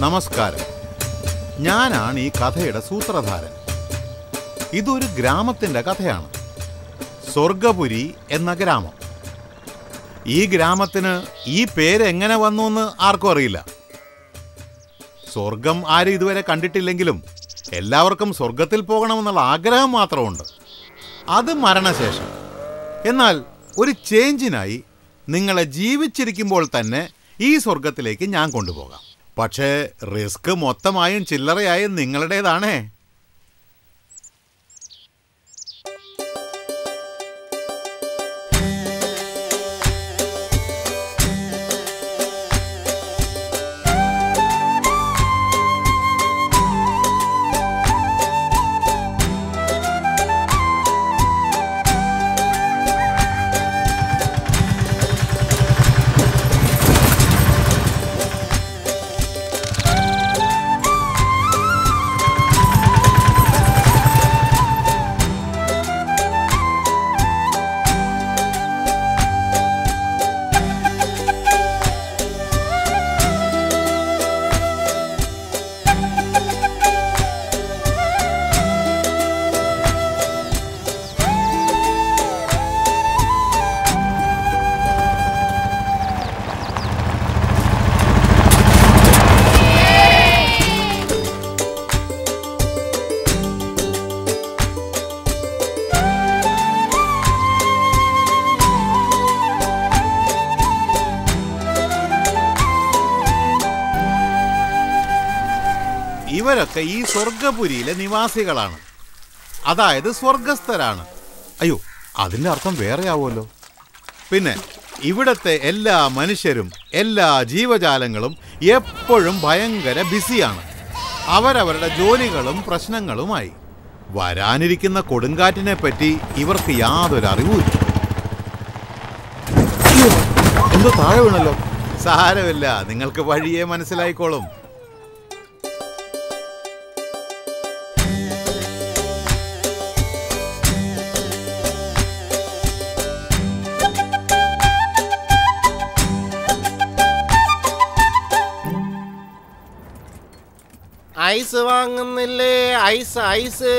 നമസ്കാരം ഞാനാണ് ഈ കഥയുടെ സൂത്രധാരൻ ഇതൊരു ഗ്രാമത്തിന്റെ കഥയാണ് സ്വർഗപുരി എന്ന ഗ്രാമം ഈ ഗ്രാമത്തിന് ഈ പേര് എങ്ങനെ വന്നു എന്ന് ആർക്കും അറിയില്ല സ്വർഗം ആരും ഇതുവരെ കണ്ടിട്ടില്ലെങ്കിലും എല്ലാവർക്കും സ്വർഗത്തിൽ പോകണമെന്നുള്ള ആഗ്രഹം മാത്രമുണ്ട് അത് മരണശേഷം എന്നാൽ ഒരു ചേഞ്ചിനായി നിങ്ങളെ ജീവിച്ചിരിക്കുമ്പോൾ തന്നെ ഈ സ്വർഗത്തിലേക്ക് ഞാൻ കൊണ്ടുപോകാം പക്ഷേ റിസ്ക് മൊത്തമായും ചില്ലറയായും നിങ്ങളുടേതാണേ ഇവരൊക്കെ ഈ സ്വർഗപുരിയിലെ നിവാസികളാണ് അതായത് സ്വർഗസ്ഥരാണ് അയ്യോ അതിന്റെ അർത്ഥം വേറെ ആവുമല്ലോ പിന്നെ ഇവിടത്തെ എല്ലാ മനുഷ്യരും എല്ലാ ജീവജാലങ്ങളും എപ്പോഴും ഭയങ്കര ബിസിയാണ് അവരവരുടെ ജോലികളും പ്രശ്നങ്ങളുമായി വരാനിരിക്കുന്ന കൊടുങ്കാറ്റിനെ പറ്റി ഇവർക്ക് യാതൊരു അറിവുമില്ല അയ്യോ, എന്തോ താഴെ വീണല്ലോ സാരമില്ല നിങ്ങൾക്ക് വഴിയെ മനസ്സിലായിക്കോളും ഐസ് വാങ്ങുന്നില്ലേ ഐസ് ഐസ്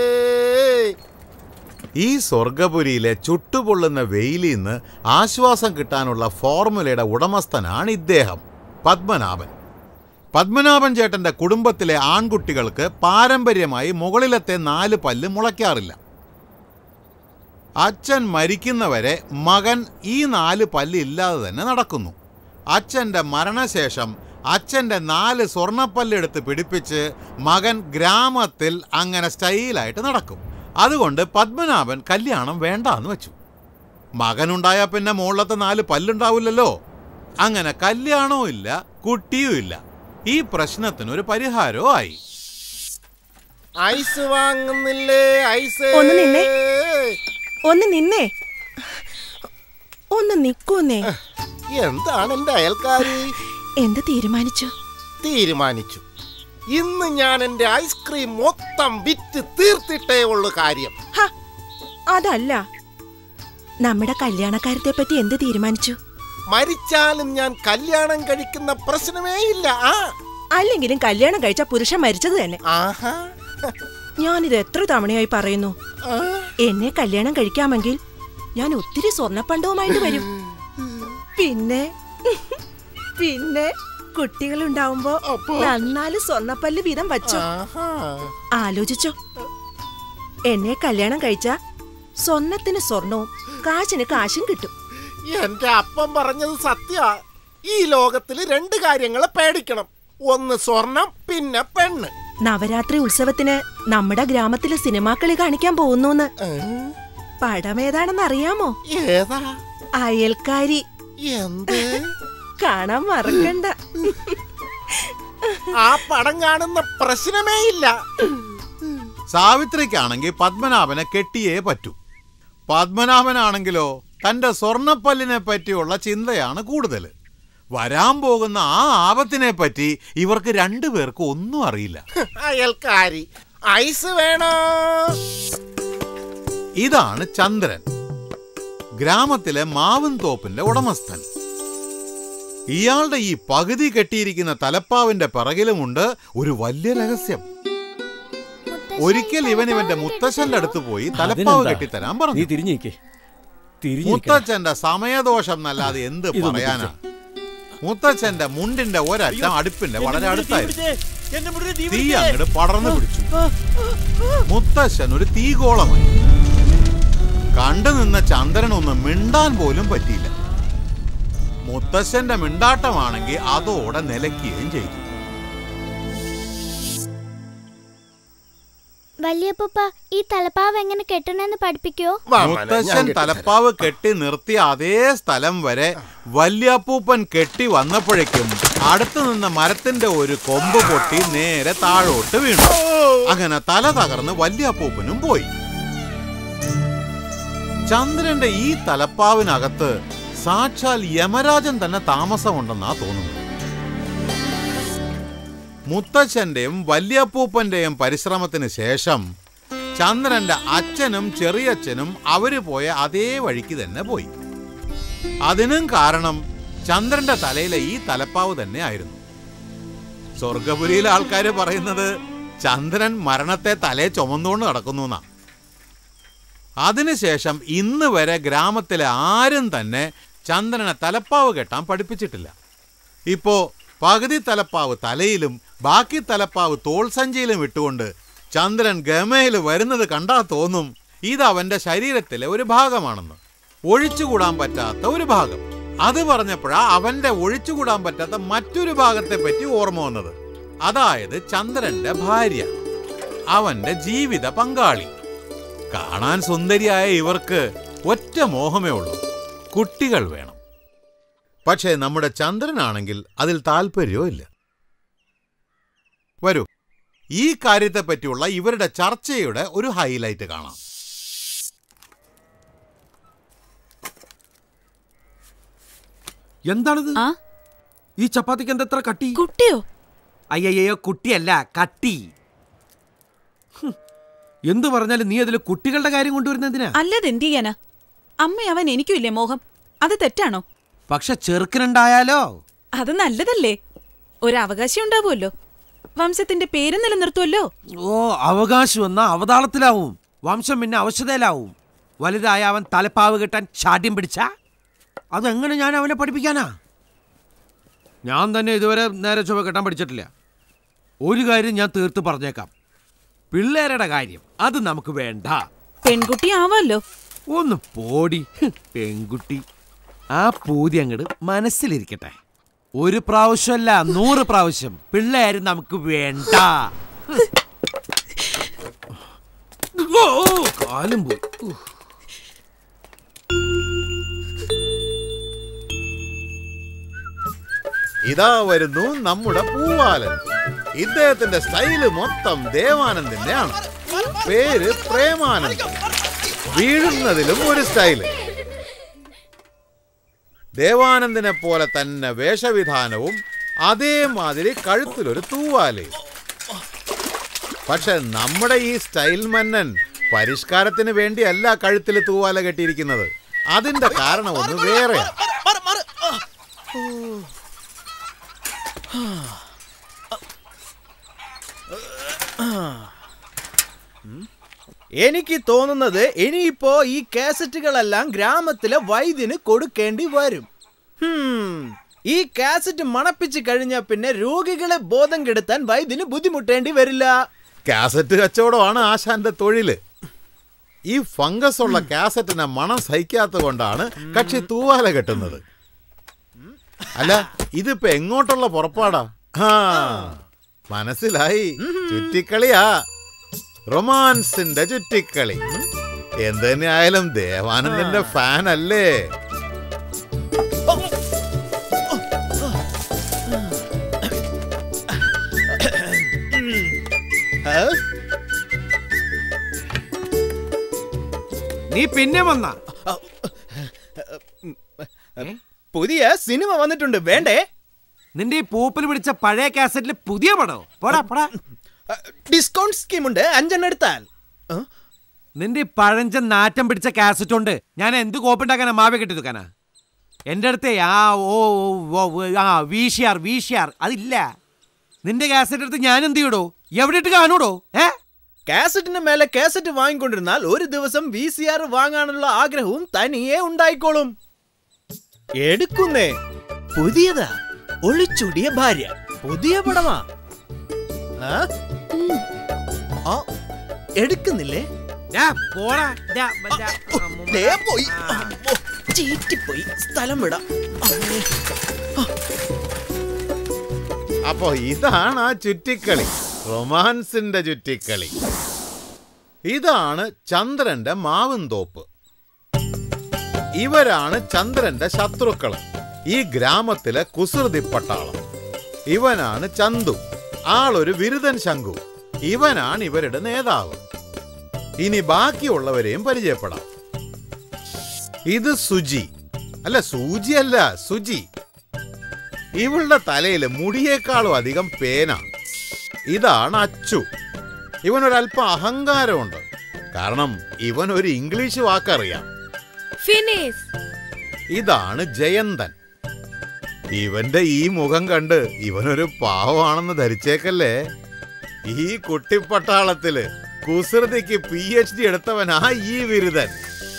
ഈ സ്വർഗപുരിയിലെ ചുട്ടുപൊള്ളുന്ന വെയിലിൽ നിന്ന് ആശ്വാസം കിട്ടാനുള്ള ഫോർമുലയുടെ ഉടമസ്ഥനാണ് ഇദ്ദേഹം പത്മനാഭൻ പത്മനാഭൻ ചേട്ടന്റെ കുടുംബത്തിലെ ആൺകുട്ടികൾക്ക് പാരമ്പര്യമായി മുകളിലത്തെ നാല് പല്ല് മുളയ്ക്കാറില്ല അച്ഛൻ മരിക്കുന്നവരെ മകൻ ഈ നാല് പല്ല് ഇല്ലാതെ തന്നെ നടക്കുന്നു അച്ഛൻ്റെ മരണശേഷം അച്ഛൻ്റെ നാല് സ്വർണ്ണപ്പല്ലെടുത്ത് പിടിപ്പിച്ച് മകൻ ഗ്രാമത്തിൽ അങ്ങനെ സ്റ്റൈലായിട്ട് നടക്കും അതുകൊണ്ട് പത്മനാഭൻ കല്യാണം വേണ്ടാന്ന് വെച്ചു മകനുണ്ടായ പിന്നെ മുകളിലത്തെ നാല് പല്ലുണ്ടാവില്ലല്ലോ അങ്ങനെ കല്യാണവും ഇല്ല കുട്ടിയും ഇല്ല ഈ പ്രശ്നത്തിനൊരു പരിഹാരവും ആയി ഐസ് വാങ്ങുന്നില്ലേ ഐസ് ഒന്ന് നിന്നേ. ഒന്ന് നിന്നേ ഒന്ന് നിക്കൂന്നേ എന്താണ് എന്റെ അയൽക്കാരി എന്ത് തീരുമാനിച്ചു തീരുമാനിച്ചു ഇന്ന് ഞാൻ എന്റെ ഐസ്ക്രീം മൊത്തം വിറ്റ് തീർത്തിട്ടേ ഉള്ളു കാര്യം ഹ, അതല്ല നമ്മുടെ കല്യാണക്കാര്യത്തെ പറ്റി എന്ത് തീരുമാനിച്ചു മരിച്ചാലും ഞാൻ കല്യാണം കഴിക്കുന്ന പ്രശ്നമേ ഇല്ല ആ അല്ലെങ്കിലും കല്യാണം കഴിച്ച പുരുഷൻ മരിച്ചത് തന്നെ ആഹാ ഞാനിത് എത്ര തവണയായി പറയുന്നു ആ. എന്നെ കല്യാണം കഴിക്കാമെങ്കിൽ ഞാൻ ഒത്തിരി സ്വർണ്ണപ്പണ്ടവുമായിട്ട് വരും പിന്നെ പിന്നെ കുട്ടികളുണ്ടാവുമ്പോ അപ്പോ? നന്നാല് സ്വർണ്ണപ്പല്ല് വീതം വച്ചോ ആഹാ. ആലോചിച്ചോ എന്നെ കല്യാണം കഴിച്ച സ്വർണത്തിന് സ്വർണവും കാശിന് കാശും കിട്ടും എന്റെ അപ്പം പറഞ്ഞത് സത്യ ഈ ലോകത്തിൽ രണ്ട് കാര്യങ്ങളെ പേടിക്കണം ഒന്ന് സ്വർണം പിന്നെ പെണ്ണ് നവരാത്രി ഉത്സവത്തിന് നമ്മുടെ ഗ്രാമത്തിലെ സിനിമാക്കളി കാണിക്കാൻ പോകുന്നൂന്ന് ഏ? പടം ഏതാണെന്ന് അറിയാമോ ഏതാ അയൽക്കാരി എന്ത് കാണാൻ മറക്കണ്ട ആ പടം കാണുന്ന പ്രശ്നമേ ഇല്ല സാവിത്രിക്കാണെങ്കിൽ പത്മനാഭനെ കെട്ടിയേ പറ്റൂ പത്മനാഭനാണെങ്കിലോ തന്റെ സ്വർണ്ണപ്പല്ലിനെ പറ്റിയുള്ള ചിന്തയാണ് കൂടുതൽ വരാൻ പോകുന്ന ആ ആപത്തിനെ പറ്റി ഇവർക്ക് രണ്ടുപേർക്കും ഒന്നും അറിയില്ല അയൽക്കാരി ഐസ് വേണോ ഇതാണ് ചന്ദ്രൻ ഗ്രാമത്തിലെ മാവും തോപ്പിന്റെ ഉടമസ്ഥൻ ഇയാളുടെ ഈ പകുതി കെട്ടിയിരിക്കുന്ന തലപ്പാവിന്റെ പിറകിലുമുണ്ട് ഒരു വലിയ രഹസ്യം ഒരിക്കൽ ഇവൻ ഇവന്റെ മുത്തശ്ശന്റെ അടുത്ത് പോയി തലപ്പാവ് അതിനെന്താ? കെട്ടിത്തരാൻ നീ പറഞ്ഞു തിരിഞ്ഞേക്ക് തിരിഞ്ഞേക്ക് മുത്തച്ഛന്റെ സമയദോഷം എന്നല്ലാതെ എന്ത് ഇതൊന്ന് പറയാനാ മുത്തച്ഛന്റെ മുണ്ടിന്റെ ഒരറ്റം അടുപ്പിന്റെ വളരെ അടുത്തായിരുന്നു തീ അങ്ങോട്ട് പടർന്നു പിടിച്ചു മുത്തശ്ശൻ ഒരു തീഗോളമായി കണ്ടു നിന്ന ചന്ദ്രനൊന്നും മിണ്ടാൻ പോലും പറ്റിയില്ല മുത്തശ്ശന്റെ മിണ്ടാട്ടമാണെങ്കിൽ അതോടെ നിലയ്ക്കുകയും ചെയ്തു വല്യപ്പൂപ്പ ഈ തലപ്പാവ് എങ്ങനെ കെട്ടണമെന്ന് പഠിപ്പിക്കോ വാ മോനെ, ഞാൻ മുത്തശ്ശൻ കെട്ടിത്തരാം. തലപ്പാവ് കെട്ടി നിർത്തിയ അതേ സ്ഥലം വരെ വല്യാപ്പൂപ്പൻ കെട്ടി വന്നപ്പോഴേക്കും അടുത്തു നിന്ന മരത്തിന്റെ ഒരു കൊമ്പ് പൊട്ടി നേരെ താഴോട്ട് വീണു അങ്ങനെ തല തകർന്ന് വല്യാപ്പൂപ്പനും പോയി ചന്ദ്രന്റെ ഈ തലപ്പാവിനകത്ത് സാക്ഷാൽ യമരാജൻ തന്നെ താമസമുണ്ടെന്നാ തോന്നുന്നത് മുത്തച്ഛന്റെയും വല്യപ്പൂപ്പന്റെയും പരിശ്രമത്തിന് ശേഷം ചന്ദ്രന്റെ അച്ഛനും ചെറിയച്ഛനും അവര് പോയ അതേ വഴിക്ക് തന്നെ പോയി അതിനും കാരണം ചന്ദ്രന്റെ തലയിലെ ഈ തലപ്പാവ് തന്നെ ആയിരുന്നു സ്വർഗപുരിയിലെ ആൾക്കാർ പറയുന്നത് ചന്ദ്രൻ മരണത്തെ തലേ ചുമന്നുകൊണ്ട് നടക്കുന്നു എന്നാ അതിനുശേഷം ഇന്ന് വരെ ഗ്രാമത്തിലെ ആരും തന്നെ ചന്ദ്രനെ തലപ്പാവ് കെട്ടാൻ പഠിപ്പിച്ചിട്ടില്ല ഇപ്പോ പകുതി തലപ്പാവ് തലയിലും ബാക്കി തലപ്പാവ് തോൾ സഞ്ചിയിലും ഇട്ടുകൊണ്ട് ചന്ദ്രൻ ഗമയിൽ വരുന്നത് കണ്ടാ തോന്നും ഇത് അവന്റെ ശരീരത്തിലെ ഒരു ഭാഗമാണെന്ന് ഒഴിച്ചുകൂടാൻ പറ്റാത്ത ഒരു ഭാഗം അത് പറഞ്ഞപ്പോഴാ അവന്റെ ഒഴിച്ചുകൂടാൻ പറ്റാത്ത മറ്റൊരു ഭാഗത്തെ പറ്റി ഓർമ്മ വന്നത് അതായത് ചന്ദ്രന്റെ ഭാര്യ അവന്റെ ജീവിത പങ്കാളി കാണാൻ സുന്ദരിയായ ഇവർക്ക് ഒറ്റ മോഹമേ ഉള്ളൂ കുട്ടികൾ വേണം പക്ഷേ നമ്മുടെ ചന്ദ്രനാണെങ്കിൽ അതിൽ താല്പര്യവും ഇല്ല വരൂ ഈ കാര്യത്തെ പറ്റിയുള്ള ഇവരുടെ ചർച്ചയുടെ ഒരു ഹൈലൈറ്റ് കാണാം എന്താണിത് ആ ഈ ചപ്പാത്തിക്ക് എന്താ എത്ര കട്ടി കുട്ടിയോ അയ്യയ്യോ കുട്ടിയല്ല കട്ടി ഹും. എന്ത് പറഞ്ഞാലും നീ അതിൽ കുട്ടികളുടെ കാര്യം കൊണ്ടുവരുന്നതിനാ അല്ലത് എന്ത് ചെയ്യാനാ അമ്മ അവൻ എനിക്കും ഇല്ലേ മോഹം അത് തെറ്റാണോ പക്ഷെ ചെറുക്കനുണ്ടായാലോ അത് നല്ലതല്ലേ ഒരു അവകാശം ഉണ്ടാവുമല്ലോ വംശത്തിന്റെ പേര് നിലനിർത്തുമല്ലോ ഓ അവകാശം എന്നാ അവതാളത്തിലാവും വംശം പിന്നെ അവശതയിലാവും വലുതായ അവൻ തലപ്പാവ് കെട്ടാൻ ശാഠ്യം പിടിച്ച അതെങ്ങനെ ഞാൻ അവനെ പഠിപ്പിക്കാനാ ഞാൻ തന്നെ ഇതുവരെ നേരെ ചൊവ്വ കെട്ടാൻ പഠിച്ചിട്ടില്ല ഒരു കാര്യം ഞാൻ തീർത്ത് പറഞ്ഞേക്കാം പിള്ളേരുടെ കാര്യം അത് നമുക്ക് വേണ്ട പെൺകുട്ടി ആവാമല്ലോ ഒന്ന് പോടി ഹ്, പെൺകുട്ടി ആ പൂതി അങ്ങട് മനസ്സിലിരിക്കട്ടെ ഒരു പ്രാവശ്യമല്ല നൂറ് പ്രാവശ്യം പിള്ളേര് നമുക്ക് വേണ്ട ഹ്. ഓ, കാലും പോയി ഉഹ്. ഇതാ വരുന്നു നമ്മുടെ പൂവാലൻ ഇദ്ദേഹത്തിന്റെ സ്റ്റൈല് മൊത്തം ദേവാനന്ദിന്റെ ആണ് പേര് പ്രേമാനന്ദ് വീഴുന്നതിലും ഒരു സ്റ്റൈല് ദേവാനന്ദിനെ പോലെ തന്നെ വേഷവിധാനവും അതേമാതിരി കഴുത്തിലൊരു തൂവാലയും പക്ഷെ നമ്മുടെ ഈ സ്റ്റൈൽ മന്നൻ പരിഷ്കാരത്തിന് വേണ്ടിയല്ല കഴുത്തിൽ തൂവാല കെട്ടിയിരിക്കുന്നത് അതിന്റെ കാരണം ഒന്ന് വേറെയാണ് എനിക്ക് തോന്നുന്നത് ഇനിയിപ്പോ ഈ കാസറ്റുകളെല്ലാം ഗ്രാമത്തിലെ വൈദ്യന് കൊടുക്കേണ്ടി വരും ഹും, ഈ കാസറ്റ് മണപ്പിച്ച് കഴിഞ്ഞാൽ പിന്നെ രോഗികളെ ബോധം കെടുത്താൻ വൈദ്യന് ബുദ്ധിമുട്ടേണ്ടി വരില്ല കാസറ്റ് കച്ചവടമാണ് ആശാന്റെ തൊഴില് ഈ ഫംഗസ് ഉള്ള കാസറ്റിനെ മണം സഹിക്കാത്ത കൊണ്ടാണ് കക്ഷി തൂവാല കെട്ടുന്നത് അല്ല ഇതിപ്പോ എങ്ങോട്ടുള്ള പുറപ്പാടാ ആ മനസ്സിലായി ചുറ്റിക്കളിയാ റൊമാൻസിന്റെ ചുറ്റിക്കളി എന്ത് തന്നെ ആയാലും ദേവാനന്ദന്റെ ഫാൻ അല്ലേ ഏ? നീ പിന്നെ വന്ന പുതിയ സിനിമ വന്നിട്ടുണ്ട് വേണ്ടേ നിന്റെ ഈ പൂപ്പിൽ പിടിച്ച പഴയ കാസറ്റിൽ പുതിയ പടോ പോടാ പോടാ ഡിസ്കൗണ്ട് സ്കീം ഉണ്ട് അഞ്ചെണ്ണം എടുത്താൽ ഏ? നിന്റെ ഈ പഴഞ്ചൻ നാറ്റം പിടിച്ച കാസറ്റ് കൊണ്ട് ഞാൻ എന്ത് കോപ്പുണ്ടാക്കാനാ മാവ കെട്ടി വെക്കാനാ എൻ്റെ അടുത്തേ ആ ഓ ഓ, ഓ ആ വീശിയാർ വീശിയാർ അതില്ല നിന്റെ കാസറ്റ് എടുത്ത് ഞാൻ എന്ത് ചെയ്യടോ എവിടെ ഇട്ട് കാണൂടോ ഏ കാസറ്റിന് മേലെ കാസറ്റ് വാങ്ങിക്കൊണ്ടിരുന്നാൽ ഒരു ദിവസം വി സി ആർ വാങ്ങാനുള്ള ആഗ്രഹവും തനിയെ ഉണ്ടായിക്കോളും എടുക്കുന്നേ പുതിയതാ ഒളിച്ചൂടിയ ഭാര്യ പുതിയ പടമാ ആ? ആ, എടുക്കുന്നില്ലേ ഡാ, പോടാ ഡാ, ഡാ, അമ്മൂമ്മ. ദേ പോയി അമ്മോ, ചീറ്റിപ്പോയി സ്ഥലം വിടാം അമ്മേ. അപ്പോ ഇതാണ് ആ ചുറ്റിക്കളി റൊമാൻസിന്റെ ചുറ്റിക്കളി ഇതാണ് ചന്ദ്രന്റെ മാവുംതോപ്പ് ഇവരാണ് ചന്ദ്രന്റെ ശത്രുക്കള് ഈ ഗ്രാമത്തിലെ കുസൃതി പട്ടാളം ഇവനാണ് ചന്തു ആളൊരു വിരുദൻ ശങ്കു ഇവനാണ് ഇവരുടെ നേതാവ് ഇനി ബാക്കിയുള്ളവരെയും പരിചയപ്പെടാം ഇത് സുജി അല്ല സൂചി അല്ല സുജി ഇവളുടെ തലയിൽ മുടിയേക്കാളും അധികം പേന ഇതാണ് അച്ചു ഇവനൊരല്പം അഹങ്കാരമുണ്ട് കാരണം ഇവൻ ഒരു ഇംഗ്ലീഷ് വാക്കറിയാം ഫിനിസ് ഇതാണ് ജയന്തൻ ഇവന്റെ ഈ മുഖം കണ്ട് ഇവനൊരു പാവമാണെന്ന് ധരിച്ചേക്കല്ലേ ഈ കുട്ടിപ്പട്ടാളത്തില് കുസൃതിക്ക് പി എച്ച് ഡി എടുത്തവനാ ഈ ബിരുദൻ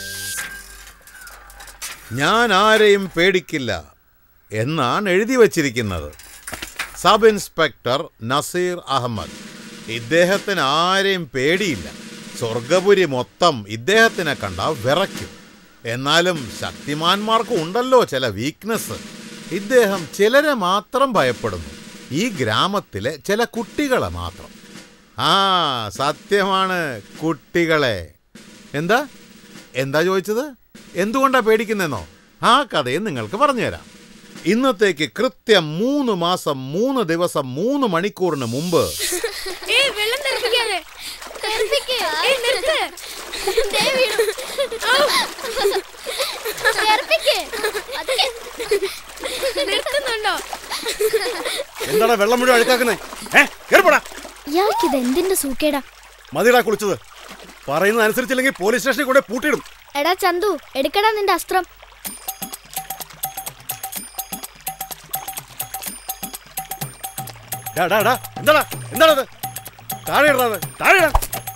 ഞാൻ ആരെയും പേടിക്കില്ല എന്നാണ് എഴുതി വച്ചിരിക്കുന്നത് സബ് ഇൻസ്പെക്ടർ നസീർ അഹമ്മദ് ഇദ്ദേഹത്തിന് ആരെയും പേടിയില്ല സ്വർഗപുരി മൊത്തം ഇദ്ദേഹത്തിനെ കണ്ട വിറയ്ക്കും എന്നാലും ശക്തിമാന്മാർക്ക് ഉണ്ടല്ലോ ചില വീക്ക്നെസ് ഇദ്ദേഹം ചിലരെ മാത്രം ഭയപ്പെടുന്നു ഈ ഗ്രാമത്തിലെ ചില കുട്ടികളെ മാത്രം ആ സത്യമാണ് കുട്ടികളെ എന്താ എന്താ ചോദിച്ചത് എന്തുകൊണ്ടാ പേടിക്കുന്നെന്നോ ആ കഥയും നിങ്ങൾക്ക് പറഞ്ഞുതരാം ഇന്നത്തേക്ക് കൃത്യം മൂന്ന് മാസം മൂന്ന് ദിവസം മൂന്ന് മണിക്കൂറിന് മുമ്പ് വെള്ളം തെറിപ്പിക്കാതെ ദേ വീണു. തെറിപ്പിക്ക്. പതുക്കെ. നിർത്തുന്നുണ്ടോ എന്താണ് വെള്ളം മുഴുവൻ അഴുക്കാക്കുന്നേ ഏ കേറിപ്പോടാ ഇയാൾക്കിത് എന്തിന്റെ സൂക്കേടാ മതിടാ കുളിച്ചത് പറയുന്നത് അനുസരിച്ചില്ലെങ്കിൽ പോലീസ് സ്റ്റേഷനിൽ കൂടെ പൂട്ടിയിടും എടാ ചന്തു എടുക്കടാ നിന്റെ അസ്ത്രം ഡാ ഡാ ഡാ എന്താടാ എന്താണത് താഴെ ഇടാ അത്, താഴെ ഇടാ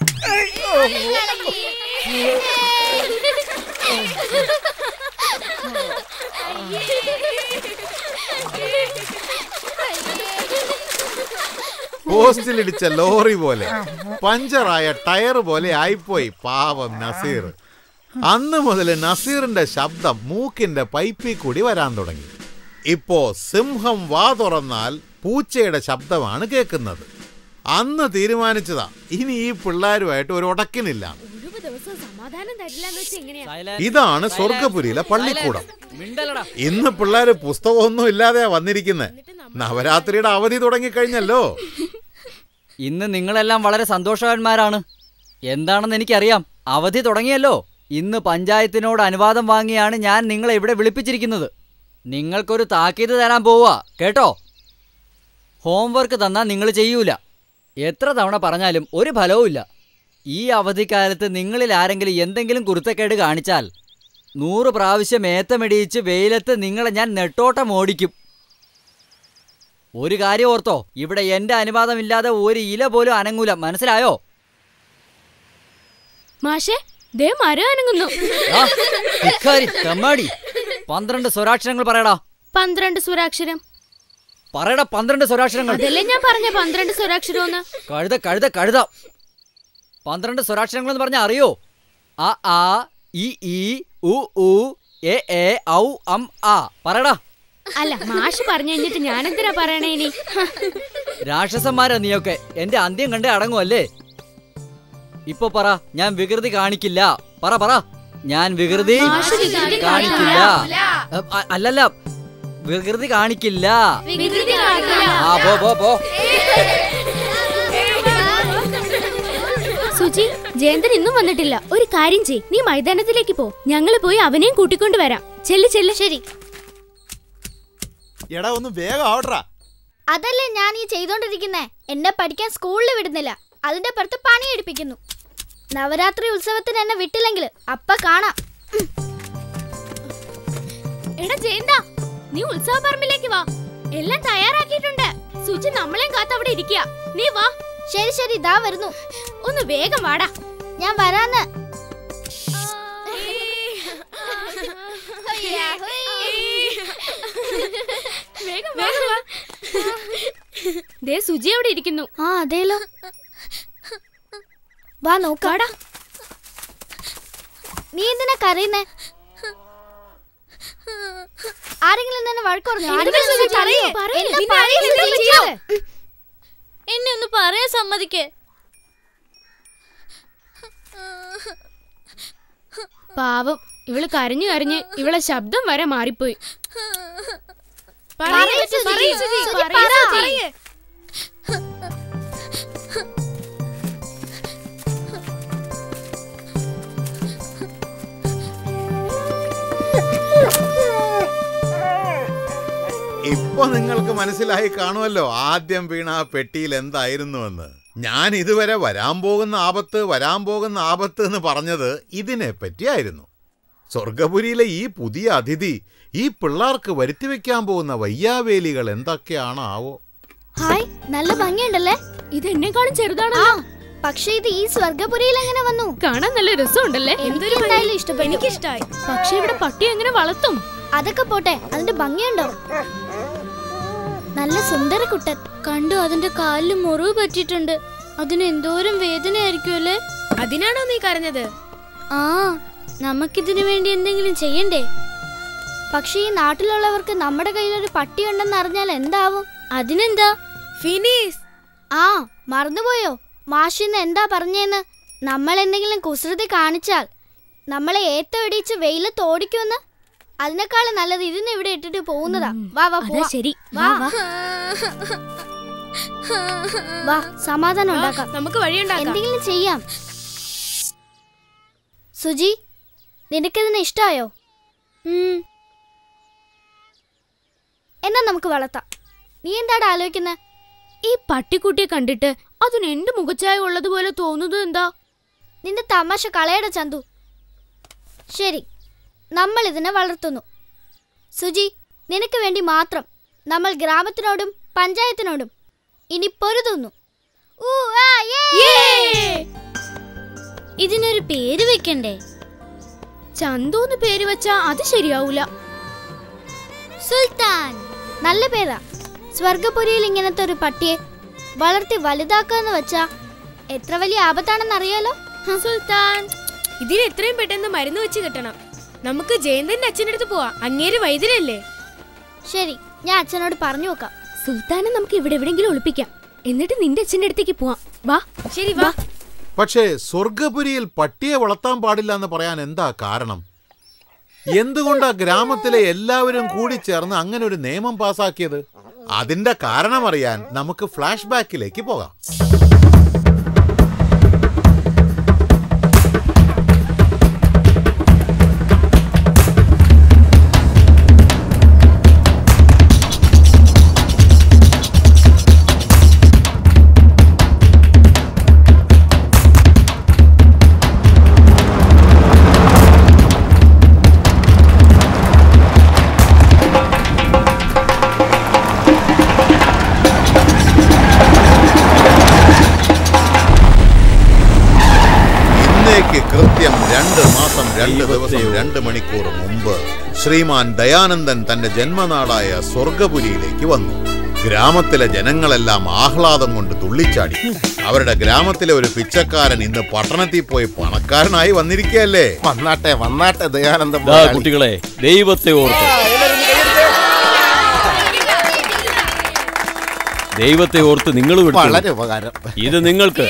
പോസ്റ്റിലിടിച്ച ലോറി പോലെ പഞ്ചറായ ടയർ പോലെ ആയിപ്പോയി പാവം നസീർ അന്ന് മുതൽ നസീറിന്റെ ശബ്ദം മൂക്കിന്റെ പൈപ്പിൽ കൂടി വരാൻ തുടങ്ങി ഇപ്പോ സിംഹം വാ തുറന്നാൽ പൂച്ചയുടെ ശബ്ദമാണ് കേൾക്കുന്നത് അന്ന് തീരുമാനിച്ചതാ ഇനി ഈ പിള്ളേരുമായിട്ട് ഒരു ഉടക്കിനില്ല ഒരു ദിവസം സമാധാനം തരില്ല എന്ന് വെച്ചാ എങ്ങനെയാ ഇതാണ് സ്വർഗപുരിയിലെ പള്ളിക്കൂടം ഇന്ന് പിള്ളേര് പുസ്തകമൊന്നും ഇല്ലാതെയാ വന്നിരിക്കുന്നത് നവരാത്രിയുടെ അവധി തുടങ്ങിക്കഴിഞ്ഞല്ലോ ഇന്ന് നിങ്ങളെല്ലാം വളരെ സന്തോഷവാന്മാരാണ് എന്താണെന്ന് എനിക്കറിയാം അവധി തുടങ്ങിയല്ലോ ഇന്ന് പഞ്ചായത്തിനോട് അനുവാദം വാങ്ങിയാണ് ഞാൻ നിങ്ങളെ ഇവിടെ വിളിപ്പിച്ചിരിക്കുന്നത് നിങ്ങൾക്കൊരു താക്കീത് തരാൻ പോവുക കേട്ടോ ഹോംവർക്ക് തന്നാൽ നിങ്ങൾ ചെയ്യൂല എത്ര തവണ പറഞ്ഞാലും ഒരു ഫലവുമില്ല ഈ അവധിക്കാലത്ത് നിങ്ങളിൽ ആരെങ്കിലും എന്തെങ്കിലും കുരുത്തക്കേട് കാണിച്ചാൽ നൂറ് പ്രാവശ്യം ഏത്തമിടിയിച്ച് വെയിലത്ത് നിങ്ങളെ ഞാൻ നെട്ടോട്ടം ഓടിക്കും ഒരു കാര്യം ഓർത്തോ ഇവിടെ എന്റെ അനുവാദമില്ലാതെ ഒരു ഇല പോലും അനങ്ങൂല മനസ്സിലായോ മാഷേ ദേ മരം അനങ്ങുന്നു ആ, ധിക്കാരി, തെമ്മാടി പന്ത്രണ്ട് സ്വരാക്ഷരങ്ങൾ പറയടാ പന്ത്രണ്ട് സ്വരാക്ഷരം പറയടാ പന്ത്രണ്ട് സ്വരാക്ഷരങ്ങൾ അതല്ലേ ഞാൻ പറഞ്ഞ പന്ത്രണ്ട് സ്വരാക്ഷരം ഒന്ന് കഴുത കഴുത കഴുത പന്ത്രണ്ട് സ്വരാക്ഷരങ്ങൾ എന്ന് പറഞ്ഞാൽ അറിയോ അ ആ ഇ ഈ ഉ ഉ എ എ ഔ അം ആ പറയടാ അല്ല മാഷ് പറഞ്ഞു കഴിഞ്ഞിട്ട് ഞാനെന്തിനാ പറയണേ ഇനി ഹ, രാക്ഷസന്മാരാ നീയൊക്കെ എന്റെ അന്ത്യം കണ്ടേ അടങ്ങുമല്ലേ ഇപ്പൊ പറ ഞാൻ വികൃതി കാണിക്കില്ല പറ പറ ഞാൻ വികൃതി മാഷ് വികൃതി കാണിക്കില്ല അ, അ- അല്ലല്ല വികൃതി കാണിക്കില്ല വികൃതി കാണിക്കില്ല. ആ പോ പോ പോ സുജി ജയന്തൻ ഇന്നും വന്നിട്ടില്ല ഒരു കാര്യം ചെയ് നീ മൈതാനത്തിലേക്ക് പോ ഞങ്ങൾ പോയി അവനെയും കൂട്ടിക്കൊണ്ട് വരാം ചെല്ല് ചെല്ല് ശരി എടാ ഒന്ന് വേഗം ആവട്രാ അതല്ലേ ഞാൻ ഈ ചെയ്തോണ്ടിരിക്കുന്നേ എന്നെ പഠിക്കാൻ സ്കൂളിൽ വിടുന്നില്ല അതിന്റെ പുറത്ത് പണി എടുപ്പിക്കുന്നു നവരാത്രി ഉത്സവത്തിന് എന്നെ വിട്ടില്ലെങ്കിൽ അപ്പ കാണാം എടാ ജയന്ത നീ ഉത്സവ പറമ്പിലേക്ക് വാ എല്ലാം തയ്യാറാക്കിയിട്ടുണ്ട് സുചി നമ്മളെയും കാത്ത് അവിടെ ഇരിക്കുക നീ വാ ശരി ശരി ഇതാ വരുന്നു ഒന്ന് വേഗം വാടാ ഞാൻ വരാന്ന് വേഗം വേഗം വാ ദേ സുജി അവിടെ ഇരിക്കുന്നു ആ അതേലോ വാ നോക്കാടാ നീ എന്തിനാ കരയുന്നേ ആരെങ്കിലും തന്നെ വഴക്ക് പറഞ്ഞോ ആരെങ്കിലും സുജി, ഒന്ന് പറയൂ. പറയൂ. എന്താ നിന്നെ പറയൂ ആരെങ്കിലും സുജി? വിളിച്ചോ? എന്നെ ഒന്ന് പറയാൻ സമ്മതിക്കേ പാവം ഇവള് കരഞ്ഞു കരഞ്ഞ് ഇവളെ ശബ്ദം വരെ മാറിപ്പോയി പറയൂ സുജി. പറയൂ സുജി, സുജി, പറയൂ പറ. സുജി. ഇപ്പൊ നിങ്ങൾക്ക് മനസ്സിലായി കാണുമല്ലോ ആദ്യം വീണ ആ പെട്ടിയിൽ എന്തായിരുന്നുവെന്ന് ഞാൻ ഇതുവരെ വരാൻ പോകുന്ന ആപത്ത് വരാൻ പോകുന്ന ആപത്ത് എന്ന് പറഞ്ഞത് ഇതിനെ പറ്റിയായിരുന്നു സ്വർഗപുരിയിലെ ഈ പുതിയ അതിഥി ഈ പിള്ളേർക്ക് വരുത്തി വെക്കാൻ പോകുന്ന വയ്യാവേലികൾ എന്തൊക്കെയാണാവോ ഹായ് നല്ല ഭംഗിയുണ്ടല്ലേ ഇത് എന്നെക്കാളും ആ ചെറുതാണല്ലോ പക്ഷെ ഇത് ഈ സ്വർഗപുരിയിൽ എങ്ങനെ വന്നു കാണാൻ നല്ല രസമുണ്ടല്ലേ എനിക്ക് എന്തായാലും ഇഷ്ടപ്പെട്ടു എനിക്കിഷ്ടായി പക്ഷെ ഇവിടെ പട്ടി എങ്ങനെ വളർത്തും അതൊക്കെ പോട്ടെ അതിന്റെ ഭംഗിയുണ്ടോ നല്ല സുന്ദര കുട്ടൻ കണ്ടു അതിന്റെ കാലിൽ മുറിവ് പറ്റിയിട്ടുണ്ട് അതിന് എന്തോരം വേദനയായിരിക്കും അല്ലേ അതിനാണോ നീ കരഞ്ഞത് ആ നമുക്കിതിനു വേണ്ടി എന്തെങ്കിലും ചെയ്യണ്ടേ പക്ഷെ ഈ നാട്ടിലുള്ളവർക്ക് നമ്മുടെ കയ്യിൽ ഒരു പട്ടി ഉണ്ടെന്ന് അറിഞ്ഞാൽ എന്താവും അതിനെന്താ ഫിനീസ് ആ മറന്നുപോയോ മാഷിന്ന് എന്താ പറഞ്ഞേന്ന് നമ്മൾ എന്തെങ്കിലും കുസൃതി കാണിച്ചാൽ നമ്മളെ ഏത്ത ഇടിച്ച് വെയിലത്ത് ഓടിക്കുമെന്ന് അതിനേക്കാളും നല്ലത് ഇതിനെ ഇവിടെ ഇട്ടിട്ട് പോകുന്നതാ വാ വാ അതാ പോവാം. ശരി വാ വാ സമാധാനം ഉണ്ടാക്കാം നമുക്ക് വഴിയുണ്ടാക്കാം എന്തെങ്കിലും ചെയ്യാം സുജി നിനക്കിതിനെ ഇഷ്ടായോ ഉം. എന്നാ നമുക്ക് വളർത്താം നീ എന്താടാ ആലോചിക്കുന്നത് ഈ പട്ടിക്കുട്ടിയെ കണ്ടിട്ട് അതിന് എന്റെ മുഖച്ചായ ഉള്ളതുപോലെ തോന്നുന്നത് എന്താ നിന്റെ തമാശ കളയട ചന്തു ശരി നമ്മൾ ഇതിനെ വളർത്തുന്നു സുജി നിനക്ക് വേണ്ടി മാത്രം നമ്മൾ ഗ്രാമത്തിനോടും പഞ്ചായത്തിനോടും ഇനി പൊരുതുന്നു ഊ, ആ, യേ! ഇതിനൊരു പേര് വെക്കണ്ടേ ചന്തൂന്ന് പേര് വെച്ചാ അത് ശരിയാവൂല സുൽത്താൻ നല്ല പേരാ സ്വർഗപുരിയിൽ ഇങ്ങനത്തെ ഒരു പട്ടിയെ വളർത്തി വലുതാക്കാന്ന് വെച്ചാ എത്ര വലിയ ആപത്താണെന്ന് അറിയാലോ സുൽത്താൻ ഇതിന് എത്രയും പെട്ടെന്ന് മരുന്ന് വെച്ച് കിട്ടണം നമുക്ക് ജയന്തന്റെ അച്ഛൻ്റെ അടുത്ത് പോവാ അങ്ങേര് വൈദ്യരല്ലേ ശരി ഞാൻ അച്ഛനോട് പറഞ്ഞു നോക്കാം സുൽത്താനെ നമുക്ക് ഇവിടെ എവിടെങ്കിലും ഒളിപ്പിക്കാം എന്നിട്ട് നിന്റെ അച്ഛന്റെ അടുത്തേക്ക് പോവാം വാ ശരി വാ പക്ഷേ സ്വർഗപുരിയിൽ പട്ടിയെ വളർത്താൻ പാടില്ല എന്ന് പറയാൻ എന്താ കാരണം എന്തുകൊണ്ടാ ഗ്രാമത്തിലെ എല്ലാവരും കൂടി ചേർന്ന് അങ്ങനെ ഒരു നിയമം പാസാക്കിയത് അതിന്റെ കാരണമറിയാൻ നമുക്ക് ഫ്ലാഷ് ബാക്കിലേക്ക് പോകാം ഇന്നേക്ക് കൃത്യം രണ്ട് മാസം രണ്ട് ദിവസം രണ്ട് മണിക്കൂർ മുമ്പ് ശ്രീമാൻ ദയാനന്ദൻ തന്റെ ജന്മനാടായ സ്വർഗപുരിയിലേക്ക് വന്നു ഗ്രാമത്തിലെ ജനങ്ങളെല്ലാം ആഹ്ലാദം കൊണ്ട് തുള്ളിച്ചാടി അവരുടെ ഗ്രാമത്തിലെ ഒരു പിച്ചക്കാരൻ ഇന്ന് പട്ടണത്തിൽ പോയി പണക്കാരനായി വന്നിരിക്കുകയല്ലേ വന്നാട്ടെ വന്നാട്ടെ ദയാനന്ദ ദാ കുട്ടികളെ ദൈവത്തെ ഓർത്ത് ദൈവത്തെ ഓർത്ത് നിങ്ങൾ വളരെ ഉപകാരം ഇത് നിങ്ങൾക്ക്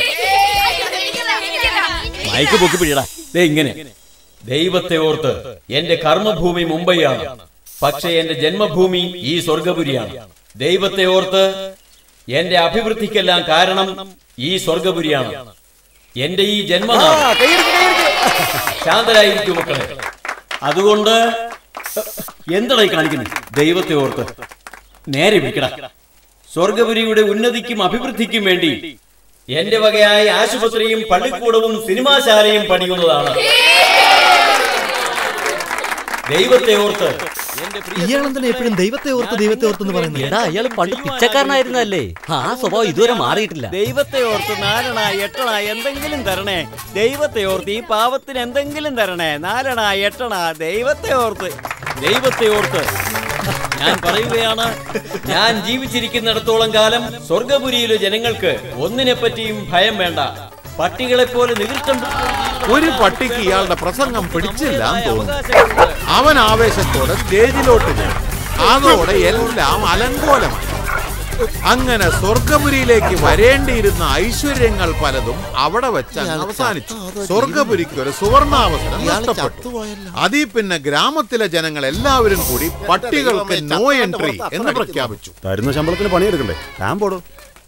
മയക്ക് പൊക്കി പിടിയടാ ദേ ഇങ്ങനെ ദൈവത്തെ ഓർത്ത് എന്റെ കർമ്മഭൂമി മുംബൈയാണ് പക്ഷേ എന്റെ ജന്മഭൂമി ഈ സ്വർഗപുരിയാണ് ദൈവത്തെ ഓർത്ത് എന്റെ അഭിവൃദ്ധിക്കെല്ലാം കാരണം ഈ സ്വർഗപുരിയാണ് എന്റെ ഈ ജന്മനാട് ശാന്തരായിരിക്കും മക്കളെ അതുകൊണ്ട് എന്തായി കാണിക്കുന്നത് ദൈവത്തെ ഓർത്ത് നേരെ വിളിക്കട സ്വർഗപുരിയുടെ ഉന്നതിക്കും അഭിവൃദ്ധിക്കും വേണ്ടി എന്റെ വകയായ ആശുപത്രിയും പള്ളിക്കൂടവും സിനിമാശാലയും പണിയുന്നതാണ് ദൈവത്തെ ഓർത്ത് ഇയാളെന്തിനാ എപ്പോഴും ദൈവത്തെ ഓർത്ത് ദൈവത്തെ ഓർത്തെന്ന് പറയുന്നത് എടാ അയാൾ പണ്ട് പിച്ചക്കാരനായിരുന്നല്ലേ ആ സ്വഭാവം ഇതുവരെ മാറിയിട്ടില്ല ദൈവത്തെ ഓർത്ത് നാലണ എട്ടണ എന്തെങ്കിലും തരണേ ദൈവത്തെ ഓർത്ത് ഈ പാവത്തിന് എന്തെങ്കിലും തരണേ നാലണ എട്ടണ ദൈവത്തെ ഓർത്ത് ദൈവത്തെ ഓർത്ത് ഞാൻ പറയുകയാണ് ഞാൻ ജീവിച്ചിരിക്കുന്നിടത്തോളം കാലം സ്വർഗപുരിയിലെ ജനങ്ങൾക്ക് ഒന്നിനെ പറ്റിയും ഭയം വേണ്ട പട്ടികളെ പോലെ നികൃഷ്ടം ഒരു പട്ടിക്ക് ഇയാളുടെ പ്രസംഗം പിടിച്ചില്ല എന്ന് തോന്നുന്നു അവൻ ആവേശത്തോടെ സ്റ്റേജിലോട്ട് കയറി അതോടെ എല്ലാം അലങ്കോലമായി അങ്ങനെ സ്വർഗപുരിയിലേക്ക് വരേണ്ടിയിരുന്ന ഐശ്വര്യങ്ങൾ പലതും അവിടെ വെച്ച് അങ്ങ് അവസാനിച്ചു സ്വർഗപുരിക്ക് ഒരു സുവർണാവസരം നഷ്ടപ്പെട്ടു അതിൽ പിന്നെ ഗ്രാമത്തിലെ ജനങ്ങൾ എല്ലാവരും കൂടി പട്ടികൾക്ക് നോ എൻട്രി എന്ന് പ്രഖ്യാപിച്ചു തരുന്ന ശമ്പളത്തിന് പണിയെടുക്കണ്ടേ താൻ പോടോ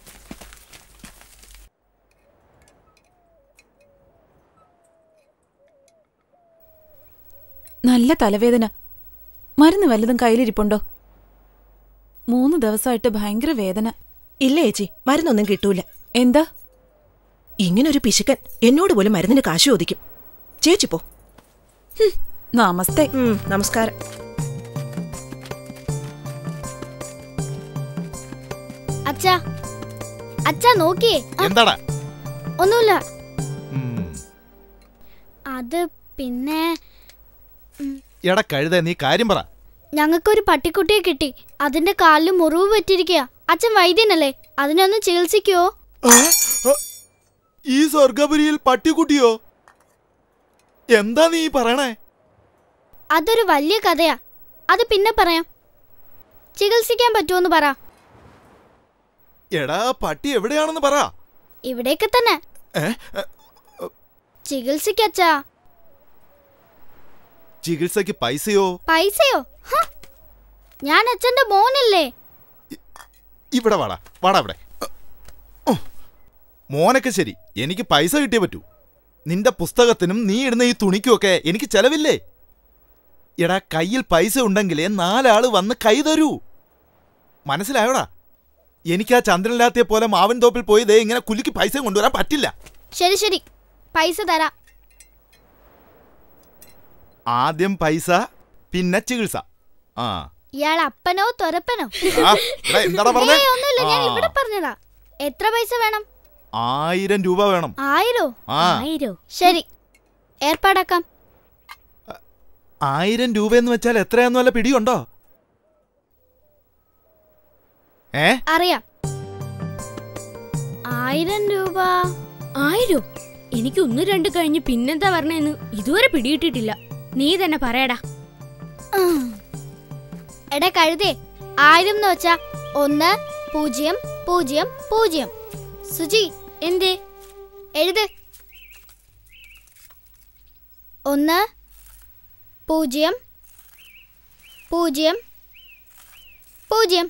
നല്ല തലവേദന മരുന്ന് വല്ലതും കയ്യിലിരിപ്പുണ്ടോ മൂന്ന് ദിവസമായിട്ട് ഭയങ്കര വേദന ഇല്ല ചേച്ചി മരുന്നൊന്നും കിട്ടൂല എന്താ ഇങ്ങനൊരു പിശുക്കൻ എന്നോട് പോലും മരുന്നിന് കാശ് ചോദിക്കും ചേച്ചി പോ നമസ്തേ നമസ്കാരം അച്ഛാ അച്ഛാ നോക്കിയേ എന്താടാ ഒന്നുമില്ല അത് പിന്നെ എടാ കഴുത നീ കാര്യം പറ ഞങ്ങൾക്കൊരു പട്ടിക്കുട്ടിയെ കിട്ടി അതിന്റെ കാലിൽ മുറിവ് പറ്റിയിരിക്കുക അച്ഛൻ വൈദ്യനല്ലേ അതിനൊന്ന് ചികിത്സിക്കോ ഈ സ്വർഗപുരിയിൽ പട്ടിക്കുട്ടിയോ എന്താ നീ പറയണേ അതൊരു വലിയ കഥയാ അത് പിന്നെ പറയാം ചികിത്സിക്കാൻ പറ്റുമോന്ന് പറ എടാ പട്ടി എവിടെയാണെന്ന് പറ ഇവിടേക്ക് തന്നെ ഏ? ചികിത്സിക്കച്ചാ ചികിത്സയ്ക്ക് പൈസയോ പൈസയോ ഹ! ഞാൻ അച്ഛന്റെ മോനല്ലേ ഇവിടെ വാടാ വാടാ ഇവിടെ ഓ, മോനൊക്കെ ശരി എനിക്ക് പൈസ കിട്ടിയേ പറ്റൂ നിന്റെ പുസ്തകത്തിനും നീ ഇടുന്ന ഈ തുണിക്കുമൊക്കെ എനിക്ക് ചെലവില്ലേ എടാ കയ്യിൽ പൈസ ഉണ്ടെങ്കിലേ നാലാള് വന്ന് കൈ തരൂ മനസ്സിലായോടാ എനിക്ക് ആ ചന്ദ്രനില്ലാത്തിയെ പോലെ മാവൻ തോപ്പിൽ പോയി ദേ ഇങ്ങനെ കുലുക്കി പൈസ കൊണ്ടുവരാൻ പറ്റില്ല ശരി ശരി പൈസ തരാം ആദ്യം പൈസ പിന്നെ ചികിത്സ ആ ഇയാൾ അപ്പനോ തൊരപ്പനോ ആ, എടാ, എന്താടാ പറഞ്ഞേ? ഏയ്, ഒന്നുമില്ല ഞാൻ ആ. ഇവിടെ പറഞ്ഞതാ എത്ര പൈസ വേണം ആയിരം രൂപ വേണം ആയിരോ ആ. ആയിരോ ശരി ഏർപ്പാടാക്കാം ആയിരം രൂപയെന്ന് വെച്ചാൽ എത്രയാന്ന് വല്ല പിടിയുണ്ടോ ഏ അറിയാം ആയിരം രൂപ ആയിരോ എനിക്ക് ഒന്ന് രണ്ട് കഴിഞ്ഞ് പിന്നെന്താ പറഞ്ഞെന്ന് ഇതുവരെ പിടിയിട്ടിട്ടില്ല നീ തന്നെ പറയടാ ഉം. എടാ കഴുതേ ആയിരം എന്ന് വെച്ചാ ഒന്ന് പൂജ്യം പൂജ്യം പൂജ്യം സുജി എന്തേ എഴുത് ഒന്ന് പൂജ്യം പൂജ്യം പൂജ്യം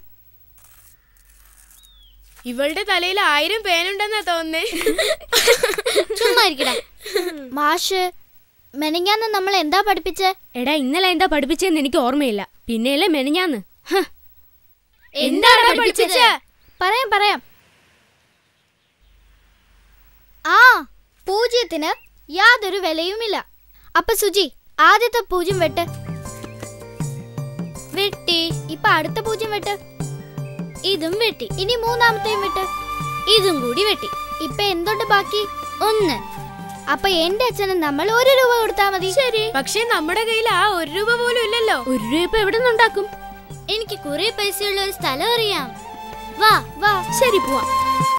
ഇവളുടെ തലയിൽ ആയിരം പേനുണ്ടെന്നാ തോന്നുന്നേ ചുമ്മാ ഇരിക്കടാ മാഷ് മെനങ്ങാന്ന് നമ്മൾ എന്താ പഠിപ്പിച്ചേ എടാ ഇന്നലെ എന്താ പഠിപ്പിച്ചെന്ന് എനിക്ക് ഓർമ്മയില്ല പിന്നെയല്ലേ മെനഞ്ഞാന്ന് ഹ. എന്താണ് എന്താടാ പഠിപ്പിച്ചത് പഠിപ്പിച്ചേ? പറയാം പറയാം ആ പൂജ്യത്തിന് യാതൊരു വിലയുമില്ല അപ്പൊ സുജി ആദ്യത്തെ പൂജ്യം വെട്ട് വെട്ടി ഇപ്പൊ അടുത്ത പൂജ്യം വെട്ട് ഇതും വെട്ടി ഇനി മൂന്നാമത്തെയും വെട്ട് ഇതും കൂടി വെട്ടി ഇപ്പൊ എന്തുണ്ട് ബാക്കി ഒന്ന് അപ്പൊ എന്റെ അച്ഛന് നമ്മൾ ഒരു രൂപ കൊടുത്താ മതി ശരി പക്ഷേ നമ്മുടെ കയ്യിൽ ആ ഒരു രൂപ പോലും ഇല്ലല്ലോ ഒരു രൂപ ഇപ്പൊ എവിടെ നിന്നുണ്ടാക്കും എനിക്ക് കുറെ പൈസയുള്ള ഒരു സ്ഥലം അറിയാം വാ വാ ശരി പോവാം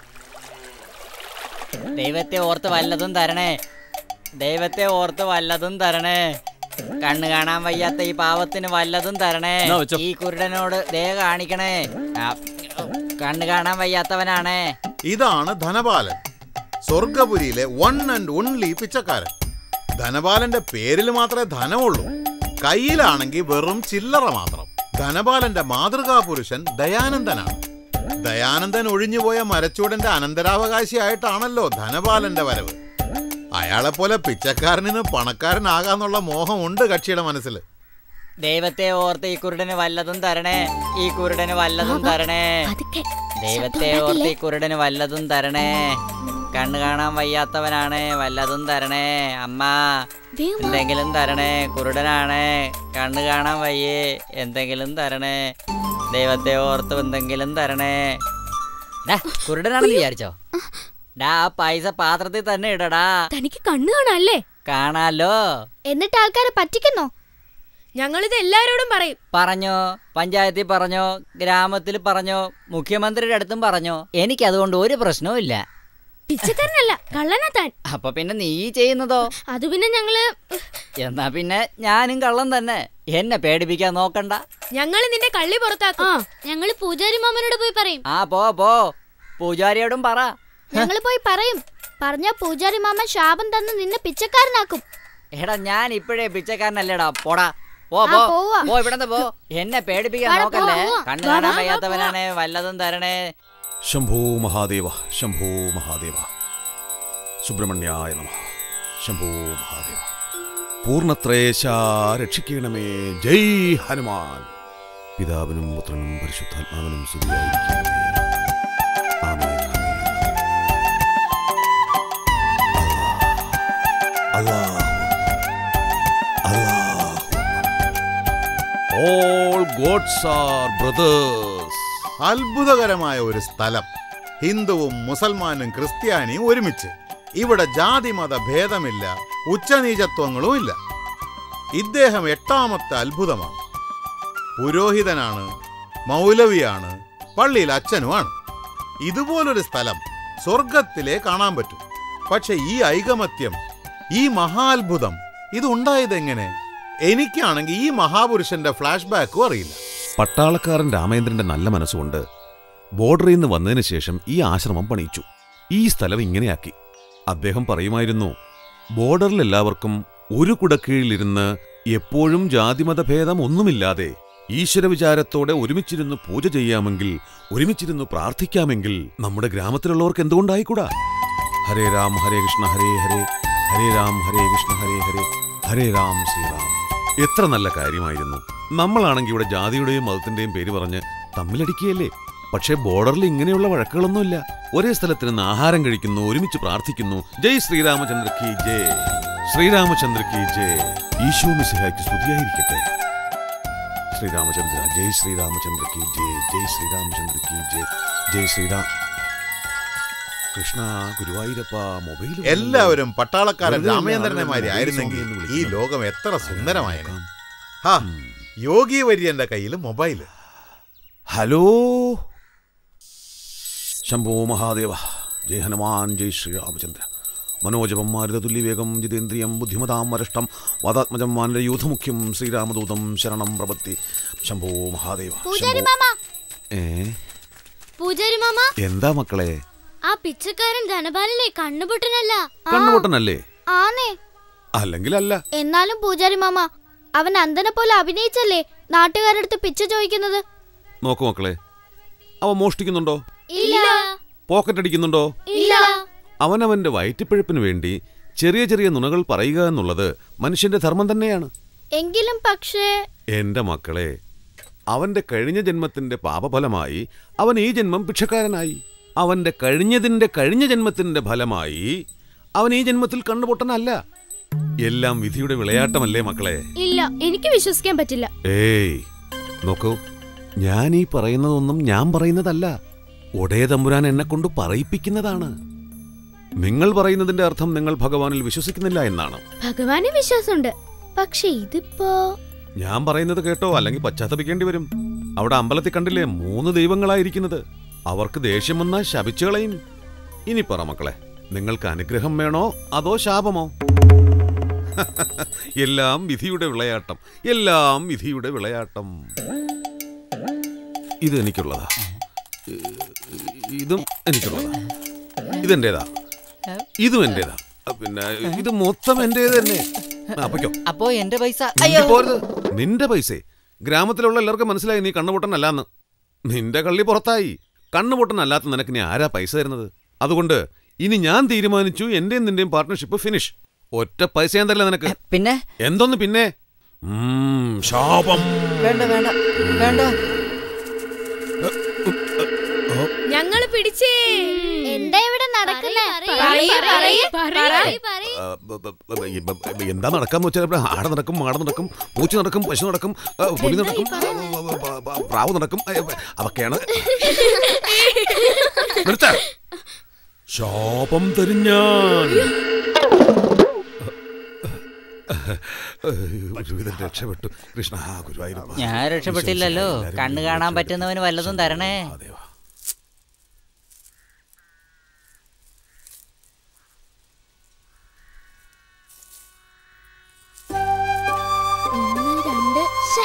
ദൈവത്തെ ഓർത്ത് വല്ലതും തരണേ ദൈവത്തെ ഓർത്ത് വല്ലതും തരണേ കണ്ണ് കാണാൻ വയ്യാത്ത ഈ പാവത്തിന് വല്ലതും തരണേ എന്നാ വെച്ചോ. ഈ കുരുടനോട് ദേ കാണിക്കണേ ആ, കണ്ണ് കാണാൻ വയ്യാത്തവനാണേ ഇതാണ് ധനപാലൻ സ്വർഗപുരിയിലെ വൺ ആൻഡ് ഓൺലി പിച്ചക്കാരൻ ധനപാലന്റെ പേരിൽ മാത്രമേ ധനമുള്ളൂ കയ്യിലാണെങ്കിൽ വെറും ചില്ലറ മാത്രം ധനപാലന്റെ മാതൃകാ പുരുഷൻ ദയാനന്ദനാണ് ദയാനന്ദൻ ഒഴിഞ്ഞുപോയ മരച്ചൂടന്റെ അനന്തരാവകാശിയായിട്ടാണല്ലോ ധനപാലന്റെ വരവ് അയാളെപ്പോലെ പിച്ചക്കാരനിന്ന് പണക്കാരനാകാന്നുള്ള മോഹമുണ്ട് കക്ഷിയുടെ മനസ്സിൽ ദൈവത്തെ ഓർത്ത് ഈ കുരുടന് വല്ലതും തരണേ ഈ കുരുടന് വല്ലതും തരണേ ദൈവത്തെ ഓർത്ത് ഈ കുരുടന് വല്ലതും തരണേ കണ്ണ് കണ്ണു കാണാൻ വയ്യാത്തവനാണ് വല്ലതും തരണേ അമ്മ എന്തെങ്കിലും തരണേ കുരുടനാണ് കണ്ണു കാണാൻ വയ്യേ എന്തെങ്കിലും തരണേ ദൈവത്തെ ഓർത്ത് എന്തെങ്കിലും തരണേ ഡാ, കുരുടനാണെന്ന് വിചാരിച്ചോ ഡാ ആ പൈസ പാത്രത്തിൽ തന്നെ ഇടടാ തനിക്ക് കണ്ണു കാണാല്ലേ കാണാലോ എന്നിട്ട് ആൾക്കാരെ പറ്റിക്കുന്നോ ഞങ്ങളിത് എല്ലാരോടും പറയും പറഞ്ഞോ പഞ്ചായത്തിൽ പറഞ്ഞോ ഗ്രാമത്തിൽ പറഞ്ഞോ മുഖ്യമന്ത്രിയുടെ അടുത്തും പറഞ്ഞോ എനിക്ക് അതുകൊണ്ട് ഒരു പ്രശ്നവും ഇല്ല പിച്ചക്കാരനല്ല കള്ളനാ താൻ അപ്പൊ പിന്നെ നീ ചെയ്യുന്നതോ അത് പിന്നെ ഞങ്ങള് എന്നാ പിന്നെ ഞാനും കള്ളം തന്നെ എന്നെ പേടിപ്പിക്കാൻ നോക്കണ്ട ഞങ്ങൾ നിന്റെ കള്ളി പുറത്താക്കും ഞങ്ങള് പൂജാരി മാമനോട് പോയി പറയും ആ പോ പോ പൂജാരിയോടും പറ ഞങ്ങൾ പോയി പറയും പറഞ്ഞ പൂജാരി മാമൻ ശാപം തന്ന് നിന്നെ പിച്ചക്കാരനാക്കും എടാ ഞാൻ ഇപ്പോഴേ പിച്ചക്കാരനല്ലേടാ പോടാ പോ ആ, പോ പോവാ. പോ ഇവിടെന്ന് പോ എന്നെ പേടിപ്പിക്കാൻ വാടാ, നോക്കല്ലേ പോവാ. കണ്ണു വാ, കാണാൻ വാ, വയ്യാത്തവനാണ് വല്ലതും തരണേ ശംഭോ മഹാദേവ ശംഭോ മഹാദേവ സുബ്രഹ്മണ്യായ നമ ശംഭോ മഹാദേവ പൂർണ്ണത്രേശ രക്ഷിക്കണമേ ജയ് ഹനുമാൻ പിതാവിനും പുത്രനും പരിശുദ്ധാത്മാവിനും സ്തുതിയായിരിക്കണമേ ആമേൻ Allah all gods are brothers അത്ഭുതകരമായ ഒരു സ്ഥലം ഹിന്ദുവും മുസൽമാനും ക്രിസ്ത്യാനിയും ഒരുമിച്ച് ഇവിടെ ജാതിമത ഭേദമില്ല ഉച്ചനീചത്വങ്ങളും ഇല്ല ഇദ്ദേഹം എട്ടാമത്തെ അത്ഭുതമാണ് പുരോഹിതനാണ് മൗലവിയാണ് പള്ളിയിൽ അച്ഛനുമാണ് ഇതുപോലൊരു സ്ഥലം സ്വർഗത്തിലേ കാണാൻ പറ്റും പക്ഷെ ഈ ഐകമത്യം ഈ മഹാത്ഭുതം ഇതുണ്ടായതെങ്ങനെ എനിക്കാണെങ്കിൽ ഈ മഹാപുരുഷന്റെ ഫ്ലാഷ് ബാക്കും അറിയില്ല പട്ടാളക്കാരൻ രാമേന്ദ്രന്റെ നല്ല മനസ്സുകൊണ്ട് ബോർഡറിൽ നിന്ന് വന്നതിന് ശേഷം ഈ ആശ്രമം പണിയിച്ചു ഈ സ്ഥലം ഇങ്ങനെയാക്കി അദ്ദേഹം പറയുമായിരുന്നു ബോർഡറിൽ എല്ലാവർക്കും ഒരു കുടക്കീഴിലിരുന്ന് എപ്പോഴും ജാതിമതഭേദം ഒന്നുമില്ലാതെ ഈശ്വര വിചാരത്തോടെ ഒരുമിച്ചിരുന്ന് പൂജ ചെയ്യാമെങ്കിൽ ഒരുമിച്ചിരുന്ന് പ്രാർത്ഥിക്കാമെങ്കിൽ നമ്മുടെ ഗ്രാമത്തിലുള്ളവർക്ക് എന്തുകൊണ്ടായിക്കൂടാ ഹരേ രാം ഹരേ കൃഷ്ണ ഹരേ ഹരേ ഹരേ രാം ഹരേ കൃഷ്ണ ഹരേ ഹരേ ഹരേ രാം ശ്രീറാം എത്ര നല്ല കാര്യമായിരുന്നു നമ്മളാണെങ്കിൽ ഇവിടെ ജാതിയുടെയും മതത്തിന്റെയും പേര് പറഞ്ഞ് തമ്മിലടിക്കുകയല്ലേ പക്ഷേ ബോർഡറിൽ ഇങ്ങനെയുള്ള വഴക്കുകളൊന്നുമില്ല ഒരേ സ്ഥലത്ത് നിന്ന് ആഹാരം കഴിക്കുന്നു ഒരുമിച്ച് പ്രാർത്ഥിക്കുന്നു ജയ് ശ്രീരാമചന്ദ്ര കി ജയ് ശ്രീരാമചന്ദ്ര കി ജയ് ഈശോ മിശിഹായ്ക്ക് സ്തുതിയായിരിക്കട്ടെ ശ്രീരാമചന്ദ്ര ജയ് ശ്രീരാമചന്ദ്ര കി ജയ് ജയ് ശ്രീരാമചന്ദ്ര കി ജയ് ജയ് ശ്രീരാം കൃഷ്ണ ഗുരുവായൂരപ്പ മൊബൈൽ എല്ലാവരും പട്ടാളക്കാരൻ വെറുതെ അല്ല രാമചന്ദ്രനെമാരി ആളുകൾ ആയിരുന്നെങ്കിൽ മൊബൈൽ ഫോണിൽ ഈ വിളിക്കുന്നത്. ലോകം എത്ര സുന്ദരമായേനെ ഹാ യോഗി വര്യന്റെ കയ്യിൽ മൊബൈല് ഹലോ ശംഭോ മഹാദേവ ജയ ഹനുമാൻ ജയ് ശ്രീരാമചന്ദ്ര മനോജപം മാരുതതുല്യവേഗം ജിതേന്ദ്രിയം ബുദ്ധിമതാം വരഷ്ടം വാതാത്മജം വാനരയൂഥമുഖ്യം ശ്രീരാമദൂതം ശരണം പ്രപത്തി ശംഭോ മഹാദേവ പൂജാരി ശംഭോ- മാമ ഏ പൂജാരി മാമ എന്താ മക്കളെ ആ പിച്ചക്കാരൻ ധനപാലനെ കണ്ണുപൊട്ടനല്ല ആ, കണ്ണുപൊട്ടനല്ലേ ആന്നേ അല്ലെങ്കിൽ അല്ല എന്നാലും പൂജാരി മാമ അവൻ അന്ധനെ പോലെ അഭിനയിച്ചല്ലേ നാട്ടുകാരടുത്ത് പിച്ച ചോദിക്കുന്നത് നോക്കു മക്കളെ അവ മോഷ്ടിക്കുന്നുണ്ടോ ഇല്ല പോക്കറ്റ് അടിക്കുന്നുണ്ടോ ഇല്ല അവനവന്റെ വയറ്റിപ്പിഴപ്പിന് വേണ്ടി ചെറിയ ചെറിയ നുണകൾ പറയുക എന്നുള്ളത് മനുഷ്യന്റെ ധർമ്മം തന്നെയാണ് എങ്കിലും പക്ഷേ എന്റെ മക്കളെ അവന്റെ കഴിഞ്ഞ ജന്മത്തിന്റെ പാപഫലമായി അവൻ ഈ ജന്മം ഭിക്ഷക്കാരനായി അവന്റെ കഴിഞ്ഞതിന്റെ കഴിഞ്ഞ ജന്മത്തിന്റെ ഫലമായി അവൻ ഈ ജന്മത്തിൽ കണ്ണുപൊട്ടനല്ല എല്ലാം വിധിയുടെ വിളയാട്ടമല്ലേ മക്കളെ ഇല്ല എനിക്ക് വിശ്വസിക്കാൻ പറ്റില്ല ഏയ് നോക്കൂ ഞാൻ ഈ പറയുന്നതൊന്നും ഞാൻ പറയുന്നതല്ല ഒടേ തമ്പുരാൻ എന്നെ കൊണ്ട് പറയിപ്പിക്കുന്നതാണ് നിങ്ങൾ പറയുന്നതിന്റെ അർത്ഥം നിങ്ങൾ ഭഗവാനിൽ വിശ്വസിക്കുന്നില്ല എന്നാണ് ഭഗവാന് വിശ്വാസമുണ്ട് പക്ഷെ ഇതിപ്പോ ഞാൻ പറയുന്നത് കേട്ടോ അല്ലെങ്കിൽ പശ്ചാത്തപിക്കേണ്ടി വരും അവിടെ അമ്പലത്തിൽ കണ്ടില്ലേ മൂന്ന് ദൈവങ്ങളായിരിക്കുന്നത് അവർക്ക് ദേഷ്യം വന്നാൽ ശപിച്ചു കളയും ഇനി പറ മക്കളെ നിങ്ങൾക്ക് അനുഗ്രഹം വേണോ അതോ ശാപമോ എല്ലാം വിധിയുടെ വിളയാട്ടം എല്ലാം വിധിയുടെ വിളയാട്ടം ഇത് എനിക്കുള്ളതാ ഇ- ഇതും എനിക്കുള്ളതാ ഇതെന്റേതാ ഇതും എന്റേതാ പിന്നെ ഇത് മൊത്തം എന്റേത് തന്നെ അപ്പയ്ക്കോ അപ്പോ എന്റെ പൈസ നീ പോരുത് നിന്റെ പൈസേ ഗ്രാമത്തിലുള്ള എല്ലാവർക്കും മനസ്സിലായി നീ കണ്ണുപൊട്ടനല്ലാന്ന് നിന്റെ കള്ളി പുറത്തായി കണ്ണുപൊട്ടനല്ലാത്ത നിനക്ക് നീ ആരാ പൈസ തരുന്നത് അതുകൊണ്ട് ഇനി ഞാൻ തീരുമാനിച്ചു എന്റെയും നിന്റെയും പാർട്ട്ണർഷിപ്പ് ഫിനിഷ് ഒറ്റ പൈസ ഞാൻ തരില്ല നിനക്ക് പിന്നെ എന്തോന്ന് പിന്നെ ഉം, ശാപം വേണ്ട വേണ്ട വേണ്ട ഞങ്ങള് പിടിച്ചേ എന്താ ഇവിടെ നടക്കുന്നേ പറയ്, പറയ്, പറയ്. ആ, ബ- ബ- ബ- ഈ ബ- ബ- എന്താ നടക്കാന്ന് വെച്ചാൽ ആട നടക്കും മാട നടക്കും പൂച്ച നടക്കും പശു നടക്കും ആ, പുലി നടക്കും ആ, ബ- ബ- ബ- പ്രാവ് നടക്കും ആ, ബ- അതൊക്കെയാണ് നിർത്ത ശാപം തരും ഞാൻ ഒരുവിധം രക്ഷപ്പെട്ടു കൃഷ്ണ ഗുരുവായൂരപ്പ ഞാൻ രക്ഷപ്പെട്ടില്ലല്ലോ കണ്ണു കാണാൻ പറ്റുന്നവന് വല്ലതും തരണേ ഒന്ന് രണ്ട് ശ്ശെ.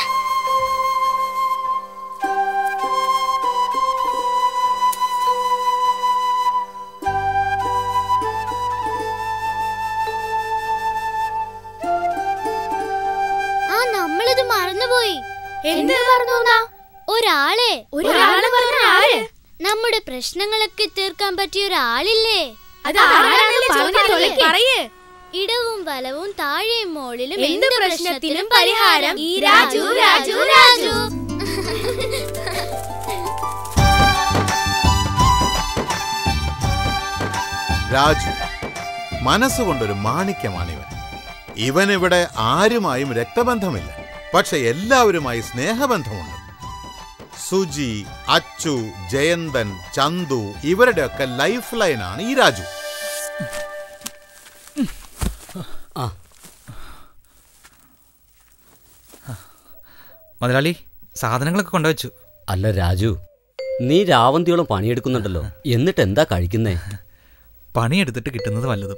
ആ നമ്മളിത് മറന്നുപോയി എന്ത് മറന്നു ഒരാളെ ഒരാളെ പറഞ്ഞ ആര്? നമ്മുടെ പ്രശ്നങ്ങളൊക്കെ തീർക്കാൻ പറ്റിയ ഒരാളില്ലേ അത് ആരാണെന്ന് പറഞ്ഞ് തൊലയ്ക്ക്. പറയ്. ഇടവും വലവും താഴെയും മോളിലും എന്ത് പ്രശ്നത്തിനും പരിഹാരം ഈ രാജു, രാജു, രാജു. രാജു മനസ്സുകൊണ്ടൊരു മാണിക്യമാണിവൻ ഇവനിവിടെ ആരുമായും രക്തബന്ധമില്ല പക്ഷെ എല്ലാവരുമായി സ്നേഹബന്ധമുണ്ട് സുജി അച്ചു ജയന്തൻ ചന്തു ഇവരുടെയൊക്കെ ലൈഫ് ലൈനാണ് ഈ രാജു മുതലാളി സാധനങ്ങളൊക്കെ കൊണ്ടുവച്ചു അല്ല രാജു നീ രാവന്തിയോളം പണിയെടുക്കുന്നുണ്ടല്ലോ എന്നിട്ട് എന്താ കഴിക്കുന്നേ പണിയെടുത്തിട്ട് കിട്ടുന്നത് വല്ലതും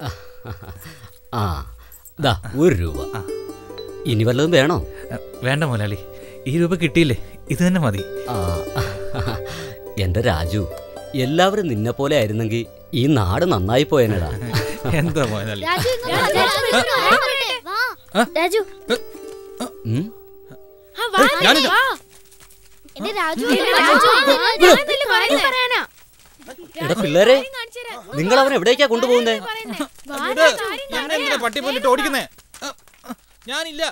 ആ ദാ ഒരു രൂപ ഇനി വല്ലതും വേണോ വേണ്ട മുതലാളി ഈ രൂപ കിട്ടിയില്ലേ ഇത് തന്നെ മതി ആ എന്റെ രാജു എല്ലാവരും നിന്നെ പോലെ ആയിരുന്നെങ്കിൽ ഈ നാട് നന്നായി പോയേനടാ എന്താ മുതലാളി രാജു ഇങ്ങ് വാ, രാജു, രാജു, വരാൻ പറയട്ടെ, വാ. രാജു ഉം? ആ, വാ, ഏയ്, ഞാനില്ല. വാ. എന്റെ രാജു എന്റെ രാജു, രാജു, വാ, ഞാൻ ഞാൻ എന്തെങ്കിലും കാര്യം പറയാനാ എടാ പിള്ളേരെ നിങ്ങൾ അവൻ എവിടേക്കാ കൊണ്ടുപോകുന്നേ എന്നെ എന്തിനാ പട്ടിപ്പല്ലിട്ട് ഓടിക്കുന്നേ ആ, ആ, ഞാനില്ല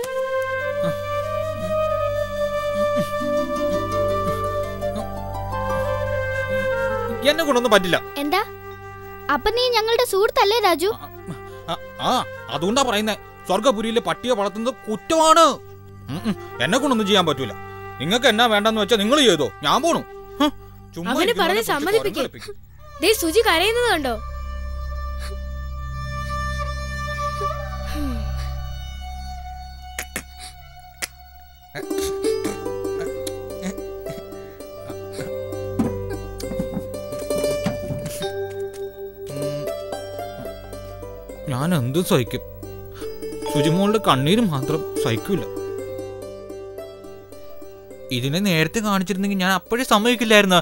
എന്നെ കൊണ്ടൊന്നും പറ്റില്ല എന്താ അപ്പൊ നീ ഞങ്ങളുടെ സുഹൃത്തല്ലേ രാജു ആ, ആ അതുകൊണ്ടാ പറയുന്നേ സ്വർഗപുരിയിലെ പട്ടിയെ വളർത്തുന്നത് കുറ്റമാണ് ഉം, ഉം, എന്നെ കൊണ്ടൊന്നും ചെയ്യാൻ പറ്റൂല നിങ്ങൾക്ക് എന്നാ വേണ്ടെന്ന് വെച്ചാൽ നിങ്ങൾ ചെയ്തോ ഞാൻ പോണു ഹ്, ചുമ്മാ അവന് ഇരിക്കുന്നവനെ പറഞ്ഞ് പിടിച്ച് സമ്മതിപ്പിക്ക് കളിപ്പിക്കും. ദേ സുജി കരയുന്നത് കണ്ടോ ഞാൻ എന്തും സഹിക്കും ശുചിമോളുടെ കണ്ണീര് മാത്രം സഹിക്കൂല ഇതിനെ നേരത്തെ കാണിച്ചിരുന്നെങ്കിൽ ഞാൻ അപ്പോഴേ സമ്മതിക്കില്ലായിരുന്ന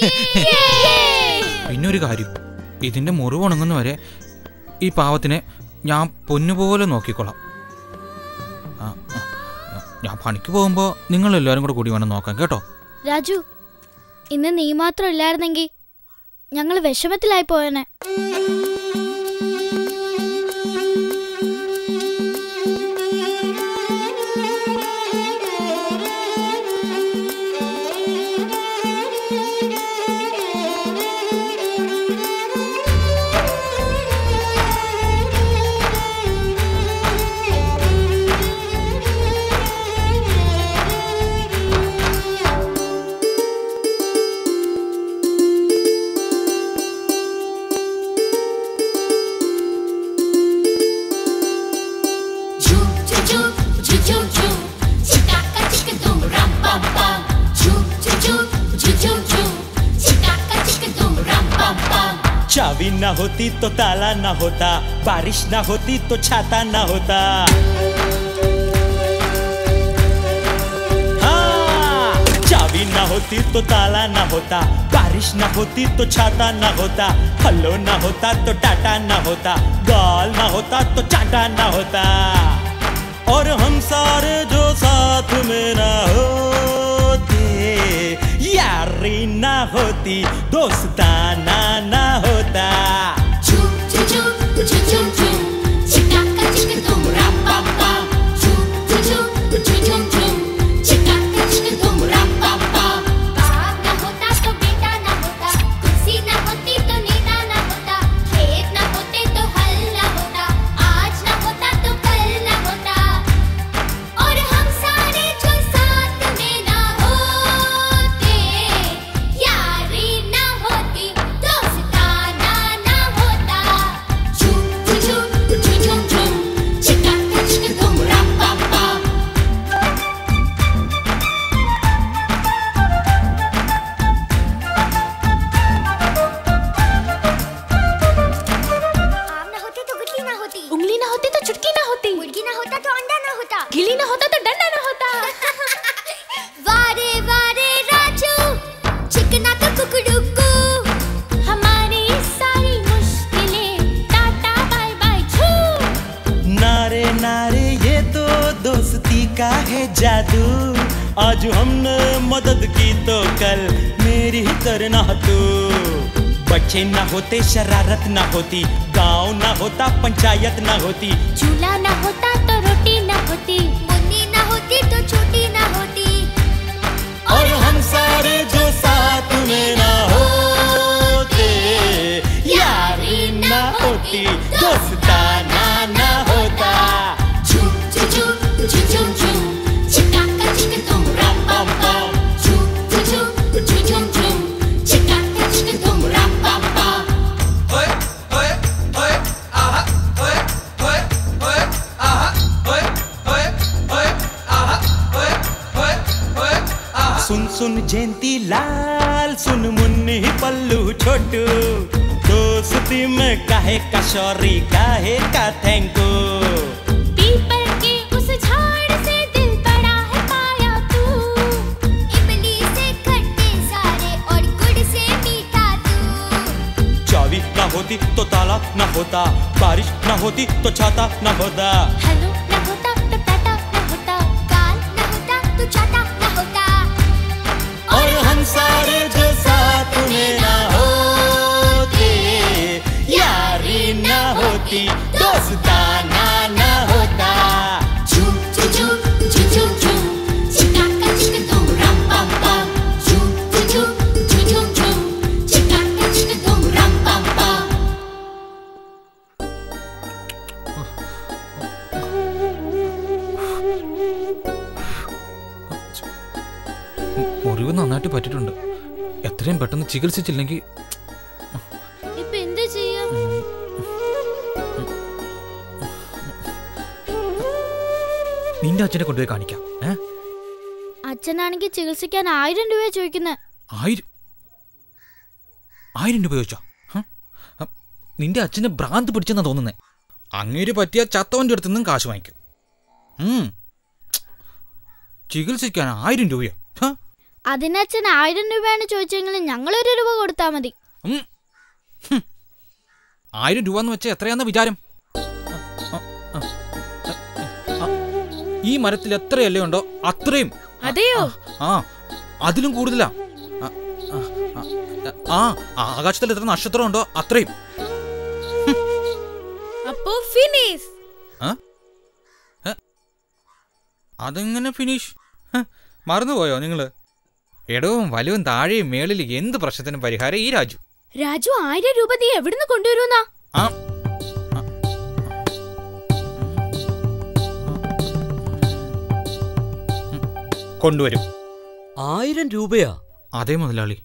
പിന്നെ ഒരു കാര്യം ഇതിന്റെ മുറിവ് ഉണങ്ങുന്ന വരെ ഈ പാവത്തിനെ ഞാൻ പൊന്നുപോലെ നോക്കിക്കൊള്ളാം ആ, ആ, ആ, ഞാൻ പണിക്ക് പോകുമ്പോൾ നിങ്ങൾ എല്ലാവരും കൂടെ കൂടി വേണം നോക്കാൻ കേട്ടോ രാജു ഇന്ന് നീ മാത്രം ഇല്ലായിരുന്നെങ്കിൽ ഞങ്ങൾ വിഷമത്തിലായി പോയനെ चाबी ना होती तो ताला ना होता बारिश ना होती तो छाता ना होता हाँ, चाबी ना होती तो ताला ना होता बारिश ना होती तो छाता ना होता हल्लो ना होता तो टाटा ना होता गाल ना होता तो चाटा ना होता और हम सारे जो साथ में ना होते यारी ना होती दोस्ताना ना होता होता तो अंडा ना होता गिली ना होता तो डंडा ना होता वारे वारे राजू चिकना तो कुकड़ुकू हमारी सारी मुश्किलें टाटा बाय बाय छू नारे नारे ये तो दोस्ती का है जादू आज हमने मदद की तो कल मेरी ही करना तू बच्चे ना होते शरारत ना होती गांव ना होता पंचायत ना होती चूल्हा ना होता तो रोटी ना होती मुन्नी ना होती तो छोटी ना होती और हम सारे जो साथ में ना होते यारी ना होती दोस्ताना ना होता झूम झूम झूम झूम झूम चिका का चिक तुम रम पम पम झूम झूम झूम झूम झूम चिका का चिक तुम रम पम पम सुन सुन जयंती लाल सुन मुन्नी पल्लू छोटू दोस्ती में काहे का शौरी काहे का थैंकू पीपल के उस झाड़ से दिल बड़ा है पाया तू इमली से खट्टे सारे और गुड़ से मीठा तू चाबी ना होती तो ताला ना होता बारिश ना होती तो छाता ना होता हेलो ना होता तो टाटा ना होता काल ना होता तो छाता ना होता और हम सारे जो साथ में ना होते यारी ना होती दोस्ताना ना होता झूम झूम झूम झूम झूम चिका का चिक तुम रम पम पम झूम झूम झूम झूम झूम चिका का चिक तुम रम पम पम മുറിവ് നന്നായിട്ട് പറ്റിയിട്ടുണ്ട് എത്രയും പെട്ടെന്ന് ചികിത്സിച്ചില്ലെങ്കിൽ ഇപ്പൊ എന്ത് ചെയ്യാം നിന്റെ അച്ഛനെ കൊണ്ടുപോയി കാണിക്കാം ഏ അച്ഛനാണെങ്കിൽ ചികിത്സിക്കാൻ ആയിരം രൂപ ചോദിക്കുന്നത് ആയിരം ആയിരം രൂപ ചോദിച്ചോ ഹ? ഹ, നിന്റെ അച്ഛന് ഭ്രാന്ത് പിടിച്ചെന്നാ തോന്നുന്നേ അങ്ങേര് പറ്റിയ ചത്തവന്റെ അടുത്ത് നിന്നും കാശ് വാങ്ങിക്കും ഉം. ചികിത്സിക്കാൻ ആയിരം രൂപയോ ഹ? അതിനച്ഛൻ ആയിരം രൂപയാണ് ചോദിച്ചെങ്കിൽ ഞങ്ങളൊരു രൂപ കൊടുത്താൽ മതി ഉം. ഹും. ആയിരം രൂപ എന്ന് വെച്ചാൽ എത്രയാന്ന വിചാരം അ, അ, അ, അ. ഈ മരത്തിൽ എത്ര ഇലയുണ്ടോ അത്രയും അതെയോ ആ അതിലും കൂടുതലാ ആ, ആ, ആ, ആ ആകാശത്തിൽ എത്ര നക്ഷത്രം ഉണ്ടോ അത്രയും അപ്പോ ഫിനിഷ് ആ? ഏ? അതെങ്ങനെ ഫിനിഷ് ഹ, മറന്നുപോയോ നിങ്ങള് ഇടവും വലവും താഴെയും മേളിൽ എന്ത് പ്രശ്നത്തിനും പരിഹാരം ഈ രാജു രാജു ആയിരം രൂപ നീ എവിടുന്ന് കൊണ്ടുവരുന്നാ ആ കൊണ്ടുവരും ആയിരം രൂപയാ അതേ മുതലാളി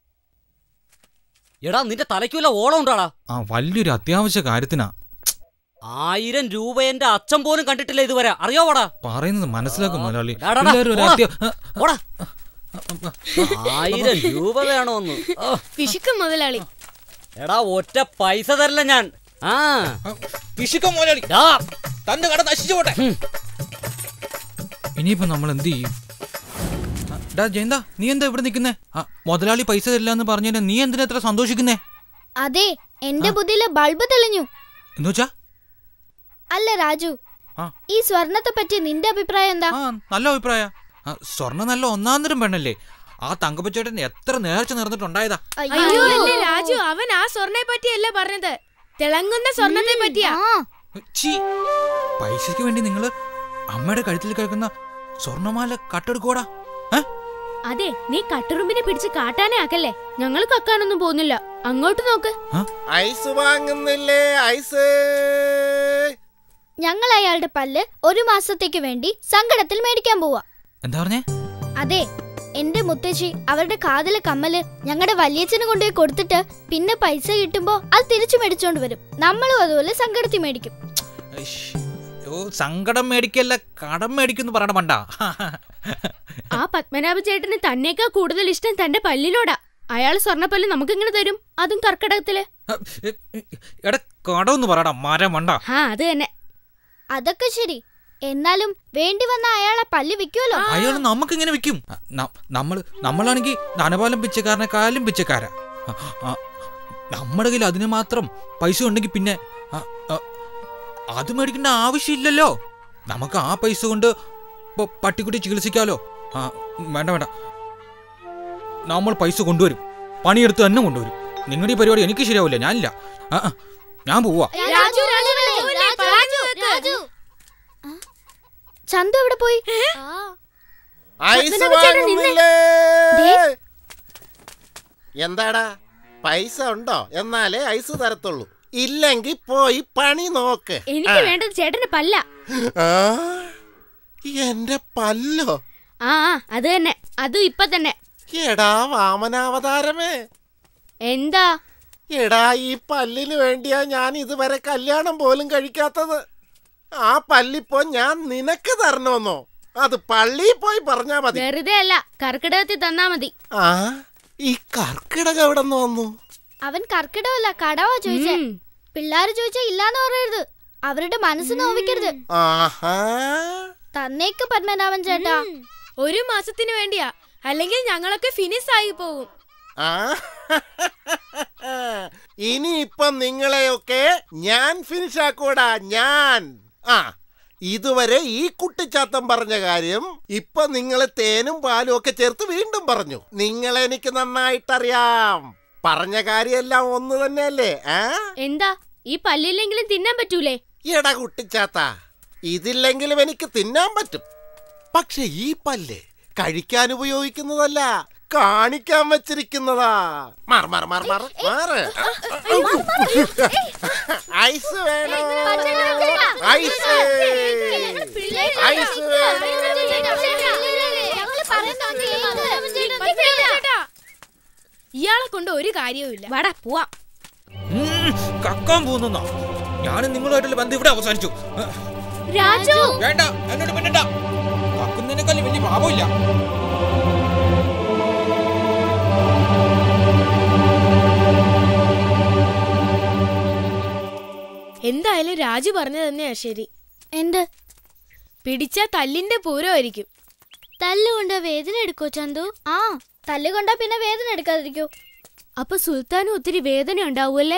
എടാ നിന്റെ തലയ്ക്കുള്ള ഓളം ഉണ്ടാടാ ആ വലിയൊരു അത്യാവശ്യ കാര്യത്തിനാ ആയിരം രൂപ എന്റെ അച്ഛൻ പോലും കണ്ടിട്ടില്ല ഇതുവരെ അറിയോടാ പറയുന്നത് മനസ്സിലാക്കും മുതലാളി ഡാ, ഡാ, ഡാ, പിള്ളേര് ഒരു ഓടാ. അത്യ- ഓടാ. ആയിരം രൂപ വേണോന്ന് ഓ, പിശുക്കും മുതലാളി എടാ ഒറ്റ പൈസ തരില്ല ഞാൻ ആ പിശുക്കം മുതലാളി ഡാ. തന്റെ കട നശിച്ചു പോട്ടെ ഇനിയിപ്പോ നമ്മൾ എന്ത് ചെയ്യും ആ, ഡാ ജയന്ത നീ എന്താ ഇവിടെ നിൽക്കുന്നേ ആ മുതലാളി പൈസ തരില്ല എന്ന് പറഞ്ഞതിന് നീ എന്തിനാ ഇത്ര സന്തോഷിക്കുന്നേ അതെ എന്റെ ബുദ്ധിയിലെ ബൾബ് തെളിഞ്ഞു എന്ന് വെച്ചാ അല്ല രാജു ആ. ഈ സ്വർണത്തെ പറ്റി നിന്റെ അഭിപ്രായം എന്താ നല്ല അഭിപ്രായ സ്വർണ്ണ നല്ല ഒന്നാം തരം പെണ്ണല്ലേ ആ തങ്കപ്പച്ചേട്ടൻ എത്ര നേർച്ച നേർന്നിട്ടുണ്ടായതാ അയ്യോ എന്റെ രാജു അവൻ ആ സ്വർണ്ണയെ പറ്റിയല്ല പറഞ്ഞത് തിളങ്ങുന്ന സ്വർണത്തെ പറ്റിയാ ഛീ, പൈസയ്ക്ക് വേണ്ടി നിങ്ങള് അമ്മയുടെ കഴുത്തിൽ കിടക്കുന്ന സ്വർണ്ണമാല കട്ടെടുക്കോടാ അതെ നീ കട്ടുറുമ്പിനെ പിടിച്ച് കാട്ടാനേ ആക്കല്ലേ ഞങ്ങൾ കക്കാനൊന്നും പോകുന്നില്ല അങ്ങോട്ട് നോക്ക് ഐസ് വാങ്ങുന്നില്ലേ ഐസ് ഞങ്ങൾ അയാളുടെ പല്ല് ഒരു മാസത്തേക്ക് വേണ്ടി സങ്കടത്തിൽ മേടിക്കാൻ പോവാ എന്താ പറഞ്ഞേ അതെ എന്റെ മുത്തശ്ശി അവരുടെ കാതിലെ കമ്മല് ഞങ്ങളുടെ വലിയച്ഛന് കൊണ്ടുപോയി കൊടുത്തിട്ട് പിന്നെ പൈസ കിട്ടുമ്പോ അത് തിരിച്ചു മേടിച്ചോണ്ട് വരും നമ്മളും അതുപോലെ സങ്കടത്തിൽ മേടിക്കും ഇഷ്. ഓ സങ്കടം മേടിക്കല്ല കടം മേടിക്കുന്നു പറയണ പണ്ടാ ആ പത്മനാഭ ചേട്ടന് തന്നേക്കാ കൂടുതൽ ഇഷ്ടം തന്റെ പല്ലിനോടാ അയാൾ സ്വർണ്ണപ്പല്ല് നമുക്കിങ്ങനെ തരും അതും കർക്കിടകത്തില് എടാ കടമെന്ന് പറയടാ മരം മണ്ട ആ അത് തന്നെ അതൊക്കെ ശരി എന്നാലും വേണ്ടി വന്ന അയാളെ പല്ല് വെക്കുമല്ലോ അയാൾ നമുക്ക് ഇങ്ങനെ വെക്കും നമ്മൾ നമ്മളാണെങ്കിൽ ധനപാലം പിച്ചക്കാരനെക്കാളും പിച്ചക്കാരാ ആ, ആ, നമ്മുടെ കയ്യിൽ അതിന് മാത്രം പൈസ ഉണ്ടെങ്കിൽ പിന്നെ ആ, ആ, അത് മേടിക്കേണ്ട ആവശ്യമില്ലല്ലോ നമുക്ക് ആ പൈസ കൊണ്ട് ഇപ്പൊ പട്ടിക്കുട്ടി ചികിത്സിക്കാലോ ആ വേണ്ട വേണ്ട നമ്മൾ പൈസ കൊണ്ടുവരും പണിയെടുത്ത് തന്നെ കൊണ്ടുവരും നിങ്ങളുടെ ഈ പരിപാടി എനിക്ക് ശരിയാവില്ല ഞാനില്ല ആ, ആ, ഞാൻ പോവാ രാജു രാജു രാജു ചന്തു എവിടെ പോയി ഐസ് പത്മനാഭ ചേട്ടൻ നിന്നെ. വാങ്ങുന്നില്ലേ എന്താടാ പൈസ ഉണ്ടോ എന്നാലേ ഐസ് തരത്തുള്ളൂ ഇല്ലെങ്കി പോയി പണി നോക്ക് എനിക്ക് ആ. വേണ്ടത് ചേട്ടന്റെ പല്ല ആ, എന്റെ പല്ലോ ആ ആ, അത് തന്നെ അതും ഇപ്പൊ തന്നെ എടാ വാമനാവതാരമേ എന്താ എടാ ഈ പല്ലിന് വേണ്ടിയാ ഞാൻ ഇതുവരെ കല്യാണം പോലും കഴിക്കാത്തത് ആ പല്ലിപ്പോ ഞാൻ നിനക്ക് തരണോന്നോ അത് പള്ളിയിൽ പോയി പറഞ്ഞാ മതി വെറുതെ അല്ല കർക്കിടകത്തിൽ തന്നാ മതി ആ ഈ കർക്കിടകം എവിടെ നിന്ന് വന്നു അവൻ കർക്കിടമല്ല കടവാ ചോദിച്ചേ പിള്ളാര് ചോദിച്ചാ ഇല്ലാന്ന് പറയരുത് അവരുടെ മനസ്സ് നോവിക്കരുത് ആഹാ തന്നേക്ക് പത്മനാഭൻ ചേട്ടാ ഒരു മാസത്തിന് വേണ്ടിയാ അല്ലെങ്കിൽ ഞങ്ങളൊക്കെ ഫിനിഷ് ആയി പോകും ആ ഇനിയിപ്പൊ നിങ്ങളെയൊക്കെ ഞാൻ ഫിനിഷ് ആക്കൂടാ ഞാൻ ആ ഇതുവരെ ഈ കുട്ടിച്ചാത്തം പറഞ്ഞ കാര്യം ഇപ്പൊ നിങ്ങൾ തേനും പാലും ഒക്കെ ചേർത്ത് വീണ്ടും പറഞ്ഞു നിങ്ങളെ എനിക്ക് നന്നായിട്ടറിയാം പറഞ്ഞ കാര്യമെല്ലാം ഒന്ന് തന്നെയല്ലേ ആ എന്താ ഈ പല്ലില്ലെങ്കിലും തിന്നാൻ പറ്റൂലേ എടാ കുട്ടിച്ചാത്ത ഇതില്ലെങ്കിലും എനിക്ക് തിന്നാൻ പറ്റും പക്ഷെ ഈ പല്ല് കഴിക്കാൻ ഉപയോഗിക്കുന്നതല്ല കാണിക്കാൻ വെച്ചിരിക്കുന്നതാ മാർ മാർ മാർ മാർ മാറ് ഐസ് വേണോ ഐസ് ഐസ് ഇയാളെ കൊണ്ട് ഒരു കാര്യവുമില്ല വടാ പോവാ ഉം, കക്കാൻ പോകുന്നോ ഞാനും നിങ്ങളുമായിട്ടുള്ള ബന്ധം ഇവിടെ അവസാനിച്ചു ഏ, രാജു വേണ്ട എന്നോട് പിന്നണ്ട കക്കുന്നതിനേക്കാളും വലിയ പാപമില്ല എന്തായാലും രാജു പറഞ്ഞു തന്നെയാ ശരി എന്ത് പിടിച്ച തല്ലിന്റെ പൂരമായിരിക്കും തല്ലുകൊണ്ട് വേദന എടുക്കോ ചന്തു ആ തല്ലുകൊണ്ടാ പിന്നെ വേദന എടുക്കാതിരിക്കോ അപ്പൊ സുൽത്താനും ഒത്തിരി വേദന ഉണ്ടാവൂല്ലേ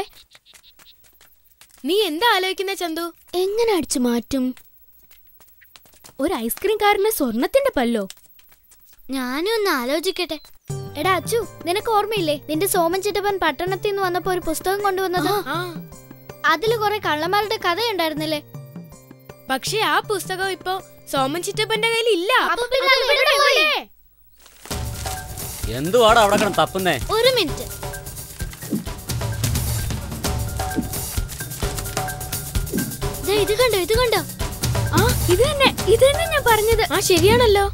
നീ എന്താ ആലോചിക്കുന്ന ചന്തു എങ്ങനെ അടിച്ചു മാറ്റും ഒരു ഐസ്ക്രീം കാരന് സ്വർണത്തിന്റെ പല്ലോ ഞാനും ഒന്ന് ആലോചിക്കട്ടെ എടാ അച്ചു നിനക്ക് ഓർമ്മയില്ലേ നിന്റെ സോമൻ ചിറ്റപ്പൻ പട്ടണത്തിൽ നിന്ന് വന്നപ്പോ ഒരു പുസ്തകം കൊണ്ടുവന്നത് അതില് കുറെ കള്ളന്മാരുടെ കഥയുണ്ടായിരുന്നില്ലേ പക്ഷെ ആ പുസ്തകം ഇപ്പൊ സോമൻ ചിറ്റപ്പന്റെ കയ്യിൽ ഇല്ല അപ്പൊ പിന്നെ അത് ഇവിടെ പോയി. എന്തുവാടാ അവിടെ കിടന്ന് തപ്പുന്നേ ഒരു മിനിറ്റ് ദേ, ഇത് കണ്ടോ ഇത് കണ്ടോ ആ ഇത് തന്നെ ഇത് തന്നെ ഞാൻ പറഞ്ഞത് ആ ശരിയാണല്ലോ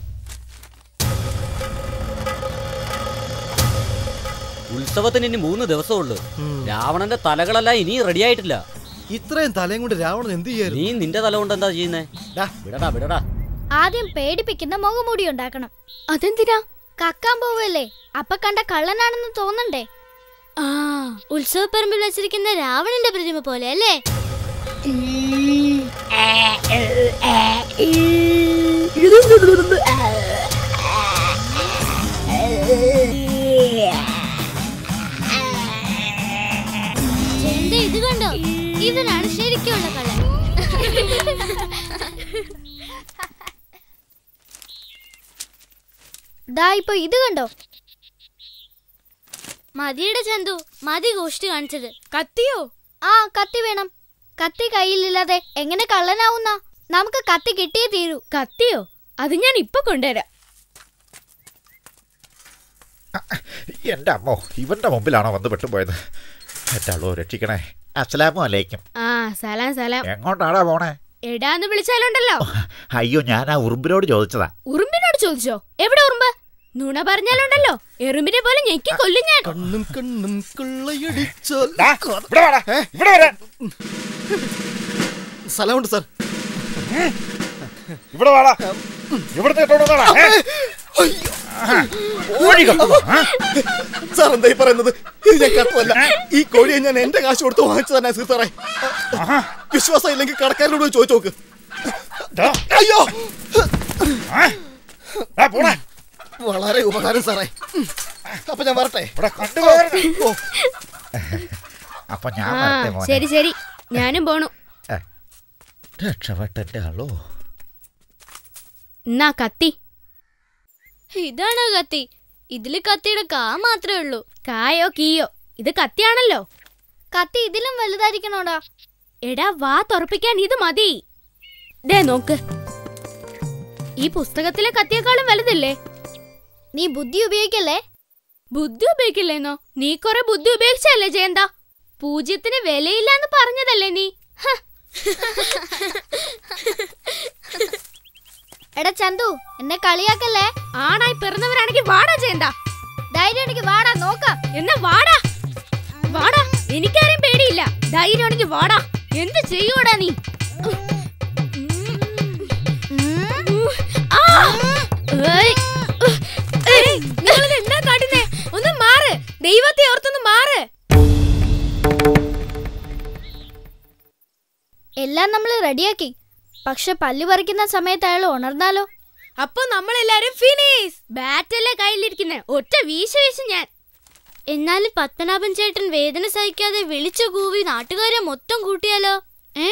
ഉത്സവത്തിന് ഇനി മൂന്ന് ദിവസമുള്ളൂ രാവണന്റെ തലകളെല്ലാം ഇനി റെഡി ആയിട്ടില്ല ഇത്രയും തലയും കൊണ്ട് രാവണൻ എന്ത് ചെയ്യായിരുന്നു നീ നിന്റെ തല കൊണ്ട് എന്താ ചെയ്യുന്നേ വിടടാ വിടടാ ആദ്യം പേടിപ്പിക്കുന്ന മുഖമൂടി ഉണ്ടാക്കണം അതെന്തിനാ കക്കാൻ പോവല്ലേ അപ്പൊ കണ്ട കള്ളനാണെന്ന് തോന്നണ്ടേ ആ ഉത്സവപ്പറമ്പിൽ വെച്ചിരിക്കുന്ന രാവണന്റെ പ്രതിമ പോലെ അല്ലേ എന്താ ഇത് കണ്ടോ ഇവനാണ് ശരിക്കുള്ള കള്ളൻ ദാ ഇപ്പൊ ഇത് കണ്ടോ മതിയുടെ ചന്തു മതി ഗോഷ്ടി കാണിച്ചത് കത്തിയോ ആ കത്തി വേണം കത്തി കയ്യിലില്ലാതെ എങ്ങനെ കള്ളനാവുന്ന നമുക്ക് കത്തി കിട്ടിയേ തീരൂ കത്തിയോ അത് ഞാൻ ഇപ്പൊ കൊണ്ടുവരാം എന്റെ അമ്മോ ഇവന്റെ മുമ്പിലാണോ വന്ന് പെട്ടുപോയത് എന്റെ അള്ളോ രക്ഷിക്കണേ അസ്സലാമു അലൈക്കും ആ സലാം സലാം എങ്ങോട്ടാടാ പോണേ എടാന്ന് വിളിച്ചാലുണ്ടല്ലോ അയ്യോ ഞാൻ ആ ഉറുമ്പിനോട് ചോദിച്ചതാ ഉറുമ്പിനോട് ചോദിച്ചോ എവിടെ ഉറുമ്പ് നുണ പറഞ്ഞാലുണ്ടല്ലോ എറുമ്പിനെ പോലെ ഞെക്കി കൊല്ലും ഞാൻ കണ്ണും കണ്ണും കൊള്ളയടിച്ചാൽ സ്ഥലമുണ്ട് സാർ ഇവിടെ വാടാ ഇവിടുത്തെ സാർ എന്തായി പറയുന്നത് ഇത് ഞാൻ കട്ടല്ല ഈ കോഴിയെ ഞാൻ എന്റെ കാശ് കൊടുത്ത് വാങ്ങിച്ചതാണ് നസീർ സാറേ വിശ്വാസം ഇല്ലെങ്കിൽ കടക്കാരനോട് പോയി ചോദിച്ചു നോക്ക് അയ്യോ പോണേ വളരെ ഉപകാരം സാറേ അപ്പൊ ഞാൻ വരട്ടെ ഓ, അപ്പൊ ഞാൻ ആ വരട്ടെ മോനെ. ശരി ശരി ഞാനും പോണു രക്ഷപ്പെട്ടെന്റെ ആളോ എന്നാ കത്തി ഇതാണ് കത്തി ഇതില് കത്തിയുടെ കാ മാത്രമേ ഉള്ളൂ കായോ കീയോ ഇത് കത്തിയാണല്ലോ കത്തി ഇതിലും വലുതായിരിക്കണോടാ എടാ വാ തുറപ്പിക്കാൻ ഇത് മതി ദേ നോക്ക് ഈ പുസ്തകത്തിലെ കത്തിയേക്കാളും വലുതല്ലേ നീ ബുദ്ധി ഉപയോഗിക്കല്ലേ ബുദ്ധി ഉപയോഗിക്കില്ലേന്നോ നീ കൊറേ ബുദ്ധി ഉപയോഗിച്ചല്ലേ ജയന്ത പൂജ്യത്തിന് വിലയില്ലാന്ന് പറഞ്ഞതല്ലേ നീ ഹ. എടാ ചന്തു എന്നെ കളിയാക്കല്ലേ ആണായി പിറന്നവരാണെങ്കിൽ വാടാ ജയന്ത ധൈര്യം ഉണ്ടെങ്കിൽ വാടാ നോക്കാം എന്നാ വാടാ വാടാ എനിക്കാരും പേടിയില്ല ധൈര്യമാണെങ്കിൽ വാടാ എന്ത് ചെയ്യൂടാ നീ ആ! ഏയ്! ഏയ്! നിങ്ങളിത് എന്താ കാട്ടുന്നേ ഒന്ന് മാറ് ദൈവത്തെ ഓർത്തൊന്ന് മാറ് എല്ലാം നമ്മൾ റെഡിയാക്കി പക്ഷെ പല്ല് പറിക്കുന്ന സമയത്ത് അയാൾ ഉണർന്നാലോ അപ്പൊ നമ്മളെല്ലാരും ഫിനിഷ് ബാറ്റല്ലേ കയ്യിലിരിക്കുന്നെ ഒറ്റ വീശ വീശ ഞാൻ എന്നാലും പത്മനാഭൻ ചേട്ടൻ വേദന സഹിക്കാതെ വിളിച്ചു കൂവി നാട്ടുകാരെ മൊത്തം കൂട്ടിയാലോ ഏ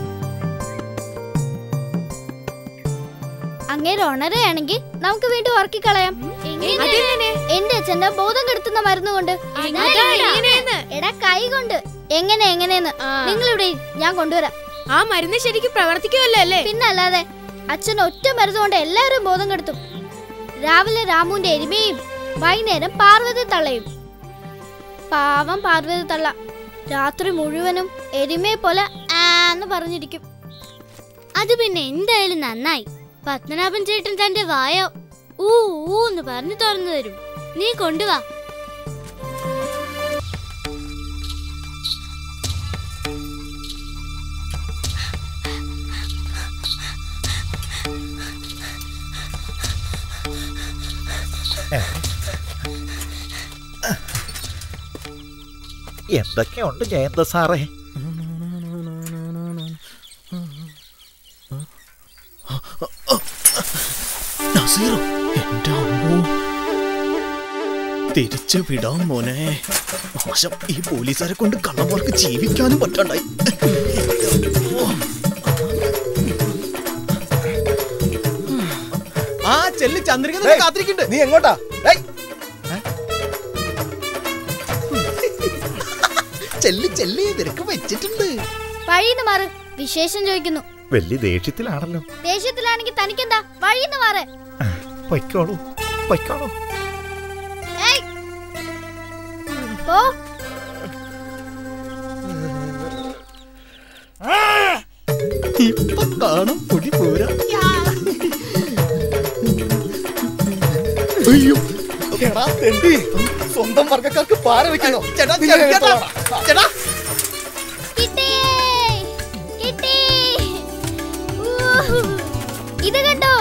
അങ്ങേര് ഉണരുകയാണെങ്കിൽ നമുക്ക് വീണ്ടും ഉറക്കിക്കളയാം അതെങ്ങനെ? എന്റെ അച്ഛന്റെ ബോധം കെടുത്തുന്ന മരുന്ന് കൊണ്ട് അതാ എങ്ങനെയെന്ന്? എടാ കൈ കൊണ്ട് എങ്ങനെ എങ്ങനെയെന്ന് നിങ്ങൾ ഇവിടെ ഇരി, ഞാൻ കൊണ്ടുവരാം ആ മരുന്ന് ശരിക്കും പ്രവർത്തിക്കുമല്ലോ അല്ലേ പിന്നല്ലാതെ അച്ഛൻ ഒറ്റ മരുന്ന് കൊണ്ട് എല്ലാവരും ബോധം കെടുത്തും രാവിലെ രാമുവിന്റെ എരുമയും വൈകുന്നേരം പാർവതി തള്ളയും പാവം പാർവതി തള്ള രാത്രി മുഴുവനും എരുമയെ പോലെ ആന്ന് പറഞ്ഞിരിക്കും അത് പിന്നെ എന്തായാലും നന്നായി പത്മനാഭൻ ചേട്ടൻ തന്റെ വായ ഊ ഊന്ന് പറഞ്ഞു തുറന്നു തരും നീ കൊണ്ടുവാ എന്തൊക്കെയുണ്ട് ജയന്ത സാറേ നസീറോ എന്റെ അമ്മോ തിരിച്ചു വിടാം മോനെ മോശം ഈ പോലീസുകാരെ കൊണ്ട് കള്ളന്മാർക്ക് ജീവിക്കാനും പറ്റണ്ടായി ആ ചെല്ലി ചന്ദ്രിക നിന്നെ കാത്തിരിക്കുന്നുണ്ട് നീ എങ്ങോട്ടാ ചെല്ലി ചെല്ലി നിനക്ക് വെച്ചിട്ടുണ്ട് വഴിന്ന് മാറ് വിശേഷം ചോദിക്കുന്നു വലിയ ദേഷ്യത്തിലാണല്ലോ ദേഷ്യത്തിലാണെങ്കിൽ തനിക്കെന്താ വഴിന്ന് മാറ് പൊയ്ക്കോളൂ പൊയ്ക്കോളൂ ഏയ് പോ ഇപ്പൊ കാണും പൊടി പോരാ അയ്യോ എടാ തെണ്ടി സ്വന്തം വർഗക്കാർക്ക് പാര വെക്കണോ ചേട്ടാ ചേട്ടാ കിട്ടി കിട്ടി ഊഹ്. ഇത് കണ്ടോ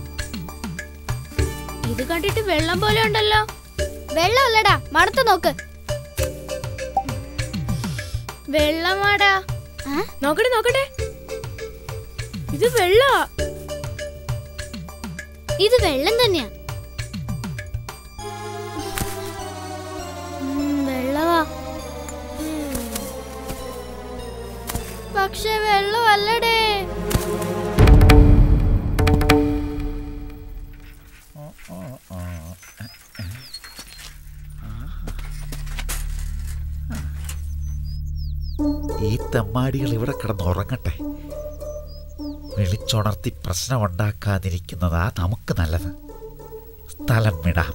ഇത് കണ്ടിട്ട് വെള്ളം പോലെ ഉണ്ടല്ലോ വെള്ളമല്ലടാ മണത്ത് നോക്ക് വെള്ളമാടാ നോക്കട്ടെ നോക്കട്ടെ ഇത് വെള്ളാ ഇത് വെള്ളം തന്നെയാ ഉം, വെള്ളവാ പക്ഷെ വെള്ളമല്ലടേ ഈ തെമ്മാടികൾ ഇവിടെ കിടന്നുറങ്ങട്ടെ വിളിച്ചുണർത്തി പ്രശ്നമുണ്ടാക്കാതിരിക്കുന്നതാ നമുക്ക് നല്ലത് സ്ഥലം വിടാം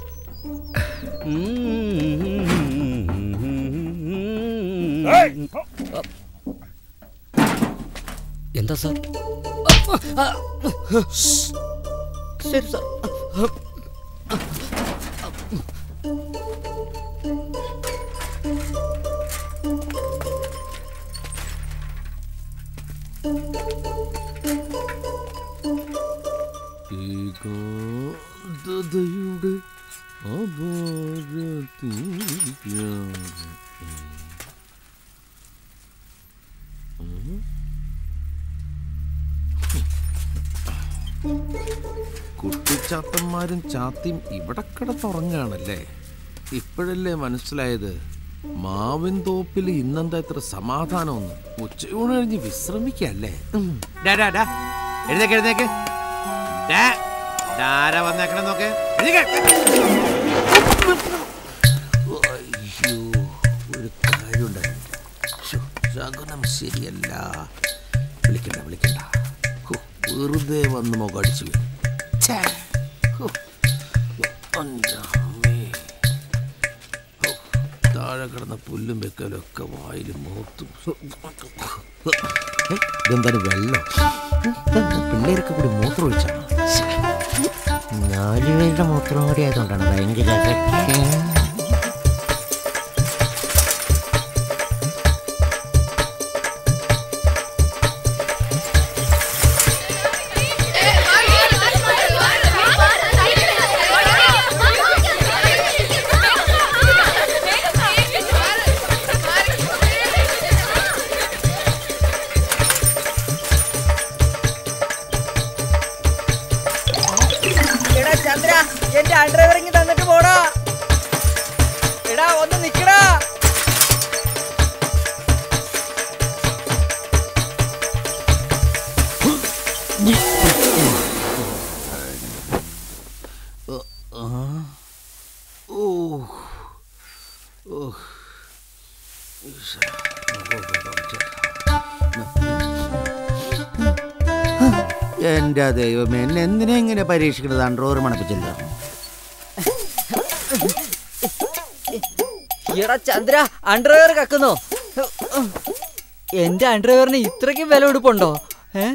എന്താ സാർ ശരി സാർ ഏകാന്തതയുടെ അപാരതീരാണ്. ഉം. കുട്ടിച്ചാത്തന്മാരും ചാത്തിയും ഇവിടെ കിടന്നുറങ്ങാണല്ലേ ഇപ്പോഴല്ലേ മനസ്സിലായത് മാവിൻ തോപ്പിൽ ഇന്നെന്താ ഇത്ര സമാധാനമൊന്നും ഉച്ചയൂണ് കഴിഞ്ഞ് വിശ്രമിക്കല്ലേ ഉം. ഡാ, ഡാ, ഡാ. എഴുന്നേക്ക് എഴുന്നേക്ക് ഡാ, ഡാരാ വന്നേക്കണേ നോക്ക് എഴുന്നേക്ക്. അയ്യോ ഒരു കാര്യമുണ്ടായിരുന്നു ശ്ശോ, ശകുനം ശരിയല്ല വിളിക്കണ്ട വിളിക്കണ്ട ഹോ, വെറുതെ വന്ന് മുഖം അടിച്ചു വീണു. ഛേ, ഹോ, എൻ്റെ അമ്മേ. ഹോ, താഴെ കിടന്ന പുല്ലും വെക്കലും ഒക്കെ വായിലും മുഖത്തും ഏ, ഇതെന്താണ് വെള്ളം ഇതെന്താ പിള്ളേരൊക്കെ കൂടി മൂത്രം ഒഴിച്ചാണ് നാലുപേരുടെ മൂത്രം കൂടി ആയതുകൊണ്ടാണ് ഭയങ്കര അതൊക്കെ. എടാ ചന്ദ്ര എന്റെ അണ്ടർവെയർ ഇങ്ങ് തന്നിട്ട് പോടാ എടാ ഒന്ന് നിക്കടാ ഓ ഓ എന്റെ ദൈവമേ എന്നെ എന്തിനാ ഇങ്ങനെ പരീക്ഷിക്കുന്നത് അണ്ടറോറ് മണപ്പിച്ചില്ല എടാ ചന്ദ്ര അണ്ടർവെയർ കക്കുന്നോ എന്റെ അണ്ടർവെയറിന് ഇത്രയ്ക്കും വില കൊടുപ്പുണ്ടോ ഏ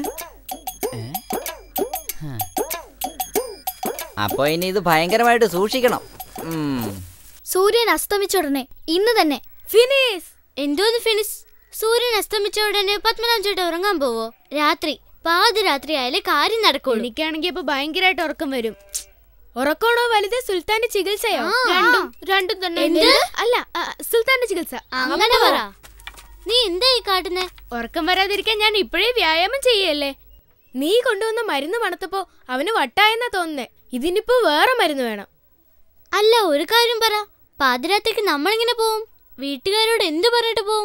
അപ്പൊ ഇനി ഇത് ഭയങ്കരമായിട്ട് സൂക്ഷിക്കണം ഉം. സൂര്യൻ അസ്തമിച്ച ഉടനെ ഇന്ന് തന്നെ ഫിനിസ് എന്തോന്ന് ഫിനിസ് സൂര്യൻ അസ്തമിച്ച ഉടനെ പത്മനാഭ ചേട്ടൻ ഉറങ്ങാൻ പോവോ രാത്രി പാതിരാത്രി ആയാലേ കാര്യം നടക്കുള്ളൂ എനിക്കാണെങ്കിൽ ഇപ്പൊ ഭയങ്കരമായിട്ട് ഉറക്കം വരും ഉറക്കമാണോ വലുത് സുൽത്താന്റെ ചികിത്സയോ ആ. രണ്ടും രണ്ടും തന്നെ എന്ത്? അല്ല ആ, സുൽത്താന്റെ ചികിത്സ അങ്ങനെ പറ നീ എന്താ ഈ കാട്ടുന്നേ ഉറക്കം വരാതിരിക്കാൻ ഞാൻ ഇപ്പോഴേ വ്യായാമം ചെയ്യല്ലേ നീ കൊണ്ടുവന്ന മരുന്ന് മണത്തപ്പോ അവന് വട്ടായെന്നാ തോന്നുന്നേ ഇതിനിപ്പോ വേറെ മരുന്ന് വേണം അല്ല ഒരു കാര്യം പറ പാതിരാത്രിക്ക് നമ്മളെങ്ങനെ പോവും വീട്ടുകാരോട് എന്ത് പറഞ്ഞിട്ട് പോവും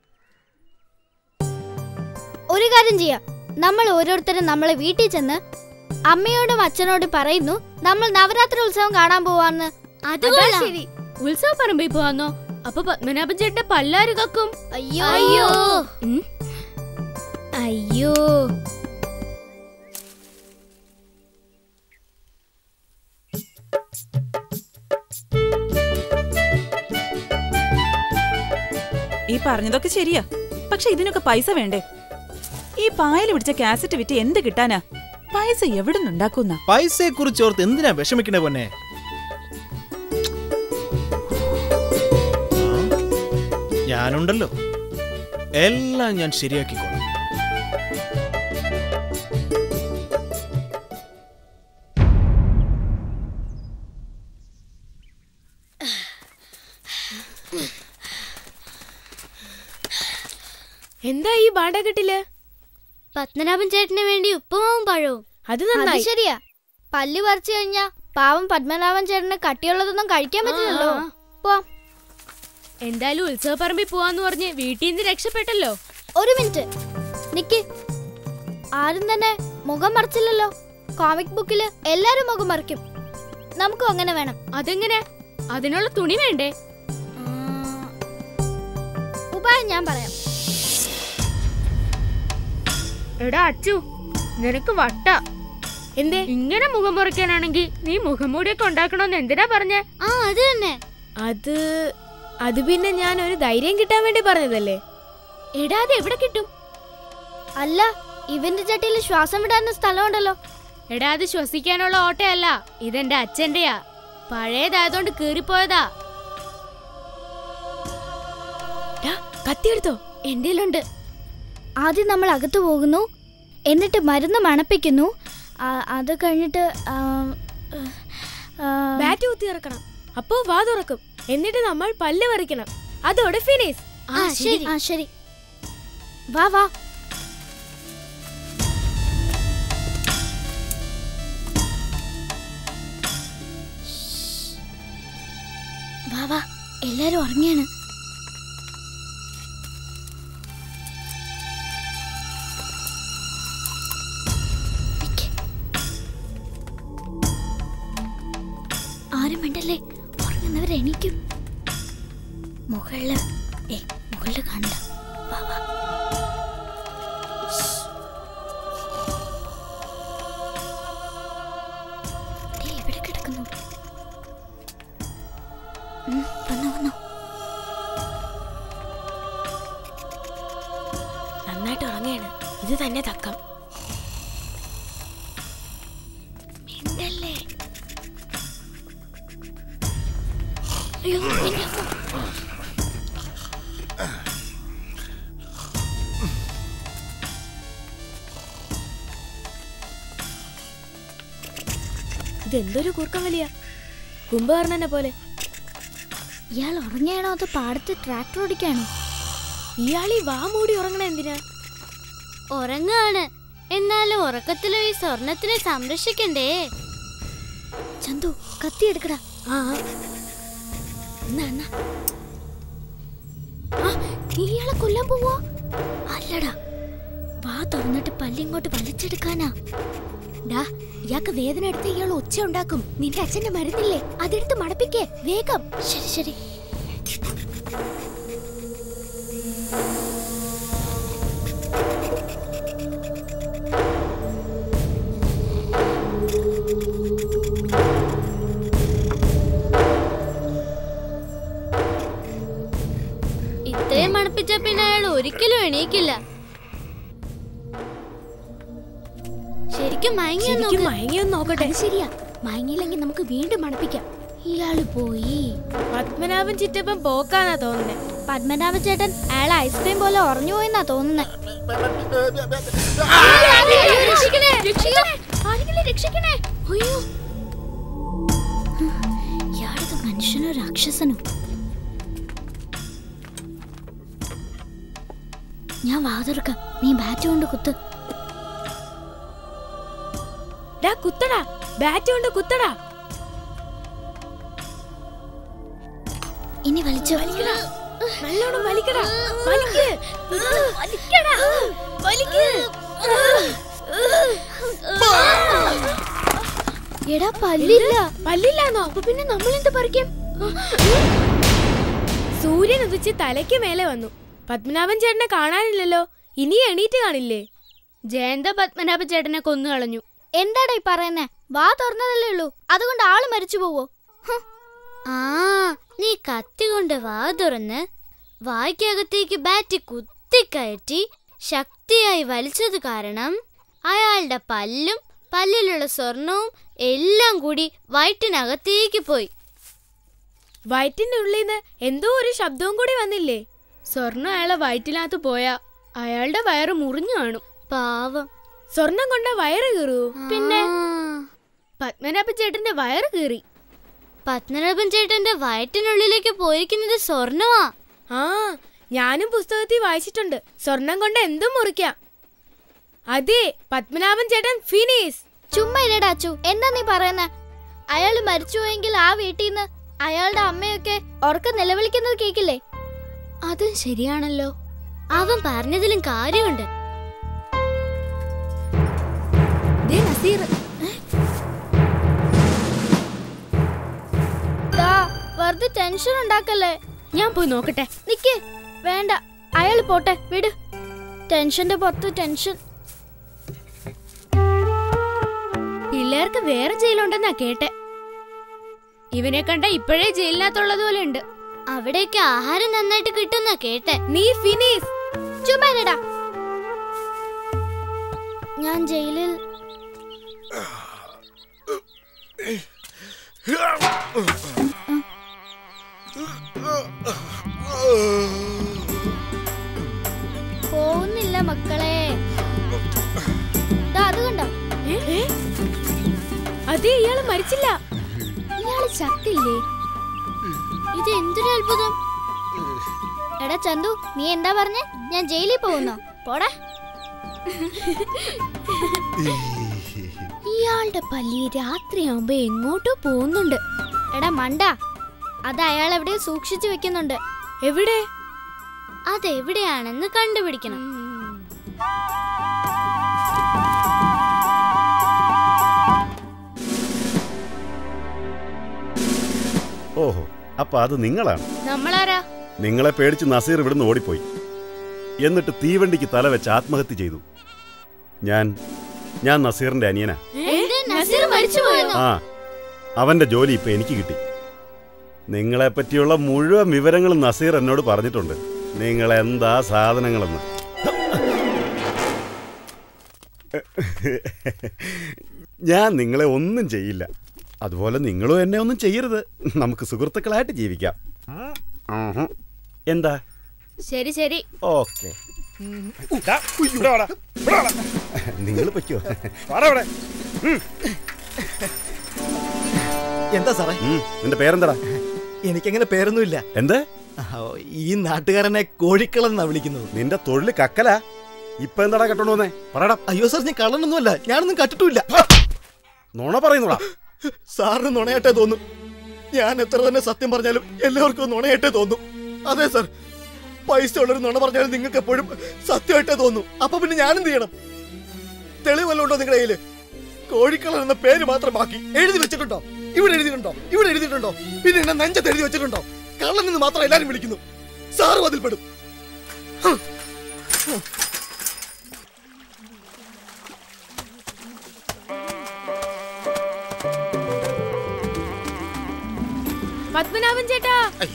ഒരു കാര്യം ചെയ്യാം നമ്മൾ ഓരോരുത്തരും നമ്മളെ വീട്ടിൽ ചെന്ന് അമ്മയോടും അച്ഛനോടും പറയുന്നു നമ്മൾ നവരാത്രി ഉത്സവം കാണാൻ പോവാന്ന് അതാ ശരി ഉത്സവ പറമ്പിൽ പോവാന്നോ അപ്പൊ പത്മനാഭൻ ചേട്ടന്റെ പല്ലാര് കക്കും അയ്യോ അയ്യോ ഉം. അയ്യോ ഈ പറഞ്ഞതൊക്കെ ശരിയാ പക്ഷെ ഇതിനൊക്കെ പൈസ വേണ്ടേ ഈ പായൽ പിടിച്ച കാസറ്റ് വിറ്റ് എന്ത് കിട്ടാനാ പൈസ എവിടെ നിന്നുണ്ടാക്കുന്ന പൈസയെ കുറിച്ച് ഓർത്ത് എന്തിനാ വിഷമിക്കണേ പൊന്നെ ഞാനുണ്ടല്ലോ എല്ലാം ഞാൻ ശരിയാക്കിക്കോളാം എന്താ ഈ ബാണ്ടക്കെട്ടില് പത്മനാഭൻ ചേട്ടന് വേണ്ടി ഉപ്പുമാവും പഴവും അത് നന്നായി. ശരിയാ പല്ല് പറിച്ചു കഴിഞ്ഞാ പാവം പത്മനാഭൻ ചേട്ടന് കട്ടിയുള്ളതൊന്നും കഴിക്കാൻ പറ്റില്ലല്ലോ ആ. പോ എന്തായാലും ഉത്സവ പറമ്പിൽ പോവാന്ന് പറഞ്ഞ് വീട്ടിൽ നിന്ന് രക്ഷപ്പെട്ടല്ലോ ഒരു മിനിറ്റ് നിക്ക് ആരും തന്നെ മുഖം മറച്ചില്ലല്ലോ കോമിക് ബുക്കില് എല്ലാരും മുഖം മറിക്കും നമുക്കും അങ്ങനെ വേണം അതെങ്ങനെ അതിനുള്ള തുണി വേണ്ടേ ഉപായം ഞാൻ പറയാം എടാ അച്ചു നിനക്ക് വട്ട എന്തേ ഇങ്ങനെ മുഖം മുറിക്കാനാണെങ്കിൽ നീ മുഖംമൂടിയൊക്കെ ഉണ്ടാക്കണമെന്ന് എന്തിനാ പറഞ്ഞേ ആ അത് തന്നെ അത് അത് പിന്നെ ഞാൻ ഒരു ധൈര്യം കിട്ടാൻ വേണ്ടി പറഞ്ഞതല്ലേ എടാ അത് എവിടെ കിട്ടും അല്ല ഇവന്റെ ചട്ടിയിൽ ശ്വാസം വിടാനുള്ള സ്ഥലമുണ്ടല്ലോ എടാ അത് ശ്വസിക്കാനുള്ള ഓട്ടയല്ല ഇതെന്റെ അച്ഛന്റെയാ പഴയതായതുകൊണ്ട് കീറിപ്പോയതാ ഡാ, കത്തിയെടുത്തോ എന്റെ ആദ്യം നമ്മൾ അകത്തു പോകുന്നു എന്നിട്ട് മരുന്ന് മണപ്പിക്കുന്നു ആ, അത് കഴിഞ്ഞിട്ട് ആ, ആ, ബാറ്റ് കുത്തി ഇറക്കണം അപ്പോ വാ തുറക്കും എന്നിട്ട് നമ്മൾ പല്ല് പറിക്കണം അതോടെ ഫിനിഷ് ആ ശരി ആ ശരി വാ വാ എല്ലാരും ഉറങ്ങിയാണ് നിക്ക്. ആരും വേണ്ടല്ലേ ഉറങ്ങുന്നവർ എണീക്കും മുകളില് ഏ മുകളില് കണ്ട വാ വാ ശ്ശ്. ദേ, ഇവിടെ കിടക്കുന്നു ഉം, വന്നോ വന്നോ നന്നായിട്ട് ഉറങ്ങയാണ് ഇത് തന്നെ തക്കം മിണ്ടല്ലേ അയ്യോ എന്റെ അമ്മ. ഇതെന്തൊരു കൂർക്കം വലിയ കുംഭകർണനെ പോലെ ഇയാൾ ഉറങ്ങിയാണോ അതോ പാടത്ത് ട്രാക്ടർ ഓടിക്കാണോ ഇയാൾ ഈ വാ മൂടി ഉറങ്ങണ എന്തിനാ ഉറങ്ങാണ് എന്നാലും ഉറക്കത്തിലും ഈ സ്വർണത്തിനെ സംരക്ഷിക്കണ്ടേ ചന്തു കത്തി എടുക്കടാ ആ എന്നാ എന്നാ ആ, നീ ഇയാളെ കൊല്ലാൻ പോവോ അല്ലടാ വാ തുറന്നിട്ട് പല്ലിങ്ങോട്ട് വലിച്ചെടുക്കാനാ ഡാ ഇയാൾക്ക് വേദന എടുത്ത് ഇയാൾ ഒച്ച ഉണ്ടാക്കും നിന്റെ അച്ഛന്റെ മരുന്നില്ലേ അതെടുത്ത് മടപ്പിക്കേ വേഗം ശരി ശരി ഇത്രയും മണപ്പിച്ച പിന്നെ അയാൾ ഒരിക്കലും എണീക്കില്ല ശരിക്കും മയങ്ങിയൊന്ന് ശരിക്കും നോക്ക്. മയങ്ങിയൊന്ന് നോക്കട്ടെ. അത് ശരിയാ മയങ്ങിയില്ലെങ്കിൽ നമുക്ക് വീണ്ടും മണപ്പിക്കാം ഇയാള് പോയി പത്മനാഭൻ ചിറ്റപ്പൻ പോക്കാന്നാ തോന്നുന്നേ പത്മനാഭ ചേട്ടൻ അയാൾ ഐസ്ക്രീം പോലെ ഉറഞ്ഞു പോയെന്നാ തോന്നുന്നത് രക്ഷിക്കണേ രക്ഷിക്കണേ ആരെങ്കിലും രക്ഷിക്കണേ അയ്യോ ഇയാളത് മനുഷ്യനോ രാക്ഷസനോ ഞാൻ വാതിർക്കാം നീ ബാറ്റ് കൊണ്ട് കുത്ത് ഡാ കുത്തടാ ബാറ്റ് കൊണ്ട് കുത്തടാ ഇനി വലിച്ചോ നല്ലോണം വലിക്കടാ വലിക്ക് വലിക്കടാ വലിക്ക് എടാ പല്ലില്ല പല്ലില്ലാന്നോ അപ്പൊ പിന്നെ നമ്മൾ എന്ത് പറിക്കും സൂര്യൻ ഉദിച്ച് തലയ്ക്ക് മേലെ വന്നു പത്മനാഭൻ ചേട്ടനെ കാണാനില്ലല്ലോ ഇനി എണീറ്റ് കാണില്ലേ ജയന്ത പത്മനാഭ ചേട്ടനെ കൊന്നു കളഞ്ഞു എന്താടാ ഈ പറയുന്നേ വാ തുറന്നതല്ലേ ഉള്ളൂ അതുകൊണ്ട് ആള് മരിച്ചു പോവോ ഹ്. ആ നീ കത്തി കൊണ്ട് വാ തുറന്ന് വായ്ക്കകത്തേക്ക് ബാറ്റ് കുത്തിക്കയറ്റി ശക്തിയായി വലിച്ചത് കാരണം അയാളുടെ പല്ലും പല്ലിലുള്ള സ്വർണവും എല്ലാം കൂടി വയറ്റിനകത്തേക്ക് പോയി വയറ്റിന്റെ ഉള്ളിൽ നിന്ന് എന്തോ ഒരു ശബ്ദവും കൂടി വന്നില്ലേ സ്വർണം അയാളെ വയറ്റിനകത്ത് പോയാ അയാളുടെ വയറ് മുറിഞ്ഞു കാണും പാവം സ്വർണം കൊണ്ട വയറ് കീറൂ പിന്നെ പത്മനാഭ ചേട്ടന്റെ വയറ് കീറി പത്മനാഭൻ ചേട്ടന്റെ വയറ്റിനുള്ളിലേക്ക് പോയിരിക്കുന്നത് സ്വർണമാ ആ ഞാനും പുസ്തകത്തിൽ വായിച്ചിട്ടുണ്ട് സ്വർണം കൊണ്ട് എന്തും മുറിക്കാം അതെ പത്മനാഭൻ ചേട്ടൻ ഫിനിസ് ചുമ്മാ ഇല്ലടാ അച്ചു എന്താ നീ പറയുന്നേ അയാൾ മരിച്ചുപോയെങ്കിൽ ആ വീട്ടിൽ നിന്ന് അയാളുടെ അമ്മയൊക്കെ ഉറക്കം നിലവിളിക്കുന്നത് കേക്കില്ലേ അതും ശരിയാണല്ലോ അവൻ പറഞ്ഞതിലും കാര്യമുണ്ട് ദേ നസീർ ഏ? ദാ, വെറുതെ ടെൻഷൻ ഉണ്ടാക്കല്ലേ ഞാൻ പോയി നോക്കട്ടെ നിക്ക് വേണ്ട അയാൾ പോട്ടെ വിട് ടെൻഷന്റെ പുറത്ത് ടെൻഷൻ പിള്ളേർക്ക് വേറെ ജയിലുണ്ടെന്നാ കേട്ടെ ഇവനെ കണ്ട ഇപ്പോഴേ ജയിലിനകത്തുള്ളത് പോലെ ഉണ്ട് അവിടെയൊക്കെ ആഹാരം നന്നായിട്ട് കിട്ടുന്ന കേട്ടെ നീ ഫിനിസ് ചുമ്മാ ഞാൻ ജയിലിൽ പോകുന്നില്ല മക്കളെ ദാ അത് കണ്ടോ അതെ ഇയാള് മരിച്ചില്ല ഇയാള് ചത്തില്ലേ ഇത് എന്തൊരു അത്ഭുതം എടാ ചന്തു നീ എന്താ പറഞ്ഞേ ഞാൻ ജയിലിൽ പോകുന്നോ പോടാ ഇയാളുടെ പല്ലി രാത്രിയാവുമ്പോ എങ്ങോട്ടോ പോകുന്നുണ്ട് എടാ മണ്ട അത് അയാൾ എവിടെയോ സൂക്ഷിച്ചു വെക്കുന്നുണ്ട് എവിടെ അതെവിടെയാണെന്ന് കണ്ടുപിടിക്കണം ഓഹോ അപ്പൊ അത് നിങ്ങളാണ് നമ്മളാരാ നിങ്ങളെ പേടിച്ച് നസീർ ഇവിടുന്ന് ഓടിപ്പോയി എന്നിട്ട് തീവണ്ടിക്ക് തല വെച്ച് ആത്മഹത്യ ചെയ്തു ഞാൻ ഞാൻ നസീറിന്റെ അനിയനാ എന്ത് നസീർ മരിച്ചുപോയെന്നോ ആ അവന്റെ ജോലി ഇപ്പൊ എനിക്ക് കിട്ടി നിങ്ങളെ പറ്റിയുള്ള മുഴുവൻ വിവരങ്ങളും നസീർ എന്നോട് പറഞ്ഞിട്ടുണ്ട് നിങ്ങൾ എന്താ സാധനങ്ങളെന്ന് ഞാൻ നിങ്ങളെ ഒന്നും ചെയ്യില്ല അതുപോലെ നിങ്ങളും എന്നെ ഒന്നും ചെയ്യരുത് നമുക്ക് സുഹൃത്തുക്കളായിട്ട് ജീവിക്കാം ആഹും. എന്താ ശരി ശരി ഓക്കെ നിങ്ങൾ പറ്റോ എന്താ സാറേ നിന്റെ പേരെന്താടാ എനിക്കങ്ങനെ പേരൊന്നുമില്ല എന്ത് ഈ നാട്ടുകാരനെ കോഴിക്കളെന്നാ വിളിക്കുന്നത് നിന്റെ തൊഴിൽ കക്കല ഇപ്പൊ എന്താടാ കെട്ടോണ്ട് വന്നേ പറയടാ അയ്യോ സാർ ഞാൻ കള്ളനൊന്നുമല്ല ഞാനൊന്നും കട്ടിട്ടില്ല നുണ പറയുന്നുടാ സാറിന് നുണയായിട്ടേ തോന്നും ഞാൻ എത്ര തന്നെ സത്യം പറഞ്ഞാലും എല്ലാവർക്കും നുണയായിട്ടേ തോന്നും അതെ സാർ പൈസ ഉള്ളൊരു നുണ പറഞ്ഞാലും നിങ്ങൾക്ക് എപ്പോഴും സത്യമായിട്ടേ തോന്നും അപ്പൊ പിന്നെ ഞാൻ എന്ത് ചെയ്യണം തെളിവല്ലോ ഉണ്ടോ നിങ്ങളുടെ കയ്യില് കോഴിക്കളൻ എന്ന പേര് മാത്രം ബാക്കി എഴുതി വെച്ചിട്ടുണ്ടോ ഇവിടെ എഴുതിയിട്ടുണ്ടോ ഇവിടെ എഴുതിയിട്ടുണ്ടോ പിന്നെ എന്നെ നെഞ്ചത്ത് എഴുതി വെച്ചിട്ടുണ്ടോ കള്ളൻ എന്ന് മാത്രം എല്ലാരും വിളിക്കുന്നു സാറും അതിൽപ്പെടും ഹും. ഹും. പത്മനാഭൻ ചേട്ടാ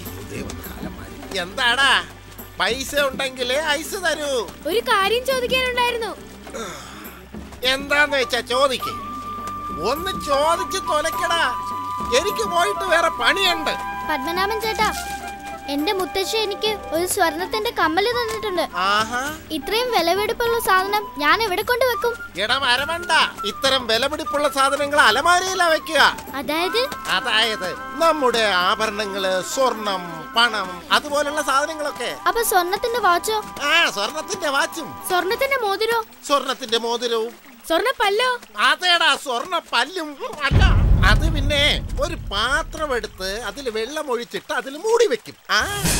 എന്താടാ പൈസ ഉണ്ടെങ്കിലേ ഐസ് തരൂ ഒരു കാര്യം ചോദിക്കാനുണ്ടായിരുന്നു എന്താന്ന് വെച്ചാ ചോദിക്ക് ഒന്ന് ചോദിച്ച് തൊലക്കടാ എനിക്ക് പോയിട്ട് വേറെ പണിയുണ്ട് പത്മനാഭൻ ചേട്ടാ എന്റെ മുത്തശ്ശി എനിക്ക് ഒരു സ്വർണത്തിന്റെ കമ്മല് തന്നിട്ടുണ്ട് ഇത്രയും വിലപിടിപ്പുള്ള സാധനം ഞാൻ എവിടെ കൊണ്ട് വെക്കും എടാ മരമണ്ട ഇത്തരം വിലപിടിപ്പുള്ള സാധനങ്ങൾ അലമാരയിലാ വെക്കുക അതായത് അതായത് നമ്മുടെ ആഭരണങ്ങള് സ്വർണം പണം അതുപോലുള്ള സാധനങ്ങളൊക്കെ അപ്പൊ സ്വർണത്തിന്റെ വാച്ചോ ആ സ്വർണത്തിന്റെ വാച്ചും സ്വർണത്തിന്റെ മോതിരോ സ്വർണത്തിന്റെ മോതിരവും സ്വർണ്ണ പല്ലോ അതേടാ സ്വർണ്ണ പല്ലും ഉം, അല്ല അത് പിന്നെ ഒരു പാത്രം എടുത്ത് അതിൽ വെള്ളം ഒഴിച്ചിട്ട് അതിൽ മൂടി വെക്കും ആ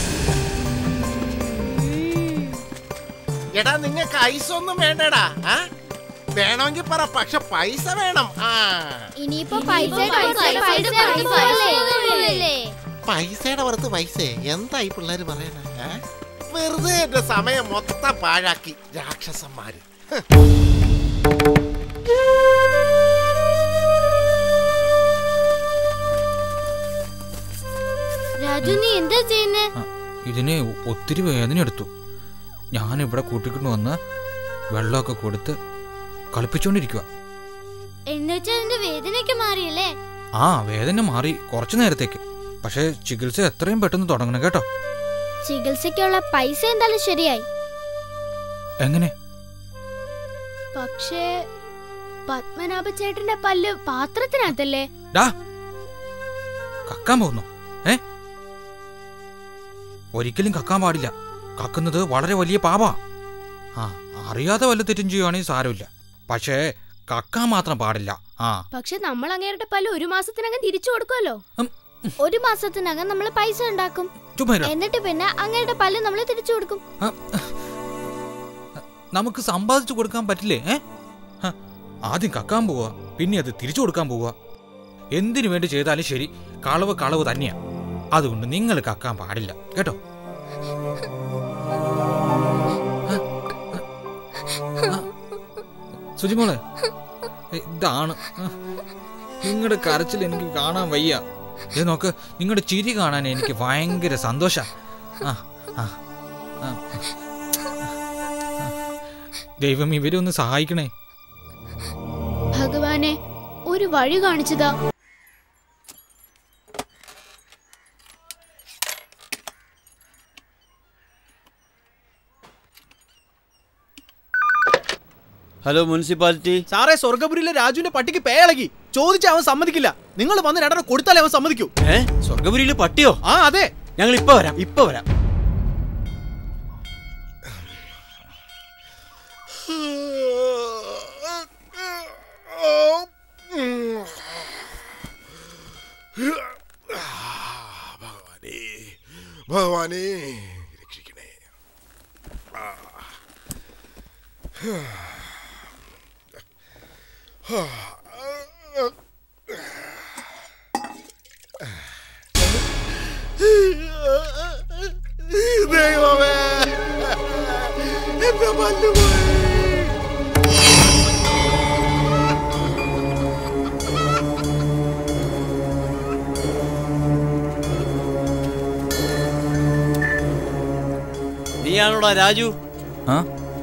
എടാ നിങ്ങൾക്ക് ഐസ് ഒന്നും വേണ്ടടാ ആ വേണമെങ്കിൽ പറ പക്ഷെ പൈസ വേണം ആ ഇനിയിപ്പോ പൈസയുടെ പുറത്ത് പൈസ ഇറങ്ങി പോവല്ലേ? പൈസയുടെ പുറത്ത് പൈസ എന്തായി പിള്ളേര് പറയണ ഏ? വെറുതെ എന്റെ സമയം മൊത്തം പാഴാക്കി രാക്ഷസന്മാര് ഹ്. രാജു നീ എന്താ ചെയ്യുന്നേ ഇതിനെ ഒത്തിരി വേദന എടുത്തു ഞാൻ ഇവിടെ കൂട്ടിക്കൊണ്ട് വന്ന് വെള്ളമൊക്കെ കൊടുത്ത് കളിപ്പിച്ചുകൊണ്ടിരിക്കുക എന്നുവെച്ചാ അതിന്റെ വേദനയൊക്കെ മാറിയല്ലേ ആ വേദന മാറി കുറച്ചു നേരത്തേക്ക് പക്ഷേ ചികിത്സ എത്രയും പെട്ടെന്ന് തുടങ്ങണം കേട്ടോ ചികിത്സയ്ക്കുള്ള പൈസ എന്തായാലും ശരിയായി എങ്ങനെ പക്ഷേ പത്മനാഭ ചേട്ടന്റെ പല്ല് പാത്രത്തിനകത്തല്ലേ ഡാ കക്കാൻ പോകുന്നു ഏ ഒരിക്കലും കക്കാൻ പാടില്ല കക്കുന്നത് വളരെ വലിയ പാപാ ആ അറിയാതെ വല്ല തെറ്റും ചെയ്യുവാണെങ്കിൽ സാരമില്ല പക്ഷേ കക്കാൻ മാത്രം പാടില്ല ആ പക്ഷെ നമ്മൾ അങ്ങേരുടെ പല്ല് ഒരു മാസത്തിനകം തിരിച്ചു കൊടുക്കുമല്ലോ ഒരു മാസത്തിനകം നമ്മൾ പൈസ ഉണ്ടാക്കും ചുമ്മാ ഇരു. എന്നിട്ട് പിന്നെ അങ്ങയുടെ പല്ല് നമ്മൾ തിരിച്ചു കൊടുക്കും നമുക്ക് സമ്പാദിച്ചു കൊടുക്കാൻ പറ്റില്ലേ ഏ ഹ, ആദ്യം കക്കാൻ പോവുക പിന്നെ അത് തിരിച്ചു കൊടുക്കാൻ പോവുക എന്തിനു വേണ്ടി ചെയ്താലും ശരി കളവ് കളവ് തന്നെയാ അതുകൊണ്ട് നിങ്ങൾ കക്കാൻ പാടില്ല കേട്ടോ സുജിമോളെ ഇതാണ് നിങ്ങളുടെ കരച്ചിൽ എനിക്ക് കാണാൻ വയ്യ ഏ നോക്ക് നിങ്ങളുടെ ചിരി കാണാൻ എനിക്ക് ഭയങ്കര സന്തോഷ ആ ആ ആ. ദൈവം ഇവരെ ഒന്ന് സഹായിക്കണേ ഭഗവാനെ ഒരു വഴി കാണിച്ചതാ ഹലോ മുനിസിപ്പാലിറ്റി സാറേ സ്വർഗപുരിയിലെ രാജുവിന്റെ പട്ടിക്ക് പേളകി ചോദിച്ച അവൻ സമ്മതിക്കില്ല നിങ്ങൾ വന്ന് രണ്ടെണ്ണം കൊടുത്താലേ അവൻ സമ്മതിക്കൂ ഏ സ്വർഗപുരിയിൽ പട്ടിയോ ആ അതെ ഞങ്ങൾ ഇപ്പൊ വരാം ഇപ്പൊ വരാം ഭഗവാനേ രക്ഷിക്കണേ ആ. ദൈവമേ എന്റെ പല്ല് പോയി നീയാണോടാ രാജു ആ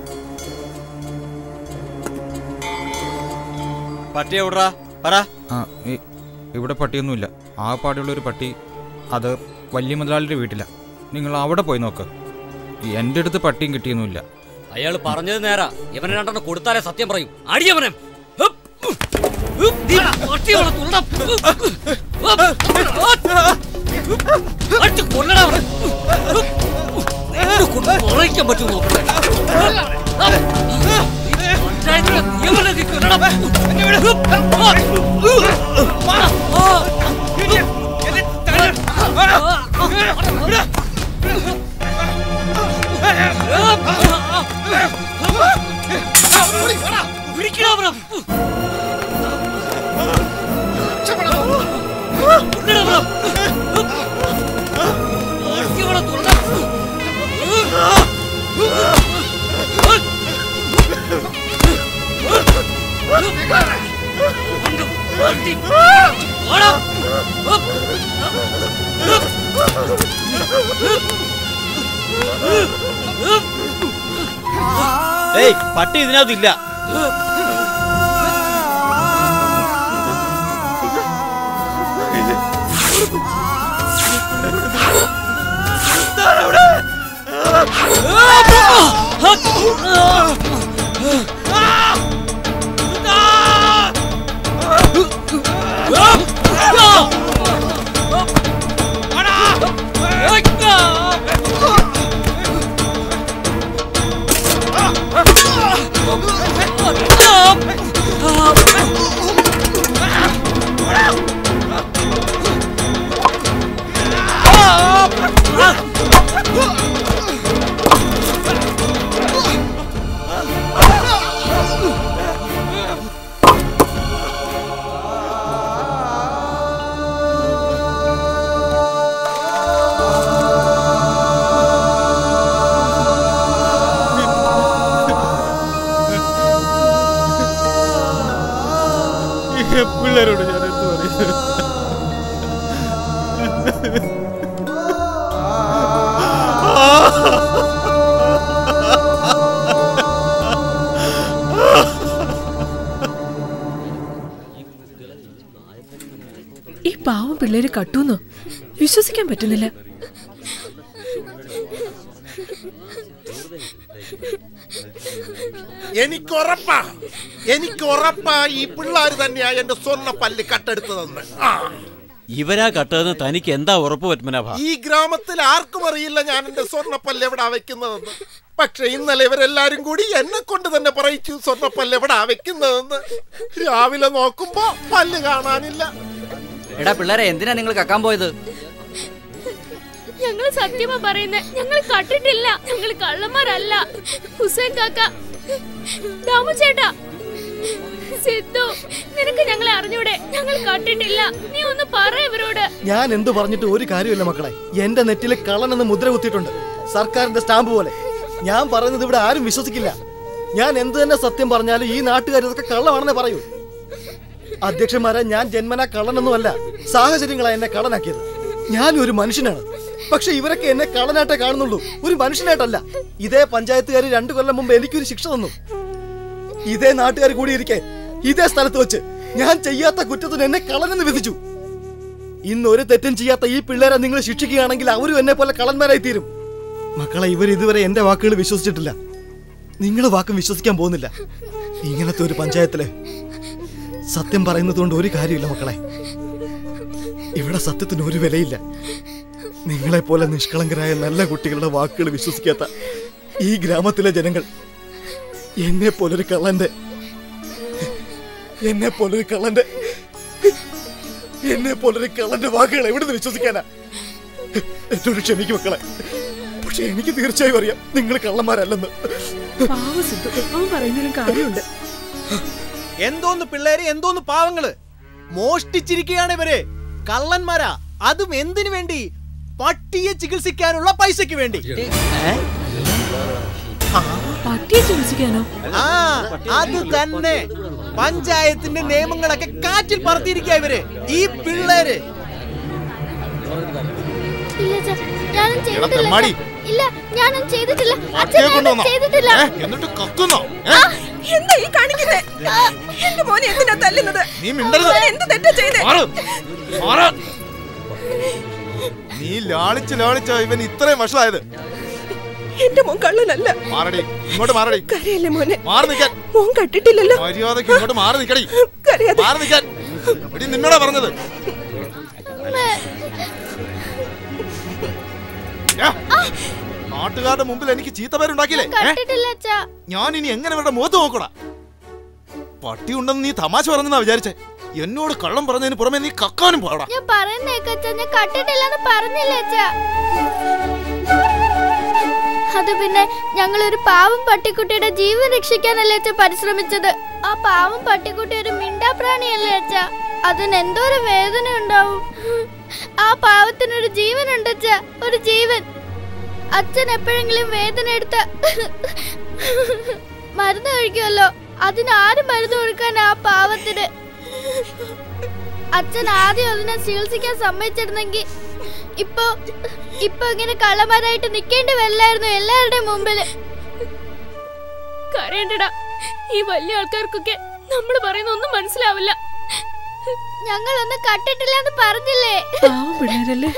പട്ടി എവിടാ പറ ആ ഈ- ഇവിടെ പട്ടിയൊന്നുമില്ല ആ പാടിയുള്ള ഒരു പട്ടി അത് വലിയ മുതലാളിയുടെ വീട്ടില നിങ്ങൾ അവിടെ പോയി നോക്ക് എൻ്റെ അടുത്ത് പട്ടിയും കിട്ടിയൊന്നുമില്ല അയാൾ പറഞ്ഞത് നേരാ ഇവനെ രണ്ടെണ്ണം കൊടുത്താലേ സത്യം പറയും അടിയവനെ ഹുപ്പ്. ഹുപ്പ്. നീ പട്ടിയോളെ തുള്ളടാ. അടിച്ച് കൊല്ലടാ അവനെ. എന്നെ കൊണ്ട് കുറയ്ക്കാൻ പറ്റുമോ നോക്കട്ടെ. പഞ്ചായത്തിലെ നിയമനൊക്കെ കൊല്ലടാ. പിടിക്കടാ അവനെ. കൊല്ലടാ അവനെ. പട്ടിയോളെ തുള്ളടാ. ഏയ് പട്ടി ഇതിനകത്തില്ല പിള്ളേരോട് ഞാൻ എന്ത് പറയും ഈ പാവം പിള്ളേര് കട്ടൂന്നോ വിശ്വസിക്കാൻ പറ്റുന്നില്ല എനിക്ക് ഉറപ്പാ എനിക്ക് ഉറപ്പാ ഈ പിള്ളേർ തന്നെയാ എന്റെ സ്വർണ്ണ പല്ല് കട്ടെടുത്തതെന്ന് ആ. ഇവരാ കട്ടതെന്ന് തനിക്ക് എന്താ ഉറപ്പ് പത്മനാഭ ഈ ഗ്രാമത്തിൽ ആർക്കും അറിയില്ല ഞാൻ എന്റെ സ്വർണ്ണപ്പല്ല് എവിടാ വെക്കുന്നതെന്ന് പക്ഷെ ഇന്നലെ ഇവരെല്ലാരും കൂടി എന്നെ കൊണ്ട് തന്നെ പറയിച്ചു സ്വർണ്ണപ്പല്ല് എവിടാ വെക്കുന്നതെന്ന് രാവിലെ നോക്കുമ്പോ പല്ല് കാണാനില്ല എടാ പിള്ളേരെ എന്തിനാ നിങ്ങൾ കക്കാൻ പോയത് ഞങ്ങൾ സത്യമാ പറയുന്നത് ഞങ്ങൾ കണ്ടിട്ടില്ല ഞങ്ങൾ കള്ളന്മാരല്ല ഹുസൈൻ കാക്ക ദാമു ചേട്ടാ സിദ്ധു നിനക്ക് ഞങ്ങളെ അറിഞ്ഞൂടെ ഞങ്ങൾ കണ്ടിട്ടില്ല നീ ഒന്ന് പറ ഇവരോട് ഞാൻ എന്തു പറഞ്ഞിട്ട് ഒരു കാര്യമില്ല മക്കളെ എന്റെ നെറ്റിൽ കള്ളൻ എന്ന് മുദ്ര കുത്തിയിട്ടുണ്ട് സർക്കാരിന്റെ സ്റ്റാമ്പ് പോലെ ഞാൻ പറയുന്നത് ഇവിടെ ആരും വിശ്വസിക്കില്ല ഞാൻ എന്ത് തന്നെ സത്യം പറഞ്ഞാലും ഈ നാട്ടുകാർ ഇതൊക്കെ കള്ളമാണെന്നേ പറയൂ അധ്യക്ഷന്മാരെ ഞാൻ ജന്മന കള്ളനൊന്നുമല്ല സാഹചര്യങ്ങളാണ് എന്നെ കള്ളനാക്കിയത് ഞാൻ ഒരു മനുഷ്യനാണ് പക്ഷെ ഇവരൊക്കെ എന്നെ കള്ളനായിട്ടേ കാണുന്നുള്ളൂ ഒരു മനുഷ്യനായിട്ടല്ല ഇതേ പഞ്ചായത്തുകാർ രണ്ടു കൊല്ലം മുമ്പ് എനിക്കൊരു ശിക്ഷ തന്നു ഇതേ നാട്ടുകാർ കൂടിയിരിക്കെ ഇതേ സ്ഥലത്ത് വെച്ച് ഞാൻ ചെയ്യാത്ത കുറ്റത്തിന് എന്നെ കള്ളനെന്ന് വിധിച്ചു ഇന്ന് ഒരു തെറ്റും ചെയ്യാത്ത ഈ പിള്ളേരെ നിങ്ങൾ ശിക്ഷിക്കുകയാണെങ്കിൽ അവരും എന്നെ പോലെ കള്ളന്മാരായി തീരും മക്കളെ ഇവർ ഇതുവരെ എന്റെ വാക്കുകൾ വിശ്വസിച്ചിട്ടില്ല നിങ്ങൾ വാക്കും വിശ്വസിക്കാൻ പോകുന്നില്ല ഇങ്ങനത്തെ ഒരു പഞ്ചായത്തില് സത്യം പറയുന്നത് കൊണ്ട് ഒരു കാര്യമില്ല മക്കളെ ഇവിടെ സത്യത്തിന് ഒരു വിലയില്ല നിങ്ങളെ പോലെ നിഷ്കളങ്കരായ നല്ല കുട്ടികളുടെ വാക്കുകൾ വിശ്വസിക്കാത്ത ഈ ഗ്രാമത്തിലെ ജനങ്ങൾ എന്നെ പോലൊരു കള്ളന്റെ എന്നെ പോലൊരു കള്ളന്റെ എന്നെ പോലൊരു കള്ളന്റെ വാക്കുകൾ എവിടെ നിന്ന് വിശ്വസിക്കാനാ എന്നോട് ക്ഷമിക്കും മക്കളെ പക്ഷെ എനിക്ക് തീർച്ചയായും അറിയാം നിങ്ങൾ കള്ളന്മാരല്ലെന്ന് പാവ സിദ്ധു അവൻ പറയുന്നതിലും കാര്യമുണ്ട് എന്തോന്ന് പിള്ളേര് എന്തോന്ന് പാവങ്ങള് മോഷ്ടിച്ചിരിക്കുകയാണ് ഇവര് കള്ളന്മാരാ അതും എന്തിനു വേണ്ടി പട്ടിയെ ചികിത്സിക്കാനുള്ള പൈസക്ക് വേണ്ടി പട്ടിയെ ചികിത്സിക്കാനോ ആ അത് തന്നെ പഞ്ചായത്തിന്റെ നിയമങ്ങളൊക്കെ കാറ്റിൽ പറത്തിയിരിക്കുക ഇവര് ഈ പിള്ളേര് ഇല്ല അച്ഛാ, ഞാനും ചെയ്തിട്ടില്ല തെമ്മാടി. അച്ഛാ. ഇല്ല ഞാനും ചെയ്തിട്ടില്ല അച്ഛൻ പട്ടിയെ ഞാനും കൊണ്ടുവന്നോ? ചെയ്തിട്ടില്ല ഏ? എന്നിട്ട് കക്കുന്നോ എന്താ ഈ കാണിക്കുന്നേ എന്റെ മോനെ എന്തിനാ തല്ലുന്നത് നീ മിണ്ടരുത്. ഞാൻ എന്ത് തെറ്റാ ചെയ്തേ മാറ്. മാറ്. നീ ലാളിച്ച് ലാളിച്ച ഇവൻ ഇത്രയും വഷളായത് എന്റെ മോൻ കള്ളനല്ല മാറടി ഇങ്ങോട്ട് മാറടി കരയല്ലേ മോനെ മാറി നിൽക്കാൻ മോൻ കട്ടിട്ടില്ലല്ലോ മര്യാദക്ക് ഇങ്ങോട്ട് മാറി നിൽക്കടി കരയാതെ മാറി നിൽക്കാൻ എടി നിന്നോടാ പറഞ്ഞത് ഏ? നാട്ടുകാരുടെ മുമ്പിൽ എനിക്ക് ചീത്ത പേരുണ്ടാക്കിയില്ലേ ഏ? കണ്ടിട്ടില്ല അച്ഛാ ഞാൻ ഇനി എങ്ങനെ ഇവരുടെ മുഖത്ത് നോക്കടാ പട്ടി ഉണ്ടെന്ന് നീ തമാശ പറഞ്ഞെന്നാ വിചാരിച്ചേ എന്നോട് കള്ളം പറഞ്ഞതിന് പുറമെ നീ കക്കാനും പോടാ ഞാൻ പറയുന്നേക്ക് അച്ഛാ ഞാൻ കണ്ടിട്ടില്ലെന്ന് പറഞ്ഞില്ല അച്ഛാ അത് പിന്നെ ഞങ്ങൾ ഒരു പാവം പട്ടിക്കുട്ടിയുടെ ജീവൻ രക്ഷിക്കാനല്ലേ അച്ഛാ പരിശ്രമിച്ചത് ആ പാവം പട്ടിക്കുട്ടി ഒരു മിണ്ടാപ്രാണിയല്ലേ അച്ഛാ അതിന് എന്തോ ഒരു വേദന ഉണ്ടാവും ആ പാവത്തിനൊരു ജീവനുണ്ട് അച്ഛാ ഒരു ജീവൻ അച്ഛൻ എപ്പോഴെങ്കിലും വേദന എടുത്ത മരുന്ന് കഴിക്കുമല്ലോ അതിന് ആര് മരുന്ന് കൊടുക്കാൻ ആ പാവത്തിന് അച്ഛൻ ആദ്യം അതിനെ ചികിത്സിക്കാൻ സമ്മതിച്ചിരുന്നെങ്കിൽ ഇപ്പൊ ഇപ്പൊ ഇങ്ങനെ കള്ളന്മാരായിട്ട് നിക്കേണ്ടി വരില്ലായിരുന്നു എല്ലാവരുടെയും മുമ്പില് കരയണ്ടടാ ഈ വലിയ ആൾക്കാർക്കൊക്കെ നമ്മൾ പറയുന്ന ഒന്നും മനസ്സിലാവില്ല ഞങ്ങളൊന്നും കണ്ടിട്ടില്ല എന്ന് പറഞ്ഞില്ലേ പാവം പിള്ളേരല്ലേ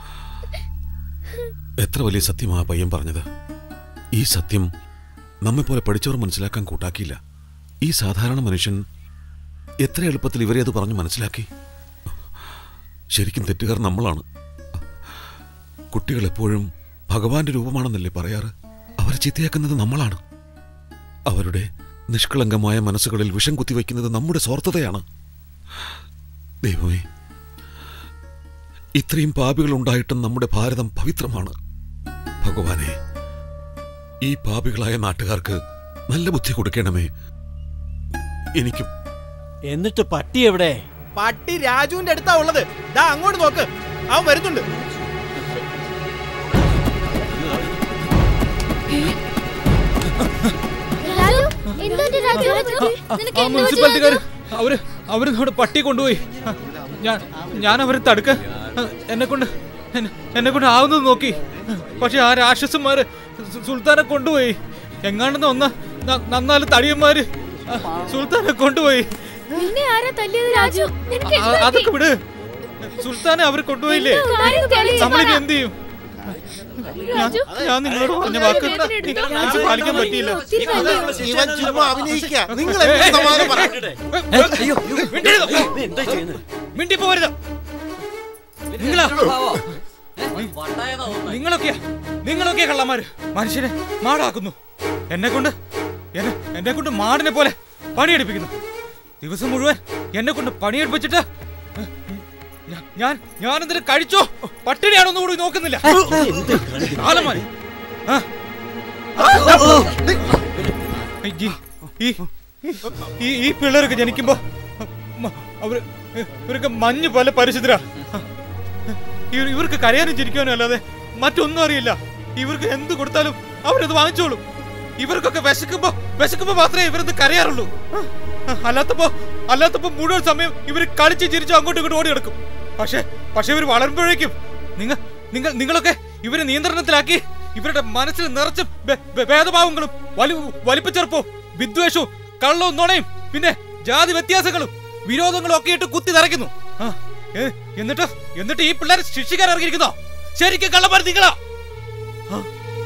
എത്ര വലിയ സത്യമാ ആ പയ്യൻ പറഞ്ഞത് ഈ സത്യം നമ്മെപ്പോലെ പഠിച്ചവർ മനസ്സിലാക്കാൻ കൂട്ടാക്കിയില്ല ഈ സാധാരണ മനുഷ്യൻ എത്ര എളുപ്പത്തിൽ ഇവരെ അത് പറഞ്ഞു മനസ്സിലാക്കി ശരിക്കും തെറ്റുകാർ നമ്മളാണ് കുട്ടികൾ എപ്പോഴും ഭഗവാന്റെ രൂപമാണെന്നല്ലേ പറയാറ് അവരെ ചീത്തയാക്കുന്നത് നമ്മളാണ് അവരുടെ നിഷ്കളങ്കമായ മനസ്സുകളിൽ വിഷം കുത്തിവെക്കുന്നത് നമ്മുടെ സ്വാർത്ഥതയാണ് ദൈവമേ ഇത്രയും പാപികൾ ഉണ്ടായിട്ടും നമ്മുടെ ഭാരതം പവിത്രമാണ് ഭഗവാനെ ഈ പാപികളായ നാട്ടുകാർക്ക് നല്ല ബുദ്ധി കൊടുക്കണമേ എനിക്കും എന്നിട്ട് പട്ടി എവിടെ പട്ടി രാജുവിന്റെ അടുത്താ ഉള്ളത് ദാ അങ്ങോട്ട് നോക്ക് അവൻ വരുന്നുണ്ട് രാജു എന്തുണ്ട് രാജു നിനക്ക് ആ എന്ത് പറ്റി മുനിസിപ്പാലിറ്റിക്കാർ രാജു? അവര് അവര് നമ്മുടെ പട്ടി കൊണ്ടുപോയി ഞാൻ ഞാൻ അവരെ തടുക്കാൻ എന്നെ കൊണ്ട് എന്നെ കൊണ്ട് ആവുന്നത് നോക്കി പക്ഷെ ആ രാക്ഷസന്മാര് സു- സുൽത്താനെ കൊണ്ടുപോയി എങ്ങാണ്ടെന്ന് വന്ന ന- നന്നാല് തടിയന്മാര് ആ, സുൽത്താനെ കൊണ്ടുപോയി നിന്നെ ആരാ തല്ലിയത് രാജു നിനക്ക് ആ, എന്ത് പറ്റി? അതൊക്കെ വിട് സുൽത്താനെ അവര് കൊണ്ടുപോയില്ലേ എന്തോ കാര്യം തെളിയിച്ച് നമ്മളിനി പറ. എന്ത് ചെയ്യും ഞാൻ രാജു, ഞാൻ നിങ്ങളോട് പറഞ്ഞ വാക്ക് എനിക്ക് പാലിക്കാൻ പറ്റിയില്ല ഇവൻ ചുമ്മാ അഭിനയിക്കുക നിങ്ങൾ എന്ത് സമാധാനം പറ മിണ്ടി പോവരുത് നിങ്ങളാ നിങ്ങളൊക്കെ നിങ്ങളൊക്കെ കള്ളന്മാര് മനുഷ്യനെ മാടാക്കുന്നു എന്നെ കൊണ്ട് എന്നെ എന്നെ കൊണ്ട് മാടിനെ പോലെ പണിയെടുപ്പിക്കുന്നു ദിവസം മുഴുവൻ എന്നെ കൊണ്ട് പണിയെടുപ്പിച്ചിട്ട് ഞാ- ഞാൻ ഞാൻ എന്തിനു കഴിച്ചോ പട്ടിണിയാണോന്ന് കൂടി നോക്കുന്നില്ല കാലന്മാര് ആ. ഈ- ഈ ഈ ഈ പിള്ളേരൊക്കെ ജനിക്കുമ്പോ മ- അവര് ഇവരൊക്കെ മഞ്ഞ് പോലെ പരിശുദ്ധരാ ഇവർ- ഇവർക്ക് കരയാനും ചിരിക്കാനും അല്ലാതെ മറ്റൊന്നും അറിയില്ല ഇവർക്ക് എന്ത് കൊടുത്താലും അവരത് വാങ്ങിച്ചോളും ഇവർക്കൊക്കെ വിശക്കുമ്പോ വിശക്കുമ്പോ മാത്രമേ ഇവരത് കരയാറുള്ളൂ അല്ലാത്തപ്പോ അല്ലാത്തപ്പോ മുഴുവൻ സമയം ഇവർ കളിച്ച് ചിരിച്ച് അങ്ങോട്ടും ഇങ്ങോട്ടും ഓടി നടക്കും പക്ഷേ പക്ഷെ ഇവർ വളരുമ്പോഴേക്കും നിങ്ങൾ നിങ്ങൾ നിങ്ങളൊക്കെ ഇവരെ നിയന്ത്രണത്തിലാക്കി ഇവരുടെ മനസ്സിൽ നിറച്ച ഭേ- ഭേ- ഭേദഭാവങ്ങളും വലി വലിപ്പച്ചെറുപ്പവും വിദ്വേഷവും കള്ളവും നുണയും പിന്നെ ജാതി വ്യത്യാസങ്ങളും വിരോധങ്ങളും ഒക്കെ ഇട്ട് കുത്തി നിറയ്ക്കുന്നു ആ, എ- എന്നിട്ട് എന്നിട്ട് ഈ പിള്ളേരെ ശിക്ഷിക്കാൻ ഇറങ്ങിയിരിക്കുന്നോ ശരിക്കും കള്ളന്മാർ നിങ്ങളാ ആ,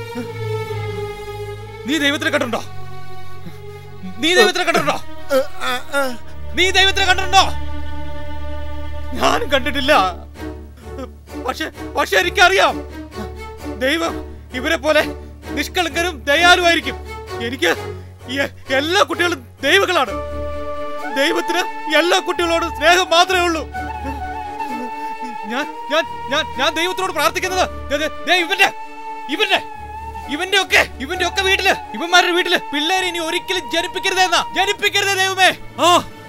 നീ ദൈവത്തിനെ കണ്ടിട്ടുണ്ടോ നീ ദൈവത്തിനെ കണ്ടിട്ടുണ്ടോ നീ ദൈവത്തിനെ കണ്ടിട്ടുണ്ടോ ഞാനും കണ്ടിട്ടില്ല പക്ഷെ പക്ഷെ എനിക്കറിയാം ദൈവം ഇവരെ പോലെ നിഷ്കളങ്കരും ദയാലുമായിരിക്കും എനിക്ക് എ- എല്ലാ കുട്ടികളും ദൈവങ്ങളാണ് ദൈവത്തിന് എല്ലാ കുട്ടികളോടും സ്നേഹം മാത്രമേ ഉള്ളൂ ഞാൻ ഞാൻ ഞാൻ ഞാൻ ദൈവത്തോട് പ്രാർത്ഥിക്കുന്നത് ദേ, ദേ, ദേ ഇവന്റെ ഇവന്റെ ഇവന്റെ ഒക്കെ ഇവന്റെ ഒക്കെ വീട്ടില് ഇവന്മാരുടെ വീട്ടില് പിള്ളേരെ ഇനി ഒരിക്കലും ജനിപ്പിക്കരുതെന്നാ ജനിപ്പിക്കരുതേ ദൈവമേ ആ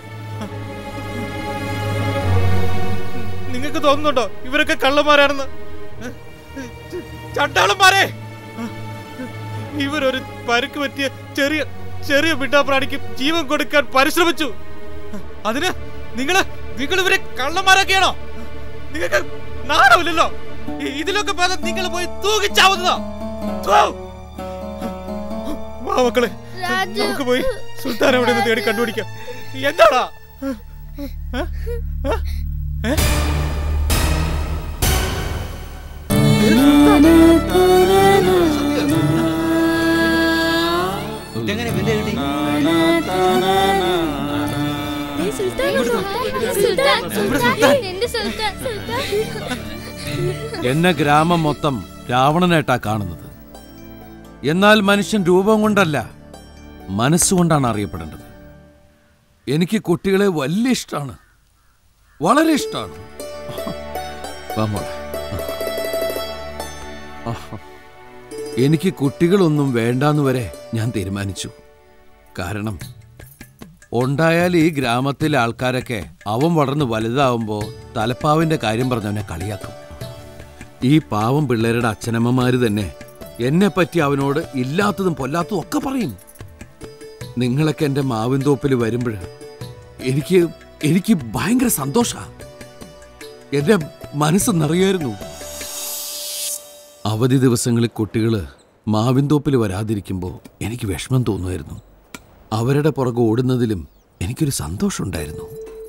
നിങ്ങൾക്ക് തോന്നുന്നുണ്ടോ ഇവരൊക്കെ കള്ളന്മാരാണെന്ന് ചണ്ടാളന്മാരെ ഇവരൊരു പരുക്ക് പറ്റിയ ചെറിയ ചെറിയ മിണ്ടാപ്രാണിക്ക് ജീവൻ കൊടുക്കാൻ പരിശ്രമിച്ചു അതിന് നിങ്ങള് നിങ്ങൾ ഇവരെ കള്ളന്മാരൊക്കെയാണോ നിങ്ങൾക്ക് നാണമില്ലല്ലോ ഇ- ഇതിലൊക്കെ ഭേദം നിങ്ങൾ പോയി തൂകിച്ചാവുന്നതാ ഥു. വാ മക്കളെ നമുക്ക് പോയി സുൽത്താൻ എവിടെ നിന്ന് തേടി കണ്ടുപിടിക്കാം എന്താടാ ഏ? ഏ? ഏ? ഇതെങ്ങനെ ഇവന്റെ കിട്ടി സുൽത്താൻ സുൽത്താൻ എന്റെ സുൽത്താൻ സുൽത്താൻ എന്നെ ഗ്രാമം മൊത്തം രാവണനായിട്ടാ കാണുന്നത് എന്നാൽ മനുഷ്യൻ രൂപം കൊണ്ടല്ല മനസ്സുകൊണ്ടാണ് അറിയപ്പെടേണ്ടത് എനിക്ക് കുട്ടികളെ വലിയ ഇഷ്ടമാണ് വളരെ ഇഷ്ടമാണ് വാ മോളെ. എനിക്ക് കുട്ടികളൊന്നും വേണ്ടാന്ന് വരെ ഞാൻ തീരുമാനിച്ചു കാരണം ഉണ്ടായാൽ ഈ ഗ്രാമത്തിലെ ആൾക്കാരൊക്കെ അവൻ വളർന്ന് വലുതാവുമ്പോ തലപ്പാവിന്റെ കാര്യം പറഞ്ഞവനെ കളിയാക്കും ഈ പാവം പിള്ളേരുടെ അച്ഛനമ്മമാര് തന്നെ എന്നെ പറ്റി അവനോട് ഇല്ലാത്തതും പൊല്ലാത്തതും ഒക്കെ പറയും നിങ്ങളൊക്കെ എൻ്റെ മാവിൻതോപ്പിൽ വരുമ്പോൾ എനിക്ക് എനിക്ക് ഭയങ്കര സന്തോഷ എൻ്റെ മനസ്സ് നിറയായിരുന്നു അവധി ദിവസങ്ങളിൽ കുട്ടികൾ മാവിൻതോപ്പിൽ വരാതിരിക്കുമ്പോൾ എനിക്ക് വിഷമം തോന്നുമായിരുന്നു അവരുടെ പുറകെ ഓടുന്നതിലും എനിക്കൊരു സന്തോഷമുണ്ടായിരുന്നു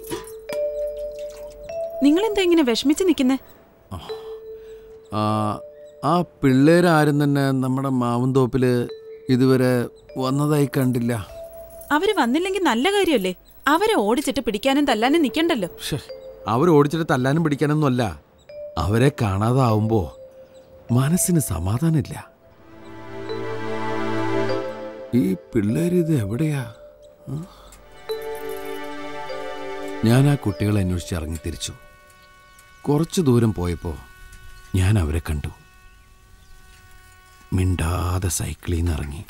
നിങ്ങൾ എന്താ ഇങ്ങനെ വിഷമിച്ച് നിൽക്കുന്നേ ആ, ആ പിള്ളേരാരും തന്നെ നമ്മുടെ മാവുംതോപ്പിൽ ഇതുവരെ വന്നതായി കണ്ടില്ല അവര് വന്നില്ലെങ്കിൽ നല്ല കാര്യമല്ലേ അവരെ ഓടിച്ചിട്ട് പിടിക്കാനും തല്ലാനും നിൽക്കണ്ടല്ലോ ശ്ശെ, അവർ ഓടിച്ചിട്ട് തല്ലാനും പിടിക്കാനൊന്നും അല്ല അവരെ കാണാതാവുമ്പോ മനസ്സിന് സമാധാനമില്ല ഈ പിള്ളേരിത് എവിടെയാ ഉം? ഞാൻ ആ കുട്ടികളെ അന്വേഷിച്ച് ഇറങ്ങി തിരിച്ചു കുറച്ചു ദൂരം പോയപ്പോൾ ഞാൻ അവരെ കണ്ടു മിണ്ടാതെ സൈക്കിളിൽ നിന്ന് ഇറങ്ങി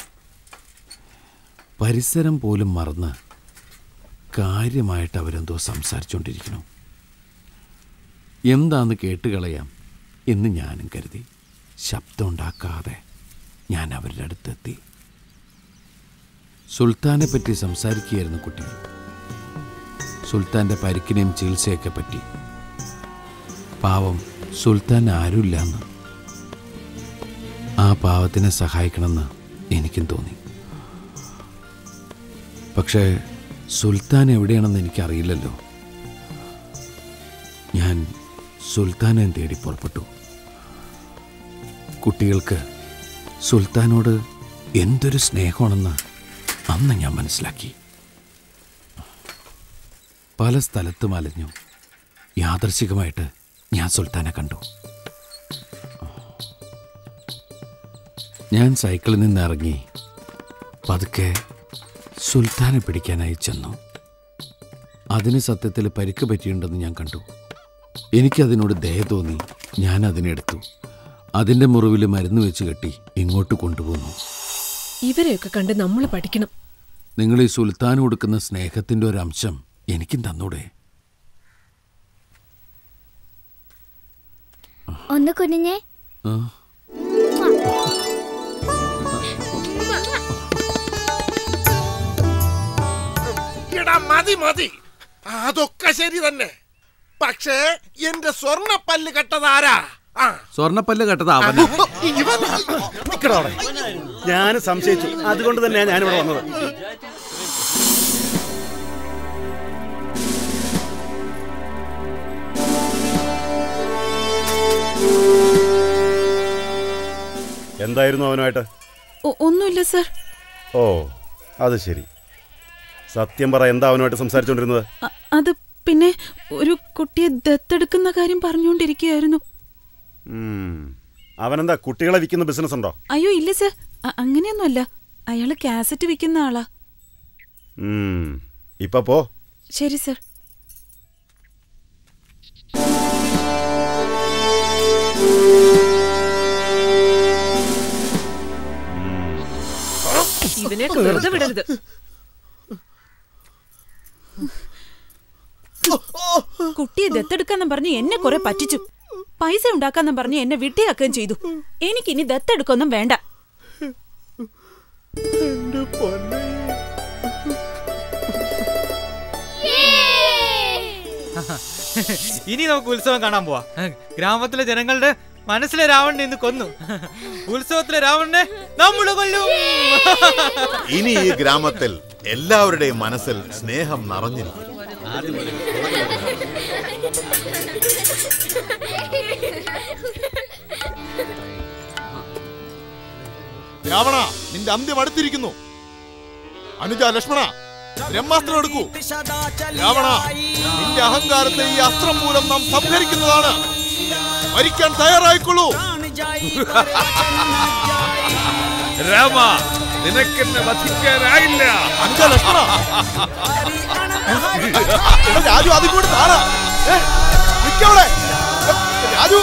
പരിസരം പോലും മറന്ന് കാര്യമായിട്ട് അവരെന്തോ സംസാരിച്ചുകൊണ്ടിരിക്കുന്നു എന്താന്ന് കേട്ടുകളയാം എന്ന് ഞാനും കരുതി ശബ്ദം ഉണ്ടാക്കാതെ ഞാൻ അവരുടെ അടുത്തെത്തി സുൽത്താനെ പറ്റി സംസാരിക്കുകയായിരുന്നു കുട്ടികൾ സുൽത്താൻ്റെ പരിക്കിനെയും ചികിത്സയൊക്കെ പറ്റി പാവം സുൽത്താൻ ആരുമില്ലെന്ന് ആ പാവത്തിനെ സഹായിക്കണമെന്ന് എനിക്കും തോന്നി പക്ഷേ സുൽത്താൻ എവിടെയാണെന്ന് എനിക്കറിയില്ലല്ലോ ഞാൻ സുൽത്താനെ തേടി പുറപ്പെട്ടു കുട്ടികൾക്ക് സുൽത്താനോട് എന്തൊരു സ്നേഹമാണെന്ന് അന്ന് ഞാൻ മനസ്സിലാക്കി പല സ്ഥലത്തും അലഞ്ഞു യാദർശികമായിട്ട് ഞാൻ സുൽത്താനെ കണ്ടു ഞാൻ സൈക്കിളിൽ നിന്ന് ഇറങ്ങി പതുക്കെ സുൽത്താനെ പിടിക്കാനായി ചെന്നു അതിന് സത്യത്തിൽ പരിക്ക് പറ്റിയിട്ടുണ്ടെന്ന് ഞാൻ കണ്ടു എനിക്കതിനോട് ദയ തോന്നി ഞാൻ അതിനെടുത്തു അതിൻ്റെ മുറിവിൽ മരുന്ന് വെച്ച് കെട്ടി ഇങ്ങോട്ട് കൊണ്ടുപോന്നു ഇവരെയൊക്കെ കണ്ട് നമ്മൾ പഠിക്കണം നിങ്ങൾ ഈ സുൽത്താൻ കൊടുക്കുന്ന സ്നേഹത്തിൻ്റെ ഒരു അംശം എനിക്കും തന്നൂടെ ഒന്ന് കുനിഞ്ഞേ ആ എടാ മതി മതി അതൊക്കെ ശരി തന്നെ പക്ഷേ എന്റെ സ്വർണ്ണ പല്ല് കെട്ടതാരാ ആ സ്വർണ്ണപ്പല്ല് കെട്ടത് അവൻ ഞാൻ സംശയിച്ചു അതുകൊണ്ട് തന്നെയാണ് ഞാനിവിടെ വന്നത് എന്തായിരുന്നു അവനുമായിട്ട് ഒ- ഒന്നുമില്ല സർ ഓ അത് ശരി സത്യം പറ എന്താ അവനുമായിട്ട് സംസാരിച്ചുകൊണ്ടിരുന്നത് അ- അത് പിന്നെ ഒരു കുട്ടിയെ ദത്തെടുക്കുന്ന കാര്യം പറഞ്ഞുകൊണ്ടിരിക്കുകയായിരുന്നു ഉം. അവനെന്താ കുട്ടികളെ വിൽക്കുന്ന ബിസിനസ് ഉണ്ടോ അയ്യോ ഇല്ല സർ അ- അങ്ങനെയൊന്നുമല്ല അയാള് കാസറ്റ് വിൽക്കുന്ന ആളാ ഉം. ഇപ്പൊ പോ ശരി സർ ഇതിനെയൊക്കെ വെറുതെ വിടരുത് കുട്ടിയെ ദത്തെടുക്കാന്നും പറഞ്ഞ് എന്നെ കുറെ പറ്റിച്ചു പൈസ ഉണ്ടാക്കാന്നും പറഞ്ഞ് എന്നെ വിട്ടിയാക്കുകയും ചെയ്തു എനിക്കിനി ദത്തെടുക്കൊന്നും വേണ്ട ഇനി നമുക്ക് ഉത്സവം കാണാൻ പോവാ ഗ്രാമത്തിലെ ജനങ്ങളുടെ മനസ്സിലെ രാവണനെ ഇന്ന് കൊന്നു ഉത്സവത്തിലെ രാവണനെ നമ്മൾ കൊല്ലും ഇനി ഈ ഗ്രാമത്തിൽ എല്ലാവരുടെയും മനസ്സിൽ സ്നേഹം നിറഞ്ഞിരിക്കും രാവണ നിന്റെ അന്ത്യം അടുത്തിരിക്കുന്നു അനുജ ലക്ഷ്മണ ബ്രഹ്മാസ്ത്രം എടുക്കൂ രാവണ നിന്റെ അഹങ്കാരത്തെ ഈ അസ്ത്രം മൂലം നാം സംഹരിക്കുന്നതാണ് മരിക്കാൻ തയ്യാറായിക്കൊള്ളൂ രാമ നിനക്കെന്നെ വധിക്കാനായില്ല അനുജ ലക്ഷ്മണ എടാ, രാജു അതും കൂടി താടാ ഏ, നിക്കവിടെ ഏ, രാജു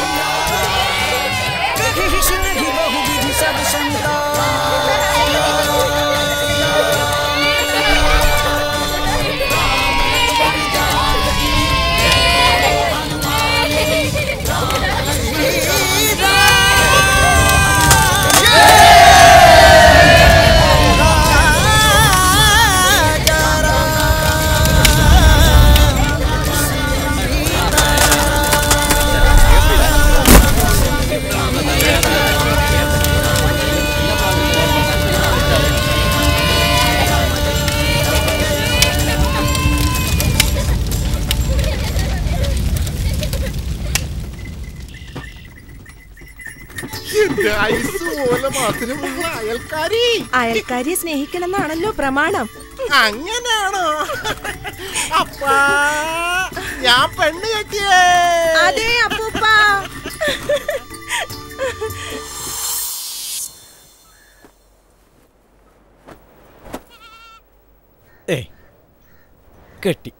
എന്റെ ഐസ് പോലെ മധുരമുള്ള അയൽക്കാരി അയൽക്കാരിയെ സ്നേഹിക്കണമെന്നാണല്ലോ പ്രമാണം അങ്ങനെയാണോ അപ്പാ ഞാൻ പെണ്ണ് കെട്ടിയേ അതെ അപ്പൂപ്പ ഏ കെട്ടി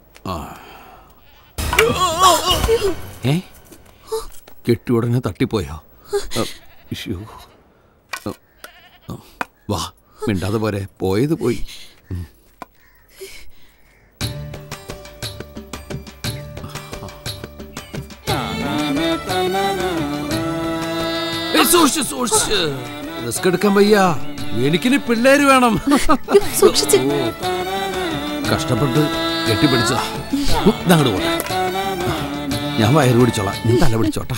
ഏ കെട്ടി ഉടനെ തട്ടിപ്പോയോ അ, ഇശ്ശോ. അ, അ, വാ മിണ്ടാതെ പോരെ പോയത് പോയി ഉം. ഏയ്, സൂക്ഷിച്ച്, സൂക്ഷിച്ച്. റിസ്ക് എടുക്കാൻ വയ്യ എനിക്കിനി പിള്ളേര് വേണം ഓ, കഷ്ടപ്പെട്ട് കെട്ടിപ്പിടിച്ച ഇതങ്ങോട്ട് പോട്ടെ ഞാൻ വയറ് പിടിച്ചോളാം ഞാൻ തല പിടിച്ചോട്ടാ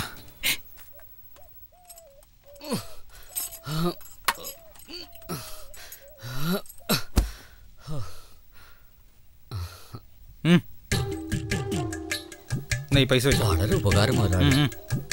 എന്നാ ഈ പൈസ വെച്ചോ. വളരെ ഉപകാരം മുതലാളി. ഉം, ഉം.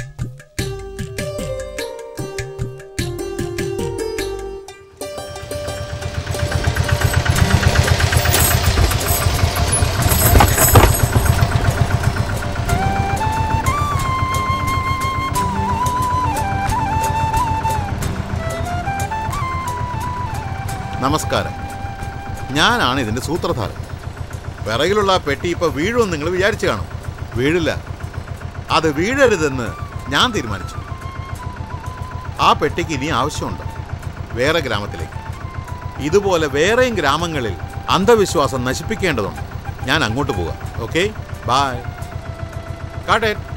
നമസ്കാരം ഞാനാണ് ഇതിന്റെ സൂത്രധാരൻ പിറകിലുള്ള ആ പെട്ടി ഇപ്പൊ വീഴുമെന്ന് നിങ്ങൾ വിചാരിച്ചു കാണും വീഴില്ല അത് വീഴരുതെന്ന് ഞാൻ തീരുമാനിച്ചു ആ പെട്ടിക്ക് ഇനി ആവശ്യമുണ്ട് വേറെ ഗ്രാമത്തിലേക്ക് ഇതുപോലെ വേറെയും ഗ്രാമങ്ങളിൽ അന്ധവിശ്വാസം നശിപ്പിക്കേണ്ടതുണ്ട് ഞാൻ അങ്ങോട്ട് പോകാം ഓക്കെ ബായ് കാട്ടേ